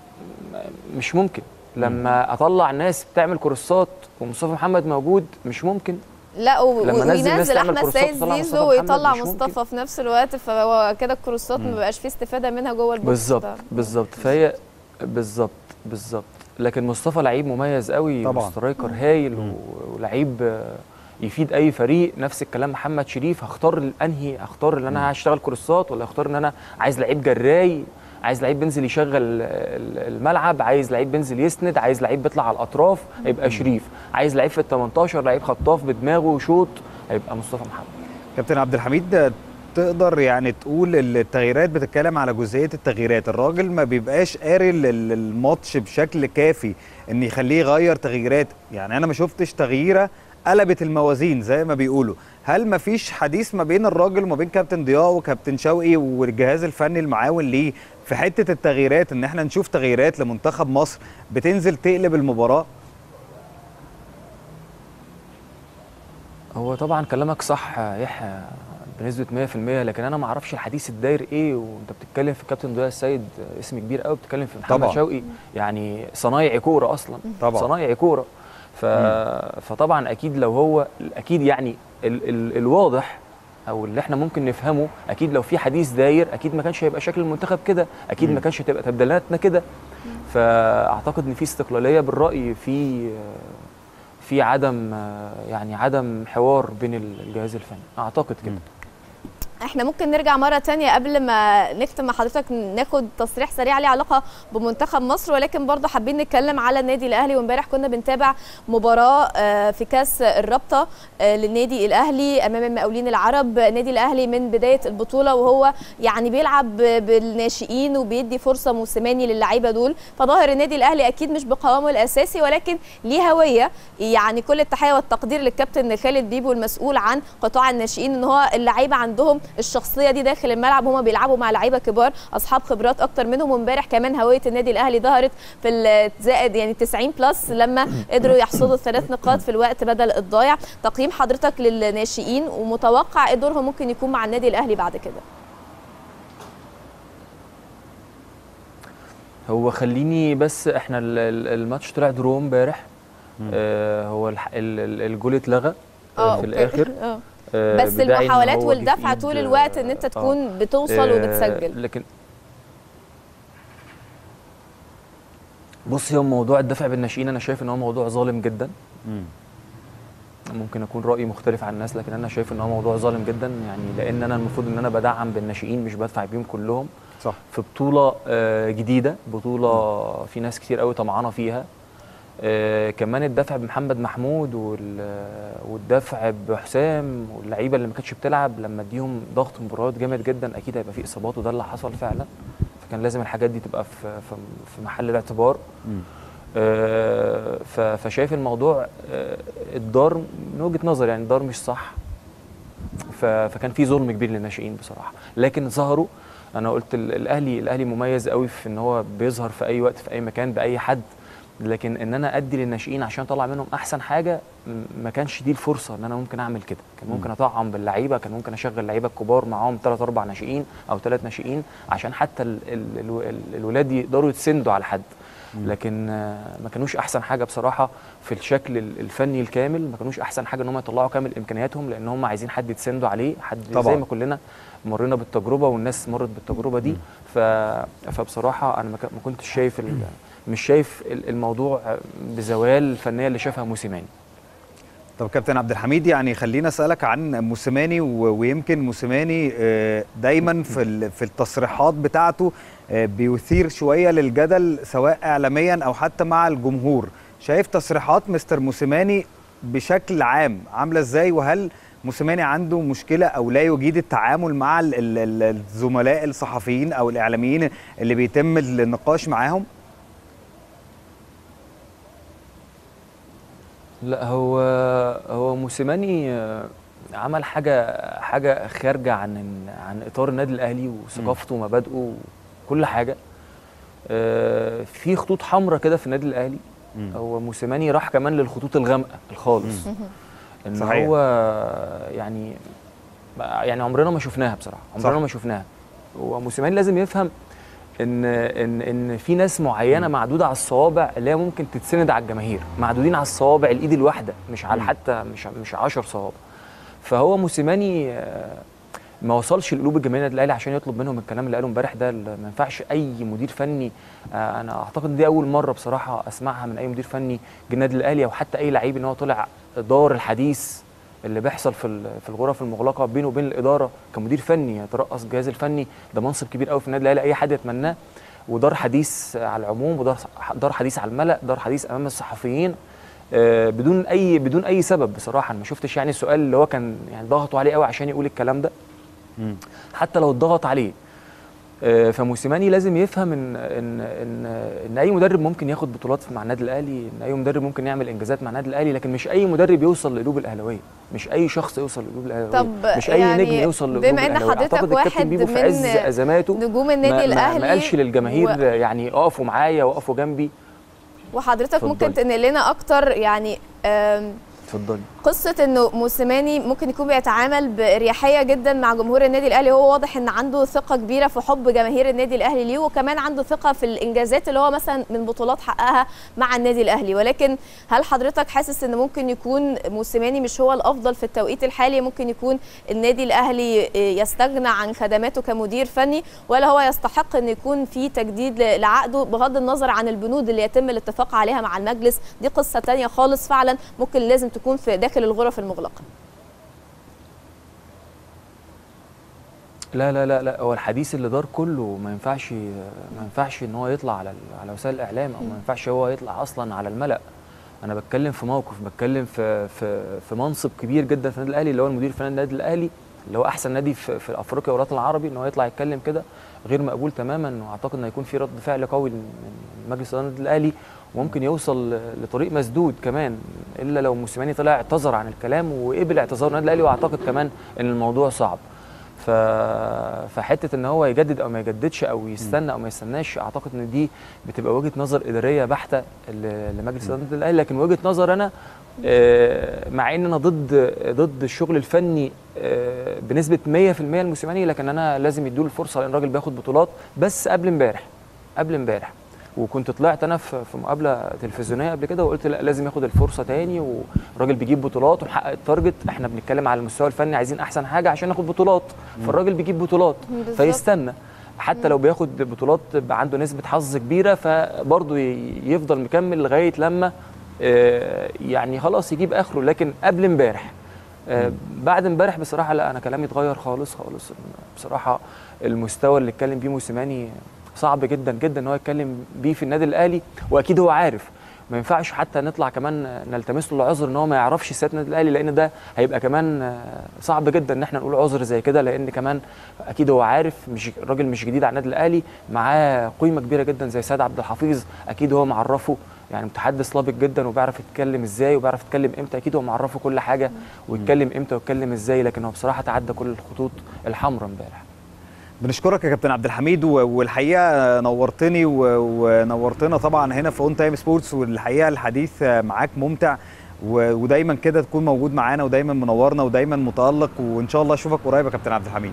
مش ممكن لما اطلع ناس بتعمل كورسات ومصطفى محمد موجود مش ممكن لا و- لما نزل ناس وينزل تعمل احمد كورسات سيد وطلع مصطفى زيزو محمد ويطلع مش ممكن. مصطفى في نفس الوقت فهو كده الكورسات ما بقاش فيه استفاده منها جوه البوكس بالظبط ده. بالظبط فهي بالظبط بالظبط لكن مصطفى لعيب مميز قوي طبعاً. وسترايكر هايل و- ولعيب آه، يفيد اي فريق نفس الكلام محمد شريف هختار الانهي هختار ان انا هشتغل كورسات ولا هختار ان انا عايز لعيب جراي عايز لعيب بينزل يشغل ال- الملعب عايز لعيب بينزل يسند عايز لعيب بيطلع على الاطراف هيبقى شريف عايز لعيب في ال 18 لعيب خطاف بدماغه وشوط هيبقى مصطفى محمد كابتن عبد الحميد تقدر يعني تقول التغييرات بتتكلم على جزئيه التغييرات الراجل ما بيبقاش قاري ال- الماتش بشكل كافي ان يخليه يغير تغييرات يعني انا ما شفتش تغييره قلبت الموازين زي ما بيقولوا هل ما فيش حديث ما بين الراجل وما بين كابتن ضياء وكابتن شوقي والجهاز الفني المعاون ليه في حته التغييرات ان احنا نشوف تغييرات لمنتخب مصر بتنزل تقلب المباراه هو طبعا كلامك صح يا يحيى بنسبه 100% لكن انا ما اعرفش الحديث الداير ايه وانت بتتكلم في الكابتن ضياء السيد اسم كبير قوي بتتكلم في محمد طبعاً. شوقي يعني صنايعي كوره اصلا طبعاً. صنايعي كوره ف... فطبعا اكيد لو هو اكيد يعني ال... ال... الواضح او اللي احنا ممكن نفهمه اكيد لو في حديث داير اكيد ما كانش هيبقى شكل المنتخب كده اكيد ما كانش هتبقى تبديلاتنا كده فاعتقد ان في استقلاليه بالراي في في عدم يعني عدم حوار بين الجهاز الفني اعتقد كده احنا ممكن نرجع مره تانية قبل ما نختم مع حضرتك ناخد تصريح سريع ليه علاقه بمنتخب مصر ولكن برضه حابين نتكلم على النادي الاهلي وامبارح كنا بنتابع مباراه آه، في كاس الرابطه آه، للنادي الاهلي امام المقاولين العرب النادي الاهلي من بدايه البطوله وهو يعني بيلعب ب- بالناشئين وبيدي فرصه موسيماني للعيبه دول فظاهر النادي الاهلي اكيد مش بقوامه الاساسي ولكن ليه هويه يعني كل التحيه والتقدير للكابتن خالد بيبو المسؤول عن قطاع الناشئين ان هو اللعيبه عندهم الشخصيه دي داخل الملعب هم بيلعبوا مع لعيبه كبار اصحاب خبرات اكتر منهم وامبارح كمان هويه النادي الاهلي ظهرت في الزائد يعني 90 بلس لما قدروا يحصدوا الثلاث نقاط في الوقت بدل الضايع تقييم حضرتك للناشئين ومتوقع ايه دورهم ممكن يكون مع النادي الاهلي بعد كده هو خليني بس احنا ال- ال- الماتش طلع درو امبارح آه هو الح- ال- ال- الجول اتلغى اه في أوكي. الاخر اه آه، بس بداعي إن المحاولات هو جه والدفع في طول إيد، الوقت ان انت آه، تكون بتوصل آه، وبتسجل لكن بصي هو موضوع الدفع بالناشئين انا شايف ان هو موضوع ظالم جدا ممكن اكون رايي مختلف عن الناس لكن انا شايف ان هو موضوع ظالم جدا يعني لان انا المفروض ان انا بدعم بالناشئين مش بدفع بيهم كلهم صح في بطوله آه، جديده بطوله في ناس كتير قوي طمعانه فيها آه، كمان الدفع بمحمد محمود وال- والدفع بحسام واللعيبه اللي ما كانتش بتلعب لما اديهم ضغط مباريات جامد جدا اكيد هيبقى في اصابات وده اللي حصل فعلا فكان لازم الحاجات دي تبقى في في في محل الاعتبار آه، ف- فشايف الموضوع آه، الدار من وجهه نظري يعني الدار مش صح ف- فكان في ظلم كبير للناشئين بصراحه لكن ظهروا انا قلت ال- الاهلي الاهلي مميز قوي في ان هو بيظهر في اي وقت في اي مكان باي حد لكن ان انا ادي للناشئين عشان اطلع منهم احسن حاجه م- ما كانش دي الفرصه ان انا ممكن اعمل كده كان ممكن اطعم باللعيبه كان ممكن اشغل لعيبه الكبار معاهم ثلاث اربع ناشئين او ثلاث ناشئين عشان حتى ال ال ال ال الولاد يقدروا يتسندوا على حد لكن آه، ما كانوش احسن حاجه بصراحه في الشكل ال- الفني الكامل ما كانوش احسن حاجه ان هم يطلعوا كامل امكانياتهم لان هم عايزين حد يتسندوا عليه حد طبعاً. زي ما كلنا مرينا بالتجربه والناس مرت بالتجربه دي ف... فبصراحه انا ما ك- ما كنتش شايف ال... مش شايف ال- الموضوع بزوال الفنيه اللي شافها موسيماني طب كابتن عبد الحميد يعني خلينا اسالك عن موسيماني و- ويمكن موسيماني آه، دايما في ال- في التصريحات بتاعته آه، بيثير شويه للجدل سواء اعلاميا او حتى مع الجمهور شايف تصريحات مستر موسيماني بشكل عام عامله ازاي وهل موسيماني عنده مشكله او لا يجيد التعامل مع ال- ال- ال- الزملاء الصحفيين او الاعلاميين اللي بيتم النقاش معاهم لا هو هو موسيماني آه، عمل حاجه حاجه خارجه عن عن اطار النادي الاهلي وثقافته ومبادئه وكل حاجه آه، في خطوط حمراء كده في النادي الاهلي هو موسيماني راح كمان للخطوط الغامقه الخالص ان صحيح. هو يعني يعني عمرنا ما شفناها بصراحه عمرنا صح. ما شفناها هو موسيماني لازم يفهم ان ان ان في ناس معينه معدوده على الصوابع اللي هي ممكن تتسند على الجماهير معدودين على الصوابع الايد الواحده مش على حتى مش مش 10 صوابع فهو موسيماني آه، ما وصلش لقلوب الجماهير النادي الاهلي عشان يطلب منهم الكلام اللي قاله امبارح ده اللي ما ينفعش اي مدير فني آه، انا اعتقد دي اول مره بصراحه اسمعها من اي مدير فني جه النادي الاهلي او حتى اي لعيب ان هو طلع دار الحديث اللي بيحصل في ال- في الغرف المغلقه بينه وبين الاداره كمدير فني يترأس الجهاز الفني ده منصب كبير قوي في النادي الاهلي اي حد يتمناه ودار حديث على العموم ودار دار حديث على الملأ دار حديث امام الصحفيين آه، بدون اي بدون اي سبب بصراحه انا ما شفتش يعني السؤال اللي هو كان يعني ضغطوا عليه قوي عشان يقول الكلام ده حتى لو اتضغط عليه آه، فموسيماني لازم يفهم ان ان ان ان اي مدرب ممكن ياخد بطولات مع النادي الاهلي ان اي مدرب ممكن يعمل انجازات مع النادي الاهلي لكن مش اي مدرب يوصل لقلوب الاهلاويه مش اي شخص يوصل لقلوب الاهلاويه طب مش اي يعني نجم يوصل لقلوب بما ان الاهلاويه حضرتك اعتقد واحد الكابتن بيبو في من عز ازماته نجوم النادي ما- ما- الاهلي ما قالش للجماهير و- يعني اقفوا معايا وقفوا جنبي وحضرتك ممكن اتفضلي. تنقل لنا اكتر يعني آم، اتفضلي قصه انه موسيماني ممكن يكون بيتعامل باريحيه جدا مع جمهور النادي الاهلي هو واضح ان عنده ثقه كبيره في حب جماهير النادي الاهلي ليه وكمان عنده ثقه في الانجازات اللي هو مثلا من بطولات حققها مع النادي الاهلي ولكن هل حضرتك حاسس ان ممكن يكون موسيماني مش هو الافضل في التوقيت الحالي ممكن يكون النادي الاهلي يستغنى عن خدماته كمدير فني ولا هو يستحق ان يكون في تجديد ل- لعقده بغض النظر عن البنود اللي يتم الاتفاق عليها مع المجلس دي قصه تانية خالص فعلا ممكن لازم تكون في داخل الغرف المغلقه لا لا لا لا هو الحديث اللي دار كله ما ينفعش ما ينفعش ان هو يطلع على ال- على وسائل الاعلام او ما ينفعش هو يطلع اصلا على الملأ انا بتكلم في موقف بتكلم في في في منصب كبير جدا في النادي الاهلي اللي هو المدير الفني للنادي الاهلي اللي هو احسن نادي في, في افريقيا والوطن العربي ان هو يطلع يتكلم كده غير مقبول تماما واعتقد ان هيكون في رد فعل قوي من مجلس اداره النادي الاهلي وممكن يوصل لطريق مسدود كمان الا لو موسيماني طلع اعتذر عن الكلام وقبل اعتذار النادي الاهلي واعتقد كمان ان الموضوع صعب ف... فحته ان هو يجدد او ما يجددش او يستنى او ما يستناش اعتقد ان دي بتبقى وجهه نظر اداريه بحته ل- لمجلس اداره النادي الاهلي لكن وجهه نظر انا آه، مع ان انا ضد ضد الشغل الفني آه، بنسبه 100% الموسيماني لكن انا لازم يدوا الفرصه لان الراجل بياخد بطولات بس قبل امبارح قبل امبارح وكنت طلعت انا في في مقابله تلفزيونيه قبل كده وقلت لا لازم ياخد الفرصه تاني والراجل بيجيب بطولات ومحقق التارجت احنا بنتكلم على المستوى الفني عايزين احسن حاجه عشان ناخد بطولات فالراجل بيجيب بطولات بالظبط. فيستنى حتى لو بياخد بطولات بقى عنده نسبه حظ كبيره فبرضه ي- يفضل مكمل لغايه لما آه، يعني خلاص يجيب اخره لكن قبل امبارح آه، بعد امبارح بصراحه لا انا كلامي اتغير خالص خالص بصراحه المستوى اللي اتكلم بيه موسيماني صعب جدا جدا ان هو يتكلم بيه في النادي الاهلي واكيد هو عارف ما ينفعش حتى نطلع كمان نلتمس له العذر ان هو ما يعرفش سياسه النادي الاهلي لان ده هيبقى كمان آه، صعب جدا ان احنا نقول عذر زي كده لان كمان اكيد هو عارف مش الراجل مش جديد على النادي الاهلي معاه قيمه كبيره جدا زي سيد عبد الحفيظ اكيد هو معرفه يعني متحدث لابق جدا وبيعرف يتكلم ازاي وبيعرف يتكلم امتى اكيد هو معرفه كل حاجه ويتكلم امتى ويتكلم ازاي لكن هو بصراحه تعدى كل الخطوط الحمراء امبارح بنشكرك يا كابتن عبد الحميد و- والحقيقه نورتني و- ونورتنا طبعا هنا في اون تايم سبورتس والحقيقه الحديث معاك ممتع و- ودايما كده تكون موجود معانا ودايما منورنا ودايما متالق وان شاء الله اشوفك قريب يا كابتن عبد الحميد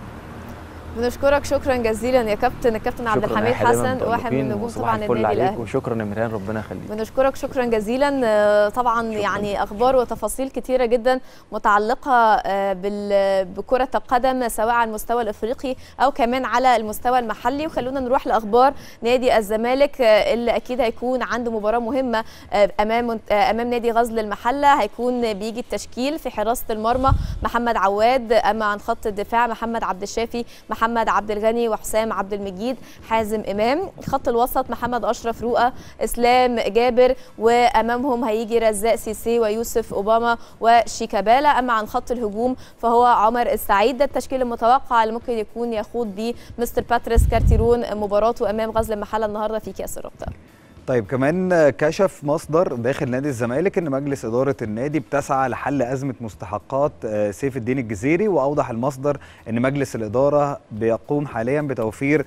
بنشكرك شكرا جزيلا يا كابتن الكابتن عبد شكراً، الحميد إحنا دايماً حسن واحد من متألقين نجوم وصباح طبعا الفل النادي عليك الاهلي وشكرا يا ميران ربنا يخليك بنشكرك شكرا جزيلا آه، طبعا يعني اخبار وتفاصيل كتيره جدا متعلقه آه، بال- بكره القدم سواء على المستوى الافريقي او كمان على المستوى المحلي وخلونا نروح لاخبار نادي الزمالك آه، اللي اكيد هيكون عنده مباراه مهمه آه، امام آه، امام نادي غزل المحله هيكون بيجي التشكيل في حراسه المرمى محمد عواد اما عن خط الدفاع محمد عبد الشافي محمد عبد الغني وحسام عبد المجيد حازم امام خط الوسط محمد اشرف رؤى اسلام جابر وامامهم هيجي رزاق سيسي ويوسف اوباما وشيكابالا اما عن خط الهجوم فهو عمر السعيد ده التشكيل المتوقع اللي ممكن يكون يخوض بيه مستر باتريس كارتيرون مباراته امام غزل المحله النهارده في كاس الرابطه طيب كمان كشف مصدر داخل نادي الزمالك ان مجلس اداره النادي بتسعى لحل ازمه مستحقات آه، سيف الدين الجزيري واوضح المصدر ان مجلس الاداره بيقوم حاليا بتوفير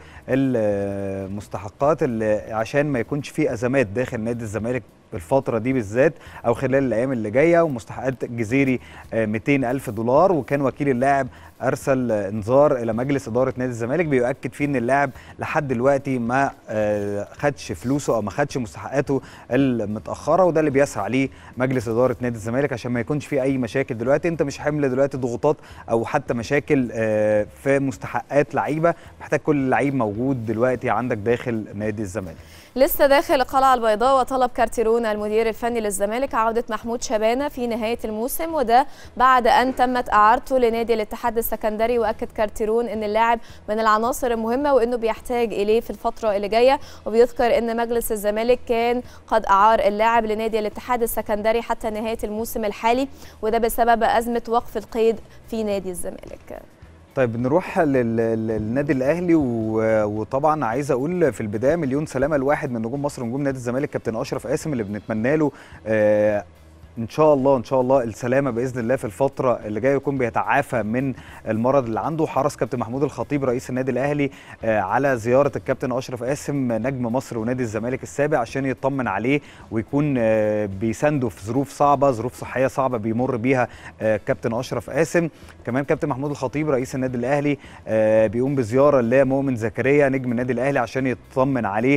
المستحقات اللي عشان ما يكونش في ازمات داخل نادي الزمالك الفترة دي بالذات أو خلال الأيام اللي جاية ومستحقات الجزيري 200 ألف دولار وكان وكيل اللاعب أرسل آه، إنذار إلى مجلس إدارة نادي الزمالك بيؤكد فيه إن اللاعب لحد دلوقتي ما آه، خدش فلوسه أو ما خدش مستحقاته المتأخرة وده اللي بيسعى ليه مجلس إدارة نادي الزمالك عشان ما يكونش في أي مشاكل دلوقتي أنت مش حمل دلوقتي ضغوطات أو حتى مشاكل آه، في مستحقات لعيبة محتاج كل لعيب موجود دلوقتي عندك داخل نادي الزمالك لسه داخل القلعة البيضاء وطلب كارتيرون المدير الفني للزمالك عودة محمود شبانة في نهاية الموسم وده بعد أن تمت إعارته لنادي الاتحاد السكندري وأكد كارتيرون أن اللاعب من العناصر المهمة وأنه بيحتاج إليه في الفترة اللي جاية وبيذكر أن مجلس الزمالك كان قد أعار اللاعب لنادي الاتحاد السكندري حتى نهاية الموسم الحالي وده بسبب أزمة وقف القيد في نادي الزمالك طيب نروح لل- للنادي الاهلي و- وطبعا عايز اقول في البدايه مليون سلامه لواحد من نجوم مصر ونجوم نادي الزمالك كابتن اشرف قاسم اللي بنتمنى له آه، ان شاء الله ان شاء الله السلامه باذن الله في الفتره اللي جايه يكون بيتعافى من المرض اللي عنده حرص كابتن محمود الخطيب رئيس النادي الاهلي آه، على زياره الكابتن اشرف قاسم نجم مصر ونادي الزمالك السابع عشان يطمن عليه ويكون آه، بيسانده في ظروف صعبه ظروف صحيه صعبه بيمر بيها آه، كابتن اشرف قاسم كمان كابتن محمود الخطيب رئيس النادي الاهلي آه، بيقوم بزياره لمؤمن زكريا نجم النادي الاهلي عشان يطمن عليه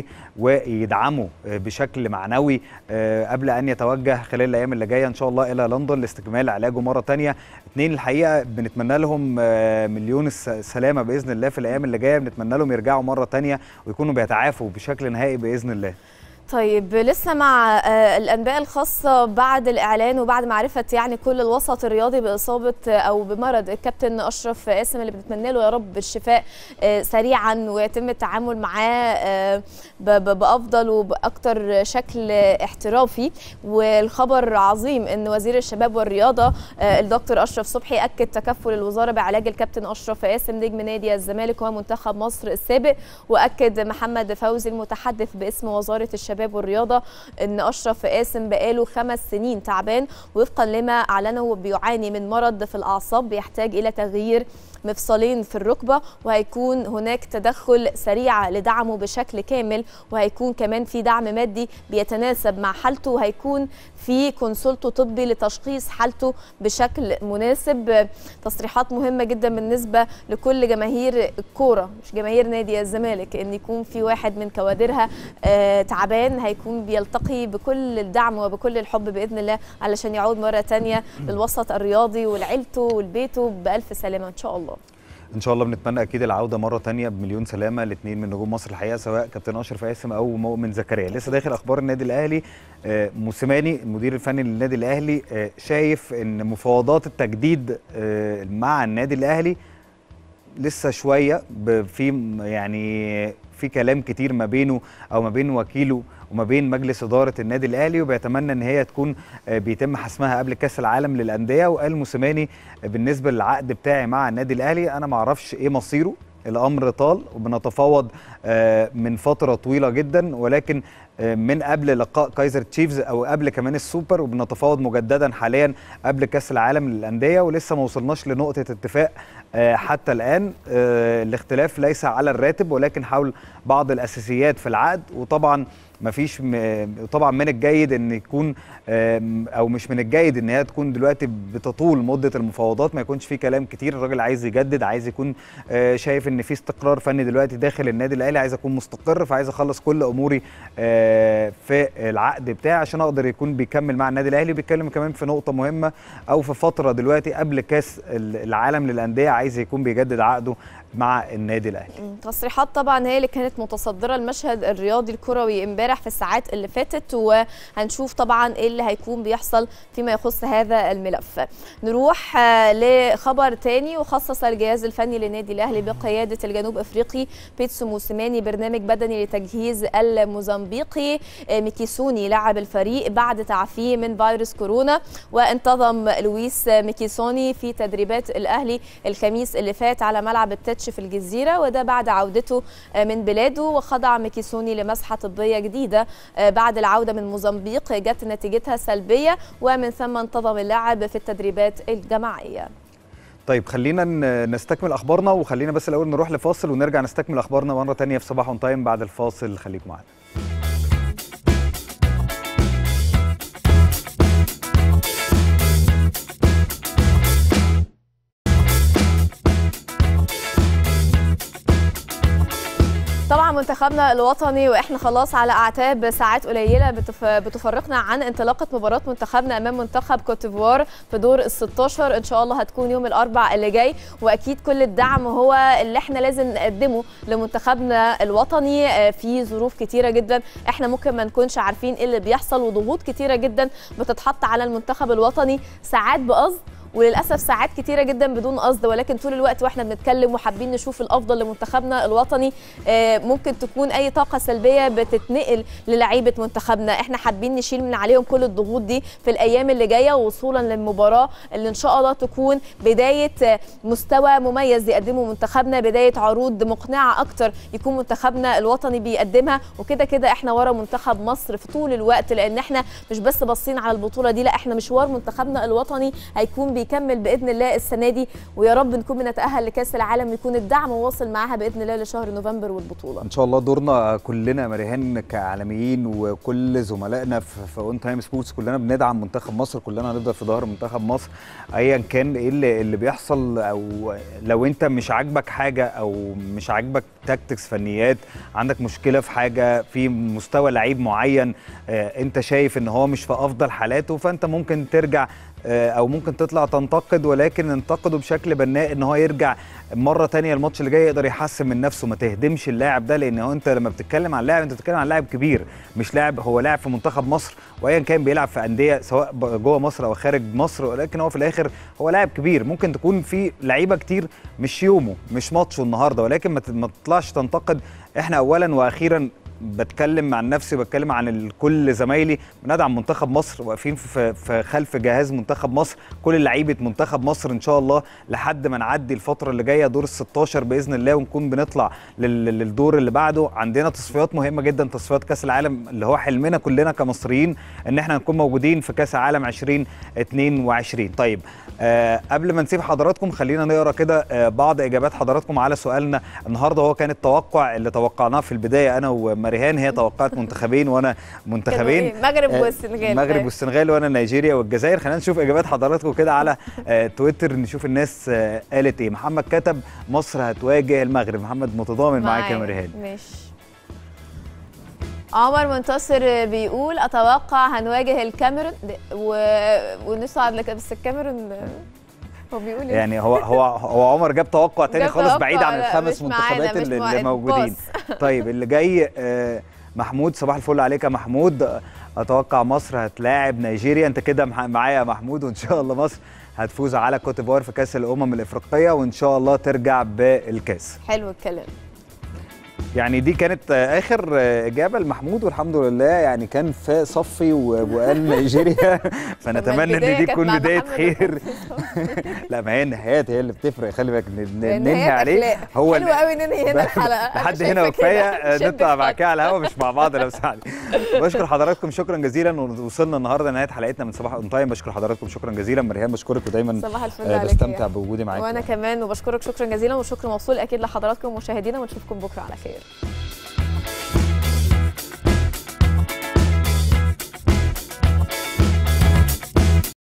ويدعمه آه، بشكل معنوي آه، قبل ان يتوجه خلال الايام اللي جايه ان شاء الله الى لندن لاستكمال علاجه مره تانية اتنين الحقيقه بنتمنى لهم آه، مليون الس- سلامه باذن الله في الايام اللي جايه بنتمنى لهم يرجعوا مره تانية ويكونوا بيتعافوا بشكل نهائي باذن الله طيب لسه مع آه، الانباء الخاصه بعد الاعلان وبعد معرفه يعني كل الوسط الرياضي باصابه آه، او بمرض الكابتن اشرف قاسم اللي بنتمنى له يا رب الشفاء آه، سريعا ويتم التعامل معاه آه، ب- ب- بافضل وباكتر شكل احترافي والخبر عظيم ان وزير الشباب والرياضه آه، الدكتور اشرف صبحي اكد تكفل الوزاره بعلاج الكابتن اشرف قاسم نجم نادي الزمالك ومنتخب مصر السابق واكد محمد فوزي المتحدث باسم وزاره الشباب والرياضه ان اشرف قاسم بقاله خمس سنين تعبان وفقا لما اعلنه بيعاني من مرض في الاعصاب بيحتاج الى تغيير مفصلين في الركبه وهيكون هناك تدخل سريع لدعمه بشكل كامل وهيكون كمان في دعم مادي بيتناسب مع حالته وهيكون في كونسولته طبي لتشخيص حالته بشكل مناسب تصريحات مهمه جدا بالنسبه لكل جماهير الكوره مش جماهير نادي الزمالك ان يكون في واحد من كوادرها آه، تعبان هيكون بيلتقي بكل الدعم وبكل الحب باذن الله علشان يعود مره تانية للوسط الرياضي ولعيلته ولبيته بالف سلامه ان شاء الله ان شاء الله بنتمنى اكيد العوده مره تانية بمليون سلامه لاثنين من نجوم مصر الحقيقه سواء كابتن اشرف قاسم او مؤمن زكريا لسه داخل اخبار النادي الاهلي آه، موسيماني المدير الفني للنادي الاهلي آه، شايف ان مفاوضات التجديد آه، مع النادي الاهلي لسه شويه ب- في م- يعني في كلام كتير ما بينه او ما بين وكيله وما بين مجلس اداره النادي الاهلي وبيتمنى ان هي تكون آه، بيتم حسمها قبل كاس العالم للانديه وقال موسيماني آه، بالنسبه للعقد بتاعي مع النادي الاهلي انا ما اعرفش ايه مصيره الامر طال وبنتفاوض آه، من فتره طويله جدا ولكن آه، من قبل لقاء كايزر تشيفز او قبل كمان السوبر وبنتفاوض مجددا حاليا قبل كاس العالم للانديه ولسه ما وصلناش لنقطه اتفاق آه، حتى الان آه، الاختلاف ليس على الراتب ولكن حول بعض الاساسيات في العقد وطبعا مفيش م... طبعا من الجيد ان يكون آم، او مش من الجيد ان هي تكون دلوقتي بتطول مده المفاوضات ما يكونش في كلام كتير الراجل عايز يجدد عايز يكون آه، شايف ان في استقرار فني دلوقتي داخل النادي الاهلي عايز اكون مستقر فعايز اخلص كل اموري آه، في العقد بتاعي عشان اقدر يكون بيكمل مع النادي الاهلي بيتكلم كمان في نقطه مهمه او في فتره دلوقتي قبل كاس العالم للانديه عايز يكون بيجدد عقده مع النادي الاهلي تصريحات طبعا هي اللي كانت متصدره المشهد الرياضي الكروي امبارح في الساعات اللي فاتت وهنشوف طبعا ايه اللي هيكون بيحصل فيما يخص هذا الملف نروح آه، لخبر تاني وخصص الجهاز الفني للنادي الاهلي بقياده الجنوب افريقي بيتسو موسيماني برنامج بدني لتجهيز الموزمبيقي آه، ميكيسوني لاعب الفريق بعد تعافيه من فيروس كورونا وانتظم لويس ميكيسوني في تدريبات الاهلي الخميس اللي فات على ملعب التتش في الجزيره وده بعد عودته آه، من بلاده وخضع ميكيسوني لمسحه طبيه جديده آه، بعد العوده من موزمبيق جت نتيجتها سلبيه ومن ثم انتظم اللاعب في التدريبات الجماعيه طيب خلينا ن- نستكمل اخبارنا وخلينا بس الاول نروح لفاصل ونرجع نستكمل اخبارنا مره تانية في صباح اون تايم بعد الفاصل خليكم معانا طبعا منتخبنا الوطني واحنا خلاص على اعتاب ساعات قليله بتف... بتفرقنا عن انطلاقه مباراه منتخبنا امام منتخب كوتيفوار في دور ال 16 ان شاء الله هتكون يوم الاربع اللي جاي واكيد كل الدعم هو اللي احنا لازم نقدمه لمنتخبنا الوطني آه، في ظروف كتيره جدا احنا ممكن ما نكونش عارفين ايه اللي بيحصل وضغوط كتيره جدا بتتحط على المنتخب الوطني ساعات بقصد وللاسف ساعات كتيره جدا بدون قصد ولكن طول الوقت واحنا بنتكلم وحابين نشوف الافضل لمنتخبنا الوطني آه، ممكن تكون اي طاقه سلبيه بتتنقل للعيبه منتخبنا احنا حابين نشيل من عليهم كل الضغوط دي في الايام اللي جايه وصولا للمباراه اللي ان شاء الله تكون بدايه آه، مستوى مميز يقدمه منتخبنا بدايه عروض مقنعه اكتر يكون منتخبنا الوطني بيقدمها وكده كده احنا ورا منتخب مصر في طول الوقت لان احنا مش بس باصين على البطوله دي لا احنا مشوار منتخبنا الوطني هيكون بيكمل باذن الله السنه دي ويا رب نكون بنتاهل لكاس العالم يكون الدعم واصل معاها باذن الله لشهر نوفمبر والبطوله ان شاء الله دورنا كلنا مريهان كاعلاميين وكل زملائنا في في اون تايم سبورتس كلنا بندعم منتخب مصر كلنا هنفضل في ظهر منتخب مصر ايا كان ايه اللي, اللي بيحصل او لو انت مش عاجبك حاجه او مش عاجبك تاكتكس فنيات عندك مشكله في حاجه في مستوى لعيب معين آه، انت شايف ان هو مش في افضل حالاته فانت ممكن ترجع آه، او ممكن تطلع تنتقد ولكن انتقده بشكل بناء ان هو يرجع مره تانية الماتش اللي جاي يقدر يحسن من نفسه ما تهدمش اللاعب ده لان هو انت لما بتتكلم عن لاعب انت بتتكلم عن لاعب كبير مش لاعب هو لاعب في منتخب مصر وايا كان بيلعب في انديه سواء ب- جوه مصر او خارج مصر ولكن هو في الاخر هو لاعب كبير ممكن تكون في لعيبه كتير مش يومه مش ماتشه النهارده ولكن ما ت- ما تطلعش تنتقد احنا اولا واخيرا بتكلم عن نفسي بتكلم عن ال- كل زمايلي بندعم منتخب مصر واقفين في, في خلف جهاز منتخب مصر كل لعيبه منتخب مصر ان شاء الله لحد ما نعدي الفتره اللي جايه دور ال 16 باذن الله ونكون بنطلع لل- للدور اللي بعده عندنا تصفيات مهمه جدا تصفيات كاس العالم اللي هو حلمنا كلنا كمصريين ان احنا نكون موجودين في كاس العالم 2022 طيب آه قبل ما نسيب حضراتكم خلينا نقرا كده آه بعض اجابات حضراتكم على سؤالنا النهارده هو كان التوقع اللي توقعناه في البدايه انا ومريهان هي توقعت منتخبين وانا منتخبين كانوا إيه؟ المغرب آه، والسنغال. المغرب أيوة. والسنغال وانا نيجيريا والجزائر خلينا نشوف اجابات حضراتكم كده على آه تويتر نشوف الناس آه قالت ايه محمد كتب مصر هتواجه المغرب محمد متضامن معاك يا معايا. مريهان ماشي عمر منتصر بيقول اتوقع هنواجه الكاميرون و... ونصعد لك بس الكاميرون هو بيقول إيه؟ يعني هو هو هو عمر جاب توقع تاني جاب خالص توقع، بعيد عن لا، الخمس مش معانا، منتخبات مش اللي, مع- اللي موجودين باص. طيب اللي جاي آه، محمود صباح الفل عليك يا محمود اتوقع مصر هتلاعب نيجيريا انت كده مع- معايا يا محمود وان شاء الله مصر هتفوز على كوت ديفوار في كاس الامم الافريقيه وان شاء الله ترجع بالكاس حلو الكلام يعني دي كانت آه، اخر آه، اجابه لمحمود والحمد لله يعني كان في صفي و- وقال نيجيريا فنتمنى ان البداية دي كانت تكون مع بدايه محمد خير لا ما هي النهايات هي اللي بتفرق خلي بالك ن- ن- النهايات ننهي عليه أخلاق. هو حلو قوي ننهي هنا الحلقه أنا لحد شايفة هنا كده. وكفايه آه، نشد نطلع بعد الخط. كده على الهوا مش مع بعض لو سعد بشكر حضراتكم شكرا جزيلا وصلنا النهارده لنهايه حلقتنا من صباح اون تايم بشكر حضراتكم شكرا جزيلا مريم بشكرك ودايما صباح الفل آه، عليك بستمتع يا. بوجودي معاكم وانا كمان وبشكرك شكرا جزيلا وشكر موصول اكيد لحضراتكم مشاهدينا ونشوفكم بكره على خير